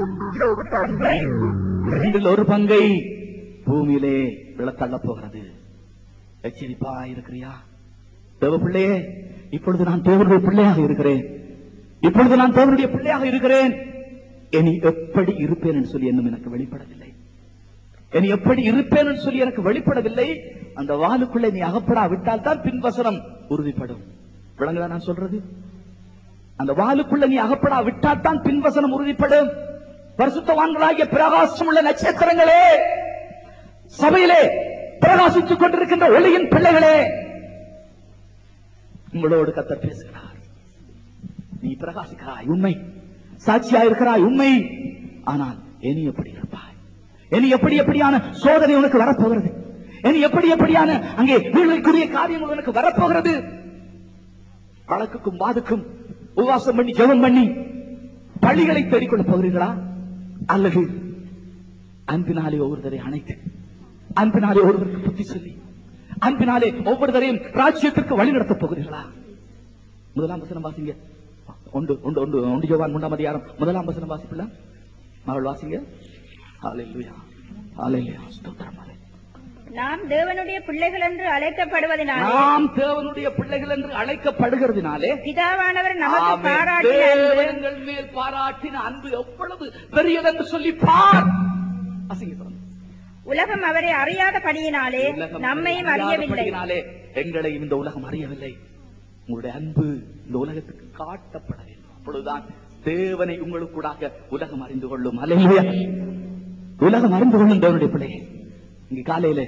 ரெண்டில் ஒரு பங்கை பூமியிலே விழத்தள்ள போகிறது எச்சரிப்பா இருக்கிறியா தேவ பிள்ளையே இப்பொழுது நான் தேவனுடைய பிள்ளையாக இருக்கிறேன் இப்பொழுது நான் தேவனுடைய பிள்ளையாக இருக்கிறேன் இனி எப்படி இருப்பேன் என்று சொல்லி இன்னும் எனக்கு வெளிப்படவில்லை இனி எப்படி இருப்பேன் என்று சொல்லி எனக்கு வெளிப்படவில்லை அந்த வாளுக்குள்ளே நீ அகப்படா விட்டால் தான் பின்வசனம் உறுதிப்படும் விளங்குதா நான் சொல்றது அந்த வாளுக்குள்ள நீ அகப்படா விட்டால் தான் பின்வசனம் உறுதிப்படும் பரிசுத்தவான்களாகிய பிரகாசம் உள்ள நட்சத்திரங்களே சபையிலே பிரகாசித்துக் கொண்டிருக்கின்ற ஒளியின் பிள்ளைகளே உங்களோடு கத்தர் பேசுகிறார் நீ பிரகாசிக்கிறாய் உண்மை சாட்சியா இருக்கிறாய் உண்மை ஆனால் இனி எப்படி இருப்பாய் இனி எப்படி எப்படியான சோதனை உனக்கு வரப்போகிறது இனி எப்படி எப்படியான அங்கே வீழ்வைக்குரிய காரியங்கள் உனக்கு வரப்போகிறது வழக்குக்கும் வாதுக்கும் உபவாசம் பண்ணி ஜெபம் பண்ணி பள்ளிகளை தேடிக்கொள்ளப் போகிறீர்களா அல்லது அன்பினாலே ஒவ்வொருத்தரை அணைத்து அன்பினாலே ஒருவருக்கு புத்தி சொல்லி அன்பினாலே ஒவ்வொருத்தரையும் ராஜ்யத்திற்கு வழி நடத்தப் போகிறீர்களா முதலாம் வசனம் வாசிங்க ஒன்று ஒன்று ஒன்று ஒன்று ஜோவான் மூன்றாம் அதிகாரம் முதலாம் வசனம் வாசிப்பில்ல மகள் வாசிங்க ஹalleluya ஹalleluya ஸ்தோத்திரம் ஹalleluya. நாம் தேவனுடைய பிள்ளைகள் என்று அழைக்கப்படுவதனாலே நாம் தேவனுடைய பிள்ளைகள் என்று அழைக்கப்படுகிறதுனாலே பிதாவானவர் நமக்கு ஆமென். பாராட்டின அன்பு தேவன் எங்கள் மேல் பாராட்டின அன்பு எவ்வளவு பெரியதென்று சொல்லி பார் வாசிங்க தொடர்ந்து. உலகம் அவரை அறியாதபடியினாலே உலகம் நம்மையும் அறியவில்லை அறியாதபடியினாலே எங்களை இந்த உலகம் அறியவில்லை உங்களுடைய அன்பு இந்த உலகத்துக்கு காட்டப்பட வேண்டும் அப்பொழுதுதான் தேவனை உங்களுக்கூடாக உலகம் அறிந்து கொள்ளும் அல்லேலூயா உலகம் அறிந்து கொள்ளும் தேவனுடைய பிள்ளையை இங்க காலையில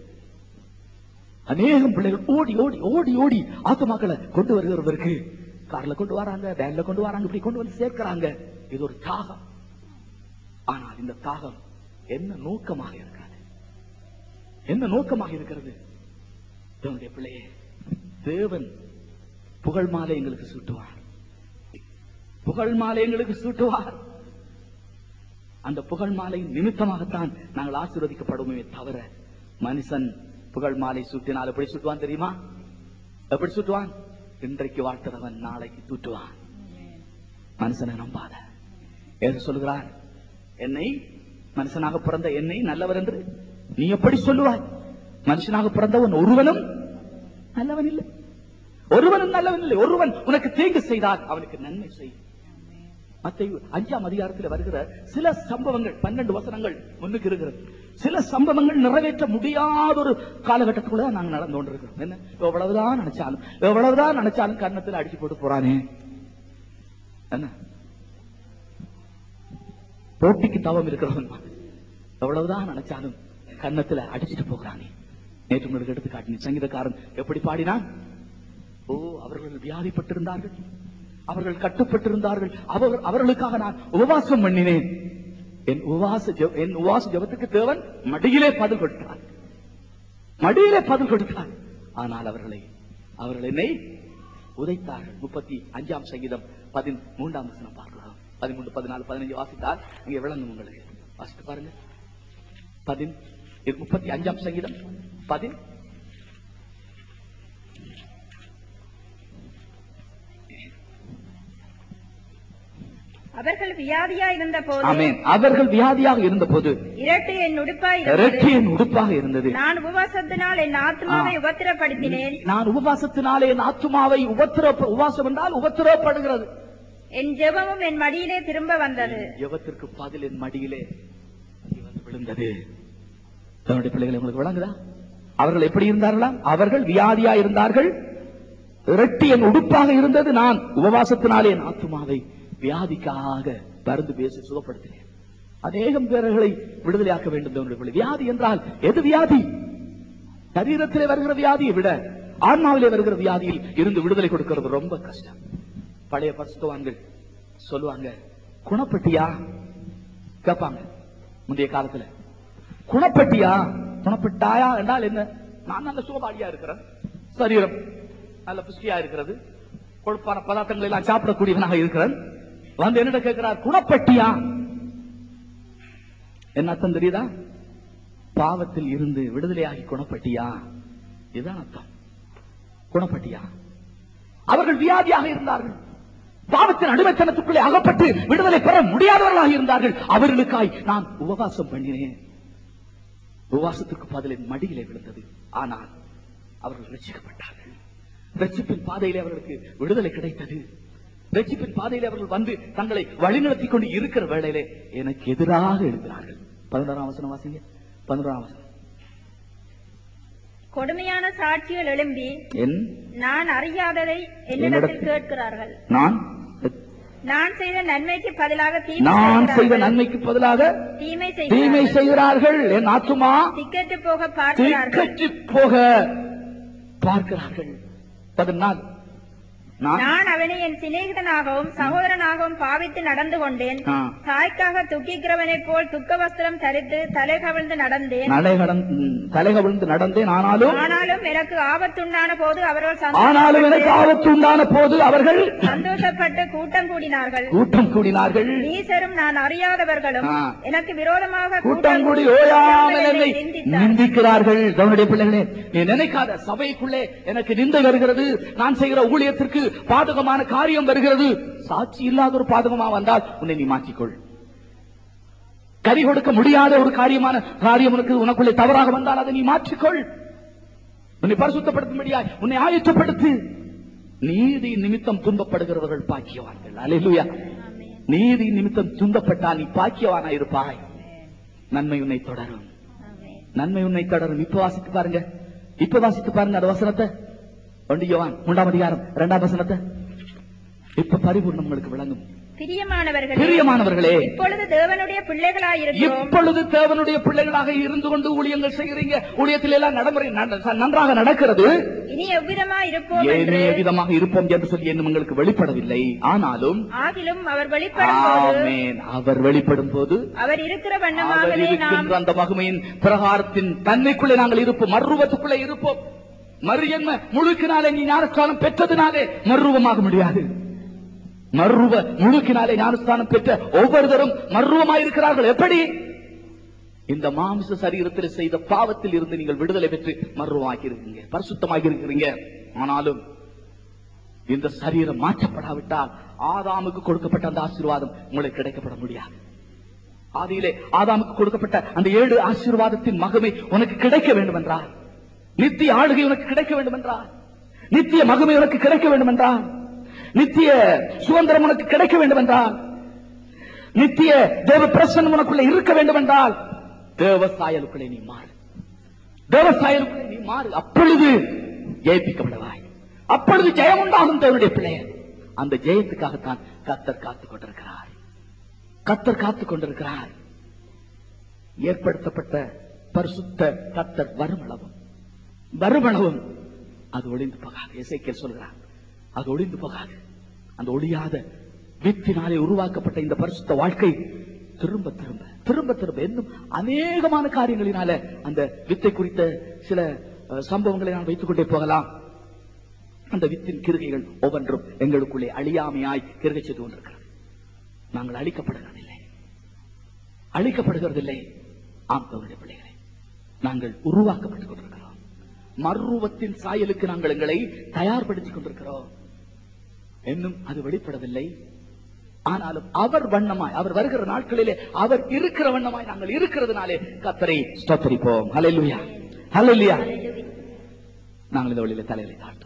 அநேகம் பிள்ளைகள் ஓடி ஓடி ஓடி ஓடி ஆத்துமாக்களை கொண்டு வருகிறவருக்கு கார்ல கொண்டு வராங்க வேன்ல கொண்டு வராங்க இப்படி கொண்டு வந்து சேர்க்கிறாங்க இது ஒரு தாகம் ஆனால் இந்த தாகம் என்ன நோக்கமாக இருக்கிறது என்ன நோக்கமாக இருக்கிறது தேவனுடைய பிள்ளையே தேவன் புகழ் மாலை எங்களுக்கு சூட்டுவார் புகழ் மாலை எங்களுக்கு சூட்டுவார் அந்த புகழ் மாலை நிமித்தமாகத்தான் நாங்கள் ஆசீர்வதிக்கப்படுவோமே தவிர மனுஷன் புகழ் மாலை சூட்டினால் எப்படி சுட்டுவான் தெரியுமா எப்படி சுட்டுவான் இன்றைக்கு வாழ்த்துறவன் நாளைக்கு தூட்டுவான் மனுஷனை நம்பாத ஏது சொல்லுகிறார் என்னை மனுஷனாக பிறந்த என்னை நல்லவர் என்று நீ எப்படி சொல்லுவாய் மனுஷனாக பிறந்தவன் ஒருவனும் நல்லவன் இல்லை ஒருவனும் நல்லவன் இல்லை ஒருவன் உனக்கு தீங்கு செய்தால் அவனுக்கு நன்மை செய் மத்தேயு அஞ்சாம் அதிகாரத்தில் வருகிற சில சம்பவங்கள் பன்னெண்டு வசனங்கள் முன்னுக்கு இருக்கிறது சில சம்பவங்கள் நிறைவேற்ற முடியாத ஒரு காலகட்டத்துக்குள்ள தான் நாங்க நடந்து கொண்டிருக்கிறோம் என்ன எவ்வளவுதான் நினைச்சாலும் எவ்வளவுதான் நினைச்சாலும் கன்னத்தில் அடிச்சு போட்டு போறானே என்ன போட்டிக்கு தவம் இருக்கிறவன் எவ்வளவுதான் நினைச்சாலும் கன்னத்துல அடிச்சிட்டு போகிறானே நேற்று உங்களுக்கு எடுத்து காட்டினேன் சங்கீதக்காரன் எப்படி பாடினான் ஓ அவர்கள் வியாதிப்பட்டிருந்தார்கள் அவர்கள் கட்டுப்பட்டிருந்தார்கள் அவர் அவர்களுக்காக நான் உபவாசம் பண்ணினேன் என் உபவாச ஜெப- என் உபவாச ஜபத்துக்கு தேவன் மடியிலே பதில் கொடுத்தார் மடியிலே பதில் கொடுத்தார் ஆனால் அவர்களை அவர்கள் என்னை உதைத்தார்கள் முப்பத்தி அஞ்சாம் சங்கீதம் பதிமூன்றாம் வசனம் பார்க்கலாம் பதிமூன்று பதினாலு பதினஞ்சு வாசித்தால் இங்கே விளங்கும் உங்களுக்கு வாசித்து பாருங்க பதின் இது முப்பத்தி அஞ்சாம் சங்கீதம் பதின் அவர்கள் வியாதியா இருந்த போது ஆமென் அவர்கள் வியாதியாக இருந்தபோது இரட்டு என் உடுப்பாய் இருந்தது இரட்டையின் உடுப்பாக இருந்தது நான் உபவாசத்தினால் என் ஆத்மாவை ஆ. உபத்திரப்படுத்தினேன் நான் உபவாசத்தினாலே என் ஆத்துமாவை உபத்திர உபவாசம் என்றால் உபத்திரப்படுகிறது என் ஜெபமும் என் மடியிலே திரும்ப வந்தது ஜெபத்திற்கு பதில் என் மடியிலே வந்து விழுந்தது தன்னுடைய பிள்ளைகளை உங்களுக்கு விளங்குதா அவர்கள் எப்படி இருந்தார்களா அவர்கள் வியாதியா இருந்தார்கள் இரட்டி என் உடுப்பாக இருந்தது நான் உபவாசத்தினாலே என் ஆத்துமாவை வியாதிக்காக பருந்து பேசி சுகப்படுத்தினேன் அநேகம் பேர்களை விடுதலையாக்க வேண்டும் தேவனுடைய பிள்ளை. வியாதி என்றால் எது வியாதி சரீரத்திலே வருகிற வியாதியை விட ஆன்மாவிலே வருகிற வியாதியில் இருந்து விடுதலை கொடுக்கிறது ரொம்ப கஷ்டம் பழைய பரிசுத்தவான்கள் சொல்லுவாங்க குணப்பட்டியா கேட்பாங்க முந்தைய காலத்துல குணப்பட்டியா குணப்பட்டாயா என்றால் என்ன நான் நல்ல சுகபாடியா இருக்கிறேன் சரீரம் நல்ல புஷ்டியா இருக்கிறது கொழுப்பான பதார்த்தங்களை எல்லாம் சாப்பிடக்கூடியவனாக இருக்கிறேன் வந்து என்னிட கேட்கிறார் குணப்பட்டியா என்ன அர்த்தம் தெரியுதா பாவத்தில் இருந்து விடுதலையாகி குணப்பட்டியா இதுதான் அர்த்தம் குணப்பட்டியா அவர்கள் வியாதியாக இருந்தார்கள் பாவத்தின் அடிமைத்தனத்துக்குள்ளே அகப்பட்டு விடுதலை பெற முடியாதவர்களாக இருந்தார்கள் அவர்களுக்காய் நான் உபவாசம் பண்ணினேன் உபவாசத்துக்கு பதில் என் மடியிலே விழுந்தது ஆனால் அவர்கள் ரட்சிக்கப்பட்டார்கள் ரட்சிப்பின் பாதையிலே அவர்களுக்கு விடுதலை கிடைத்தது ரட்சிப்பின் பாதையிலே அவர்கள் வந்து தங்களை வழிநடத்தி கொண்டு இருக்கிற வேளையிலே எனக்கு எதிராக எழுகிறார்கள் பதினோராம் வசனம் வாசிங்க பதினோராம் வசனம் கொடுமையான சாட்சிகள் எழும்பி என் நான் அறியாததை என்னிடத்தில் என்னிடத்தில் கேட்கிறார்கள் நான் நான் செய்த நன்மைக்கு பதிலாக தீமை நான் செய்த செய்கிறார்கள். நன்மைக்கு பதிலாக தீமை தீமை செய்கிறார்கள் செய்கிறார்கள் என் ஆத்துமா திக்கெட்டு போக பார்க்கிறார்கள் தீக்கற்று போக பார்க்கிறார்கள் பதினாலு நான் நான் அவனை என் சிநேகிதனாகவும் சகோதரனாகவும் பாவித்து நடந்து கொண்டேன் ஆ. தாய்க்காக துக்கிக்கிறவனைப் போல் துக்க வஸ்திரம் தரித்து தலை கவிழ்ந்து நடந்தேன் நடை கடந்து தலை கவிழ்ந்து நடந்தேன் ஆனாலும் ஆனாலும் எனக்கு ஆபத்துண்டான போது அவர்கள் ஆனாலும் எனக்கு சந்தோஷப்பட்டு- ஆபத்து உண்டான போது அவர்கள் சந்தோஷப்பட்டு கூட்டம் கூடினார்கள் கூட்டம் கூடினார்கள் நீசரும் நான் அறியாதவர்களும் ஆ. எனக்கு விரோதமாக கூட்டம் கூடி கூடி ஓயாமல் என்னை என்னை நிந்தித்தார்கள். நிந்திக்கிறார்கள் தவனுடைய பிள்ளைகளே நீ நினைக்காத சபைக்குள்ளே எனக்கு நிந்தை வருகிறது நான் செய்கிற ஊழியத்திற்கு பாதகமான காரியம் வருகிறது சாட்சி இல்லாத ஒரு பாதகமா வந்தால் உன்னை நீ மாற்றிக்கொள் கறி கொடுக்க முடியாத ஒரு காரியமான காரியம் உனக்கு உனக்குள்ளே தவறாக வந்தால் அதை நீ மாற்றிக்கொள் உன்னை பரிசுத்தப்படுத்தும்படியாய் உன்னை ஆயத்தப்படுத்து நீதி நிமித்தம் துன்பப்படுகிறவர்கள் பாக்கியவான்கள் அல்லேலூயா ஆமென். நீதி நிமித்தம் துன்பப்பட்டால் நீ பாக்கியவானா இருப்பாய் நன்மை உன்னை தொடரும் ஆமென். நன்மை உன்னை தொடரும் இப்ப வாசித்து பாருங்க இப்ப வாசித்து பாருங்க அந்த வசனத்தை ஒண்டியவான் மூன்றாம் அதிகாரம் இரண்டாம் வசனத்தை இப்ப பரிபூர்ணம் உங்களுக்கு விளங்கும் பிரியமானவர்களே பிரியமானவர்களே இப்பொழுது தேவனுடைய பிள்ளைகளாயிருக்கிறோம் இப்பொழுது தேவனுடைய பிள்ளைகளாக இருந்து கொண்டு ஊழியங்கள் செய்கிறீங்க ஊழியத்தில் எல்லாம் நடைமுறை நட- நன்றாக நடக்கிறது இனி எவ்விதமா இருப்போம் ஏனே என்று விதமாக இருப்போம் என்று சொல்லி இன்னும் உங்களுக்கு வெளிப்படவில்லை ஆனாலும் ஆகிலும் அவர் வெளிப்படும் போது ஆமென் அவர் வெளிப்படும் போது அவர் இருக்கிற அவர் வண்ணமாகவே நாம் இருக்கின்ற அந்த மகிமையின் பிரகாரத்தின் தன்மைக்குள்ளே நாங்கள் இருப்போம் மர்ருவத்துக்குள்ளே இருப்போம் மரியன்ம முழுக்கினாலே நீ ஞானஸ்தானம் பெற்றதுனாலே மர்ருவமாக முடியாது மர்ருவ முழுக்கினாலே ஞானஸ்தானம் பெற்ற ஒவ்வொருத்தரும் மர்ருவமாயிருக்கிறார்கள் எப்படி இந்த மாம்ச சரீரத்தில் செய்த பாவத்தில் இருந்து நீங்கள் விடுதலை பெற்று மர்ருவமாக்கி இருக்கீங்க பரிசுத்தமாகி இருக்கிறீங்க ஆனாலும் இந்த சரீரம் மாற்றப்படாவிட்டால் ஆதாமுக்கு கொடுக்கப்பட்ட அந்த ஆசீர்வாதம் உங்களுக்கு கிடைக்கப்பட முடியாது ஆதியிலே ஆதாமுக்கு கொடுக்கப்பட்ட அந்த ஏழு ஆசீர்வாதத்தின் மகமை உனக்கு கிடைக்க வேண்டும் என்றார் நித்திய ஆளுகை உனக்கு கிடைக்க வேண்டும் என்றார் நித்திய மகமை உனக்கு கிடைக்க வேண்டும் என்றார் நித்திய சுதந்திரம் உனக்கு கிடைக்க வேண்டும் என்றால் நித்திய தேவ பிரசன்னம் உனக்குள்ள இருக்க வேண்டும் என்றால் தேவ சாயலுக்குள்ளே நீ மாறு தேவ சாயலுக்குள்ளே நீ மாறு அப்பொழுது ஜெயிப்பிக்கப்படுவாய் அப்பொழுது ஜெயம் உண்டாகும் தேவனுடைய பிள்ளையர் அந்த ஜெயத்துக்காகத்தான் கத்தர் காத்துக் கொண்டிருக்கிறார் கத்தர் காத்துக் கொண்டிருக்கிறார் ஏற்படுத்தப்பட்ட பரிசுத்த கத்தர் வருமளவும் வருமளவும் அது ஒளிந்து போகாது இசைக்கேல் சொல்கிறார் அது ஒளிந்து போகாது அந்த ஒளியாத வித்தினாலே உருவாக்கப்பட்ட இந்த பரிசுத்த வாழ்க்கை திரும்ப திரும்ப திரும்ப திரும்ப இன்னும் அநேகமான காரியங்களினால அந்த வித்தை குறித்த சில அஹ், சம்பவங்களை நான் வைத்துக் கொண்டே போகலாம் அந்த வித்தின் கிருகைகள் ஒவ்வொன்றும் எங்களுக்குள்ளே அழியாமையாய் கிருகை செய்து கொண்டிருக்கிறது நாங்கள் அழிக்கப்படுகிறதில்லை அழிக்கப்படுகிறதில்லை ஆம் தவறுடைய பிள்ளைகளை நாங்கள் உருவாக்கப்பட்டுக் கொண்டிருக்கிறோம் மர்ருவத்தின் சாயலுக்கு நாங்கள் எங்களை தயார்படுத்திக் கொண்டிருக்கிறோம் இன்னும் அது வெளிப்படவில்லை ஆனாலும் அவர் வண்ணமாய் அவர் வருகிற நாட்களிலே அவர் இருக்கிற வண்ணமாய் நாங்கள் இருக்கிறதுனாலே கத்தரை ஸ்தோத்தரிப்போம் ஹalleluya ஹalleluya நாங்கள் இந்த வழியில தலைகளை தாழ்த்துவோம்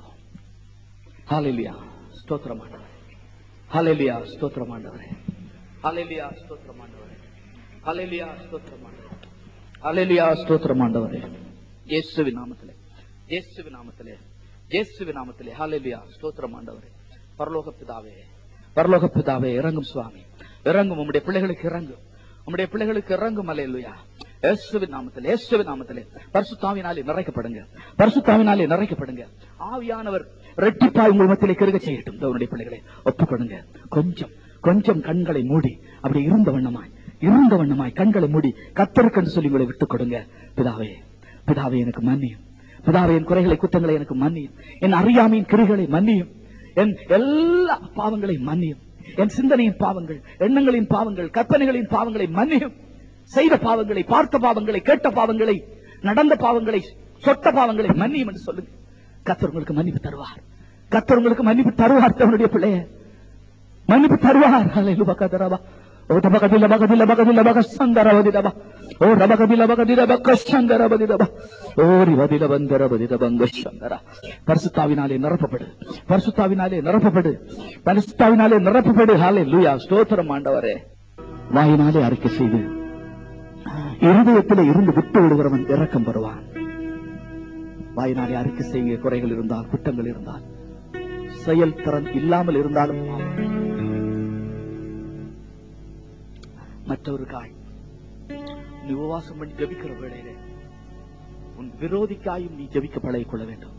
ஹalleluya ஸ்தோத்திரம் ஆண்டவரே ஹalleluya ஸ்தோத்திரம் ஆண்டவரே ஹalleluya ஸ்தோத்திரம் ஆண்டவரே ஹalleluya ஸ்தோத்திரம் ஆண்டவரே ஹalleluya ஸ்தோத்திரம் ஆண்டவரே இயேசுவின் நாமத்திலே இயேசுவின் நாமத்திலே இயேசுவின் நாமத்திலே ஹalleluya ஸ்தோத்திரம் ஆண்டவரே பரலோக பிதாவே பரலோக பிதாவே இறங்கும் சுவாமி இறங்கும் உம்முடைய பிள்ளைகளுக்கு இறங்கும் உம்முடைய பிள்ளைகளுக்கு இறங்கும் அல்லேலூயா இயேசுவின் நாமத்திலே இயேசுவின் நாமத்திலே பரிசுத்தாவினாலே நிறைக்கப்படுங்க பரிசுத்தாவினாலே நிறைக்கப்படுங்க ஆவியானவர் ரெட்டிப்பாய் உங்கள் மத்தியிலே கருக செய்யட்டும் தேவனுடைய பிள்ளைகளை ஒப்புக்கொடுங்க கொஞ்சம் கொஞ்சம் கண்களை மூடி அப்படி இருந்த வண்ணமாய் இருந்த வண்ணமாய் கண்களை மூடி கத்தருக்கென்று சொல்லி உங்களை விட்டுக் கொடுங்க பிதாவே பிதாவே எனக்கு மன்னியும் பிதாவே என் குறைகளை குற்றங்களை எனக்கு மன்னியும் என் அறியாமையின் கிரிகளை மன்னியும் என் எல்லா பாவங்களையும் மன்னியும் என் சிந்தனையின் பாவங்கள் எண்ணங்களின் பாவங்கள் கற்பனைகளின் பாவங்களை மன்னியும் செய்த பாவங்களை பார்த்த பாவங்களை கேட்ட பாவங்களை நடந்த பாவங்களை சொட்ட பாவங்களை மன்னியும் என்று சொல்லுங்க கத்தர் உங்களுக்கு மன்னிப்பு தருவார் கத்தர் உங்களுக்கு மன்னிப்பு தருவார் தன்னுடைய பிள்ளைய மன்னிப்பு தருவார் ஹalleluya கதரபா ஓ தபகதில பகதில பகதில பகசந்தரவதிலபா ஓ ரபகதில பகதில பக்கஷந்தர பதிரப ஓ ரிவதில வந்தர பதிர பங்கஷந்தர பரிசுத்தாவினாலே நிரப்பப்படு பரிசுத்தாவினாலே நிரப்பப்படு பரிசுத்தாவினாலே நிரப்பப்படு ஹாலே லூயா ஸ்தோத்திரம் ஆண்டவரே வாயினாலே அறிக்கை செய்து இருதயத்திலே இருந்து விட்டு விடுகிறவன் இரக்கம் பெறுவான் வாயினாலே அறிக்கை செய்ய குறைகள் இருந்தால் குற்றங்கள் இருந்தால் செயல் திறன் இல்லாமல் இருந்தாலும் மற்றவருக்காய் நீ உபவாசம் பண்ணி ஜபிக்கிற வேளையில உன் விரோதிக்காயும் நீ ஜபிக்க பழகிக் கொள்ள வேண்டும்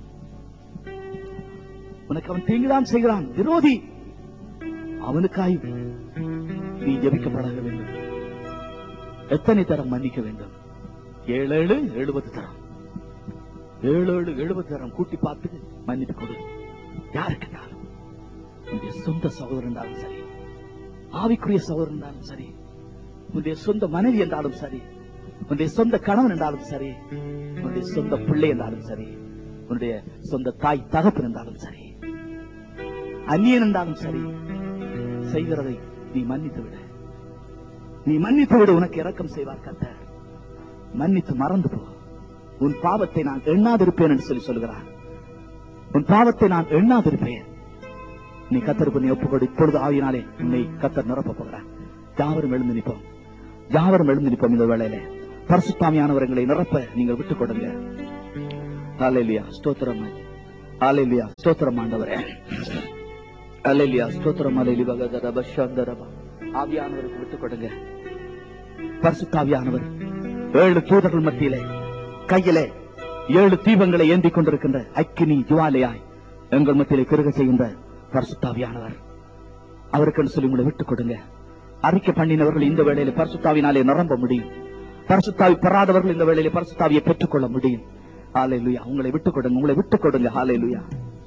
உனக்கு அவன் தீங்குதான் செய்கிறான் விரோதி அவனுக்காயும் நீ ஜபிக்க பழக வேண்டும் எத்தனை தரம் மன்னிக்க வேண்டும் ஏழு ஏழு எழுபது தரம் ஏழு ஏழு எழுபது தரம் கூட்டி பார்த்து மன்னித்து கொடு யாருக்குனாலும் உன்னுடைய சொந்த சகோதரன் என்றாலும் சரி ஆவிக்குரிய சகோதரன் என்றாலும் சரி உன்னுடைய சொந்த மனைவி என்றாலும் சரி உன்னுடைய சொந்த கணவன் என்றாலும் சரி உன்னுடைய சொந்த பிள்ளை என்றாலும் சரி உன்னுடைய சொந்த தாய் தகப்பன் என்றாலும் சரி அந்நியன் என்றாலும் சரி செய்கிறதை நீ மன்னித்து விடு நீ மன்னித்து விடு உனக்கு இரக்கம் செய்வார் கர்த்தர் மன்னித்து மறந்து போ உன் பாவத்தை நான் எண்ணாதிருப்பேன் என்று சொல்லி சொல்கிறார் உன் பாவத்தை நான் எண்ணாதிருப்பேன் நீ கத்தருக்கு நீ ஒப்புக்கொடு இப்பொழுது ஆவியினாலே உன்னை கத்தர் நிரப்ப போகிறார் யாவரும் எழுந்து நிற்போம் யாவரும் எழுந்து நிற்போம் இந்த வேளையில பரிசுத்தாமியானவர்களை நிரப்ப நீங்கள் விட்டுக் கொடுங்க ஹalleluya ஸ்தோத்திரம் ஹalleluya ஸ்தோத்திரம் ஆண்டவரே ஹalleluya ஸ்தோத்திரம் ஹalleluya பகதரப சந்தரப ஆவியானவருக்கு விட்டுக் கொடுங்க பரிசுத்தாவியானவர் ஏழு தூதர்கள் மத்தியிலே கையிலே ஏழு தீபங்களை ஏந்தி கொண்டிருக்கின்ற அக்கினி ஜுவாலையாய் எங்கள் மத்தியிலே கிருக செய்கின்ற பரிசுத்தாவியானவர் அவருக்கு சொல்லி உங்களை விட்டுக் கொடுங்க அறிக்கை பண்ணினவர்கள் இந்த வேளையில பரிசுத்தாவினாலே நிரம்ப முடியும் பரிசுத்தாவி பெறாதவர்கள் இந்த வேளையில பரிசுத்தாவியை பெற்றுக்கொள்ள முடியும் ஹalleluya உங்களை விட்டுக் கொடுங்க உங்களை விட்டுக் கொடுங்க ஹalleluya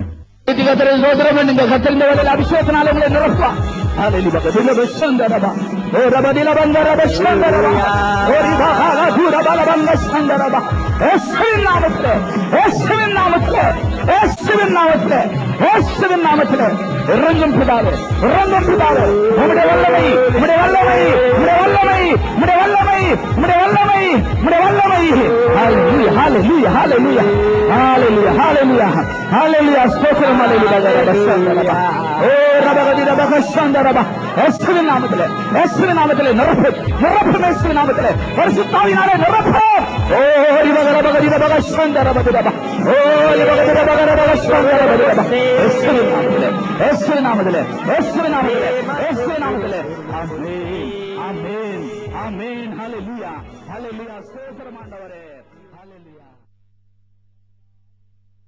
அபிஷேகத்தினால உங்களை நிரப்பா ஹalleluya கதில பஷந்தரபா ஓ ரபதில பந்தர பஷந்தரபா ஓ ரிபாஹா துரபல பந்த சந்தரபா இயேசுவின் நாமத்திலே இயேசுவின் நாமத்திலே இயேசுவின் நாமத்திலே இயேசுவின் நாமத்திலே இறங்கும் பிதாவே இறங்கும் பிதாவே உம்முடைய வல்லமை உம்முடைய வல்லமை உம்முடைய வல்லமை உம்முடைய வல்லமை உம்முடைய வல்லமை உம்முடைய வல்லமை ஹalleluya ஹalleluya ஹalleluya ஹalleluya ஹalleluya ஹalleluya ஸ்தோத்திரம் ஹalleluya பஷந்தரபா ஓ ரபகதி ரபகஷந்தரபா இயேசுவின் நாமத்திலே இயேசுவின் நாமத்திலே நிரப்பு நிரப்பு இயேசுவின் நாமத்திலே பரிசுத்தாவினாலே நிரப்பு ஓ ரபகதி ரபகஷந்தரபா ஓ ரபகதி ரபகஷந்தரபா இயேசுவின் நாமத்திலே இயேசுவின் நாமத்திலே இயேசுவின் நாமத்திலே இயேசுவின் நாமத்திலே ஆமென் ஆமென் ஆமென் ஹalleluya ஹalleluya ஸ்தோத்திரம் ஆண்டவரே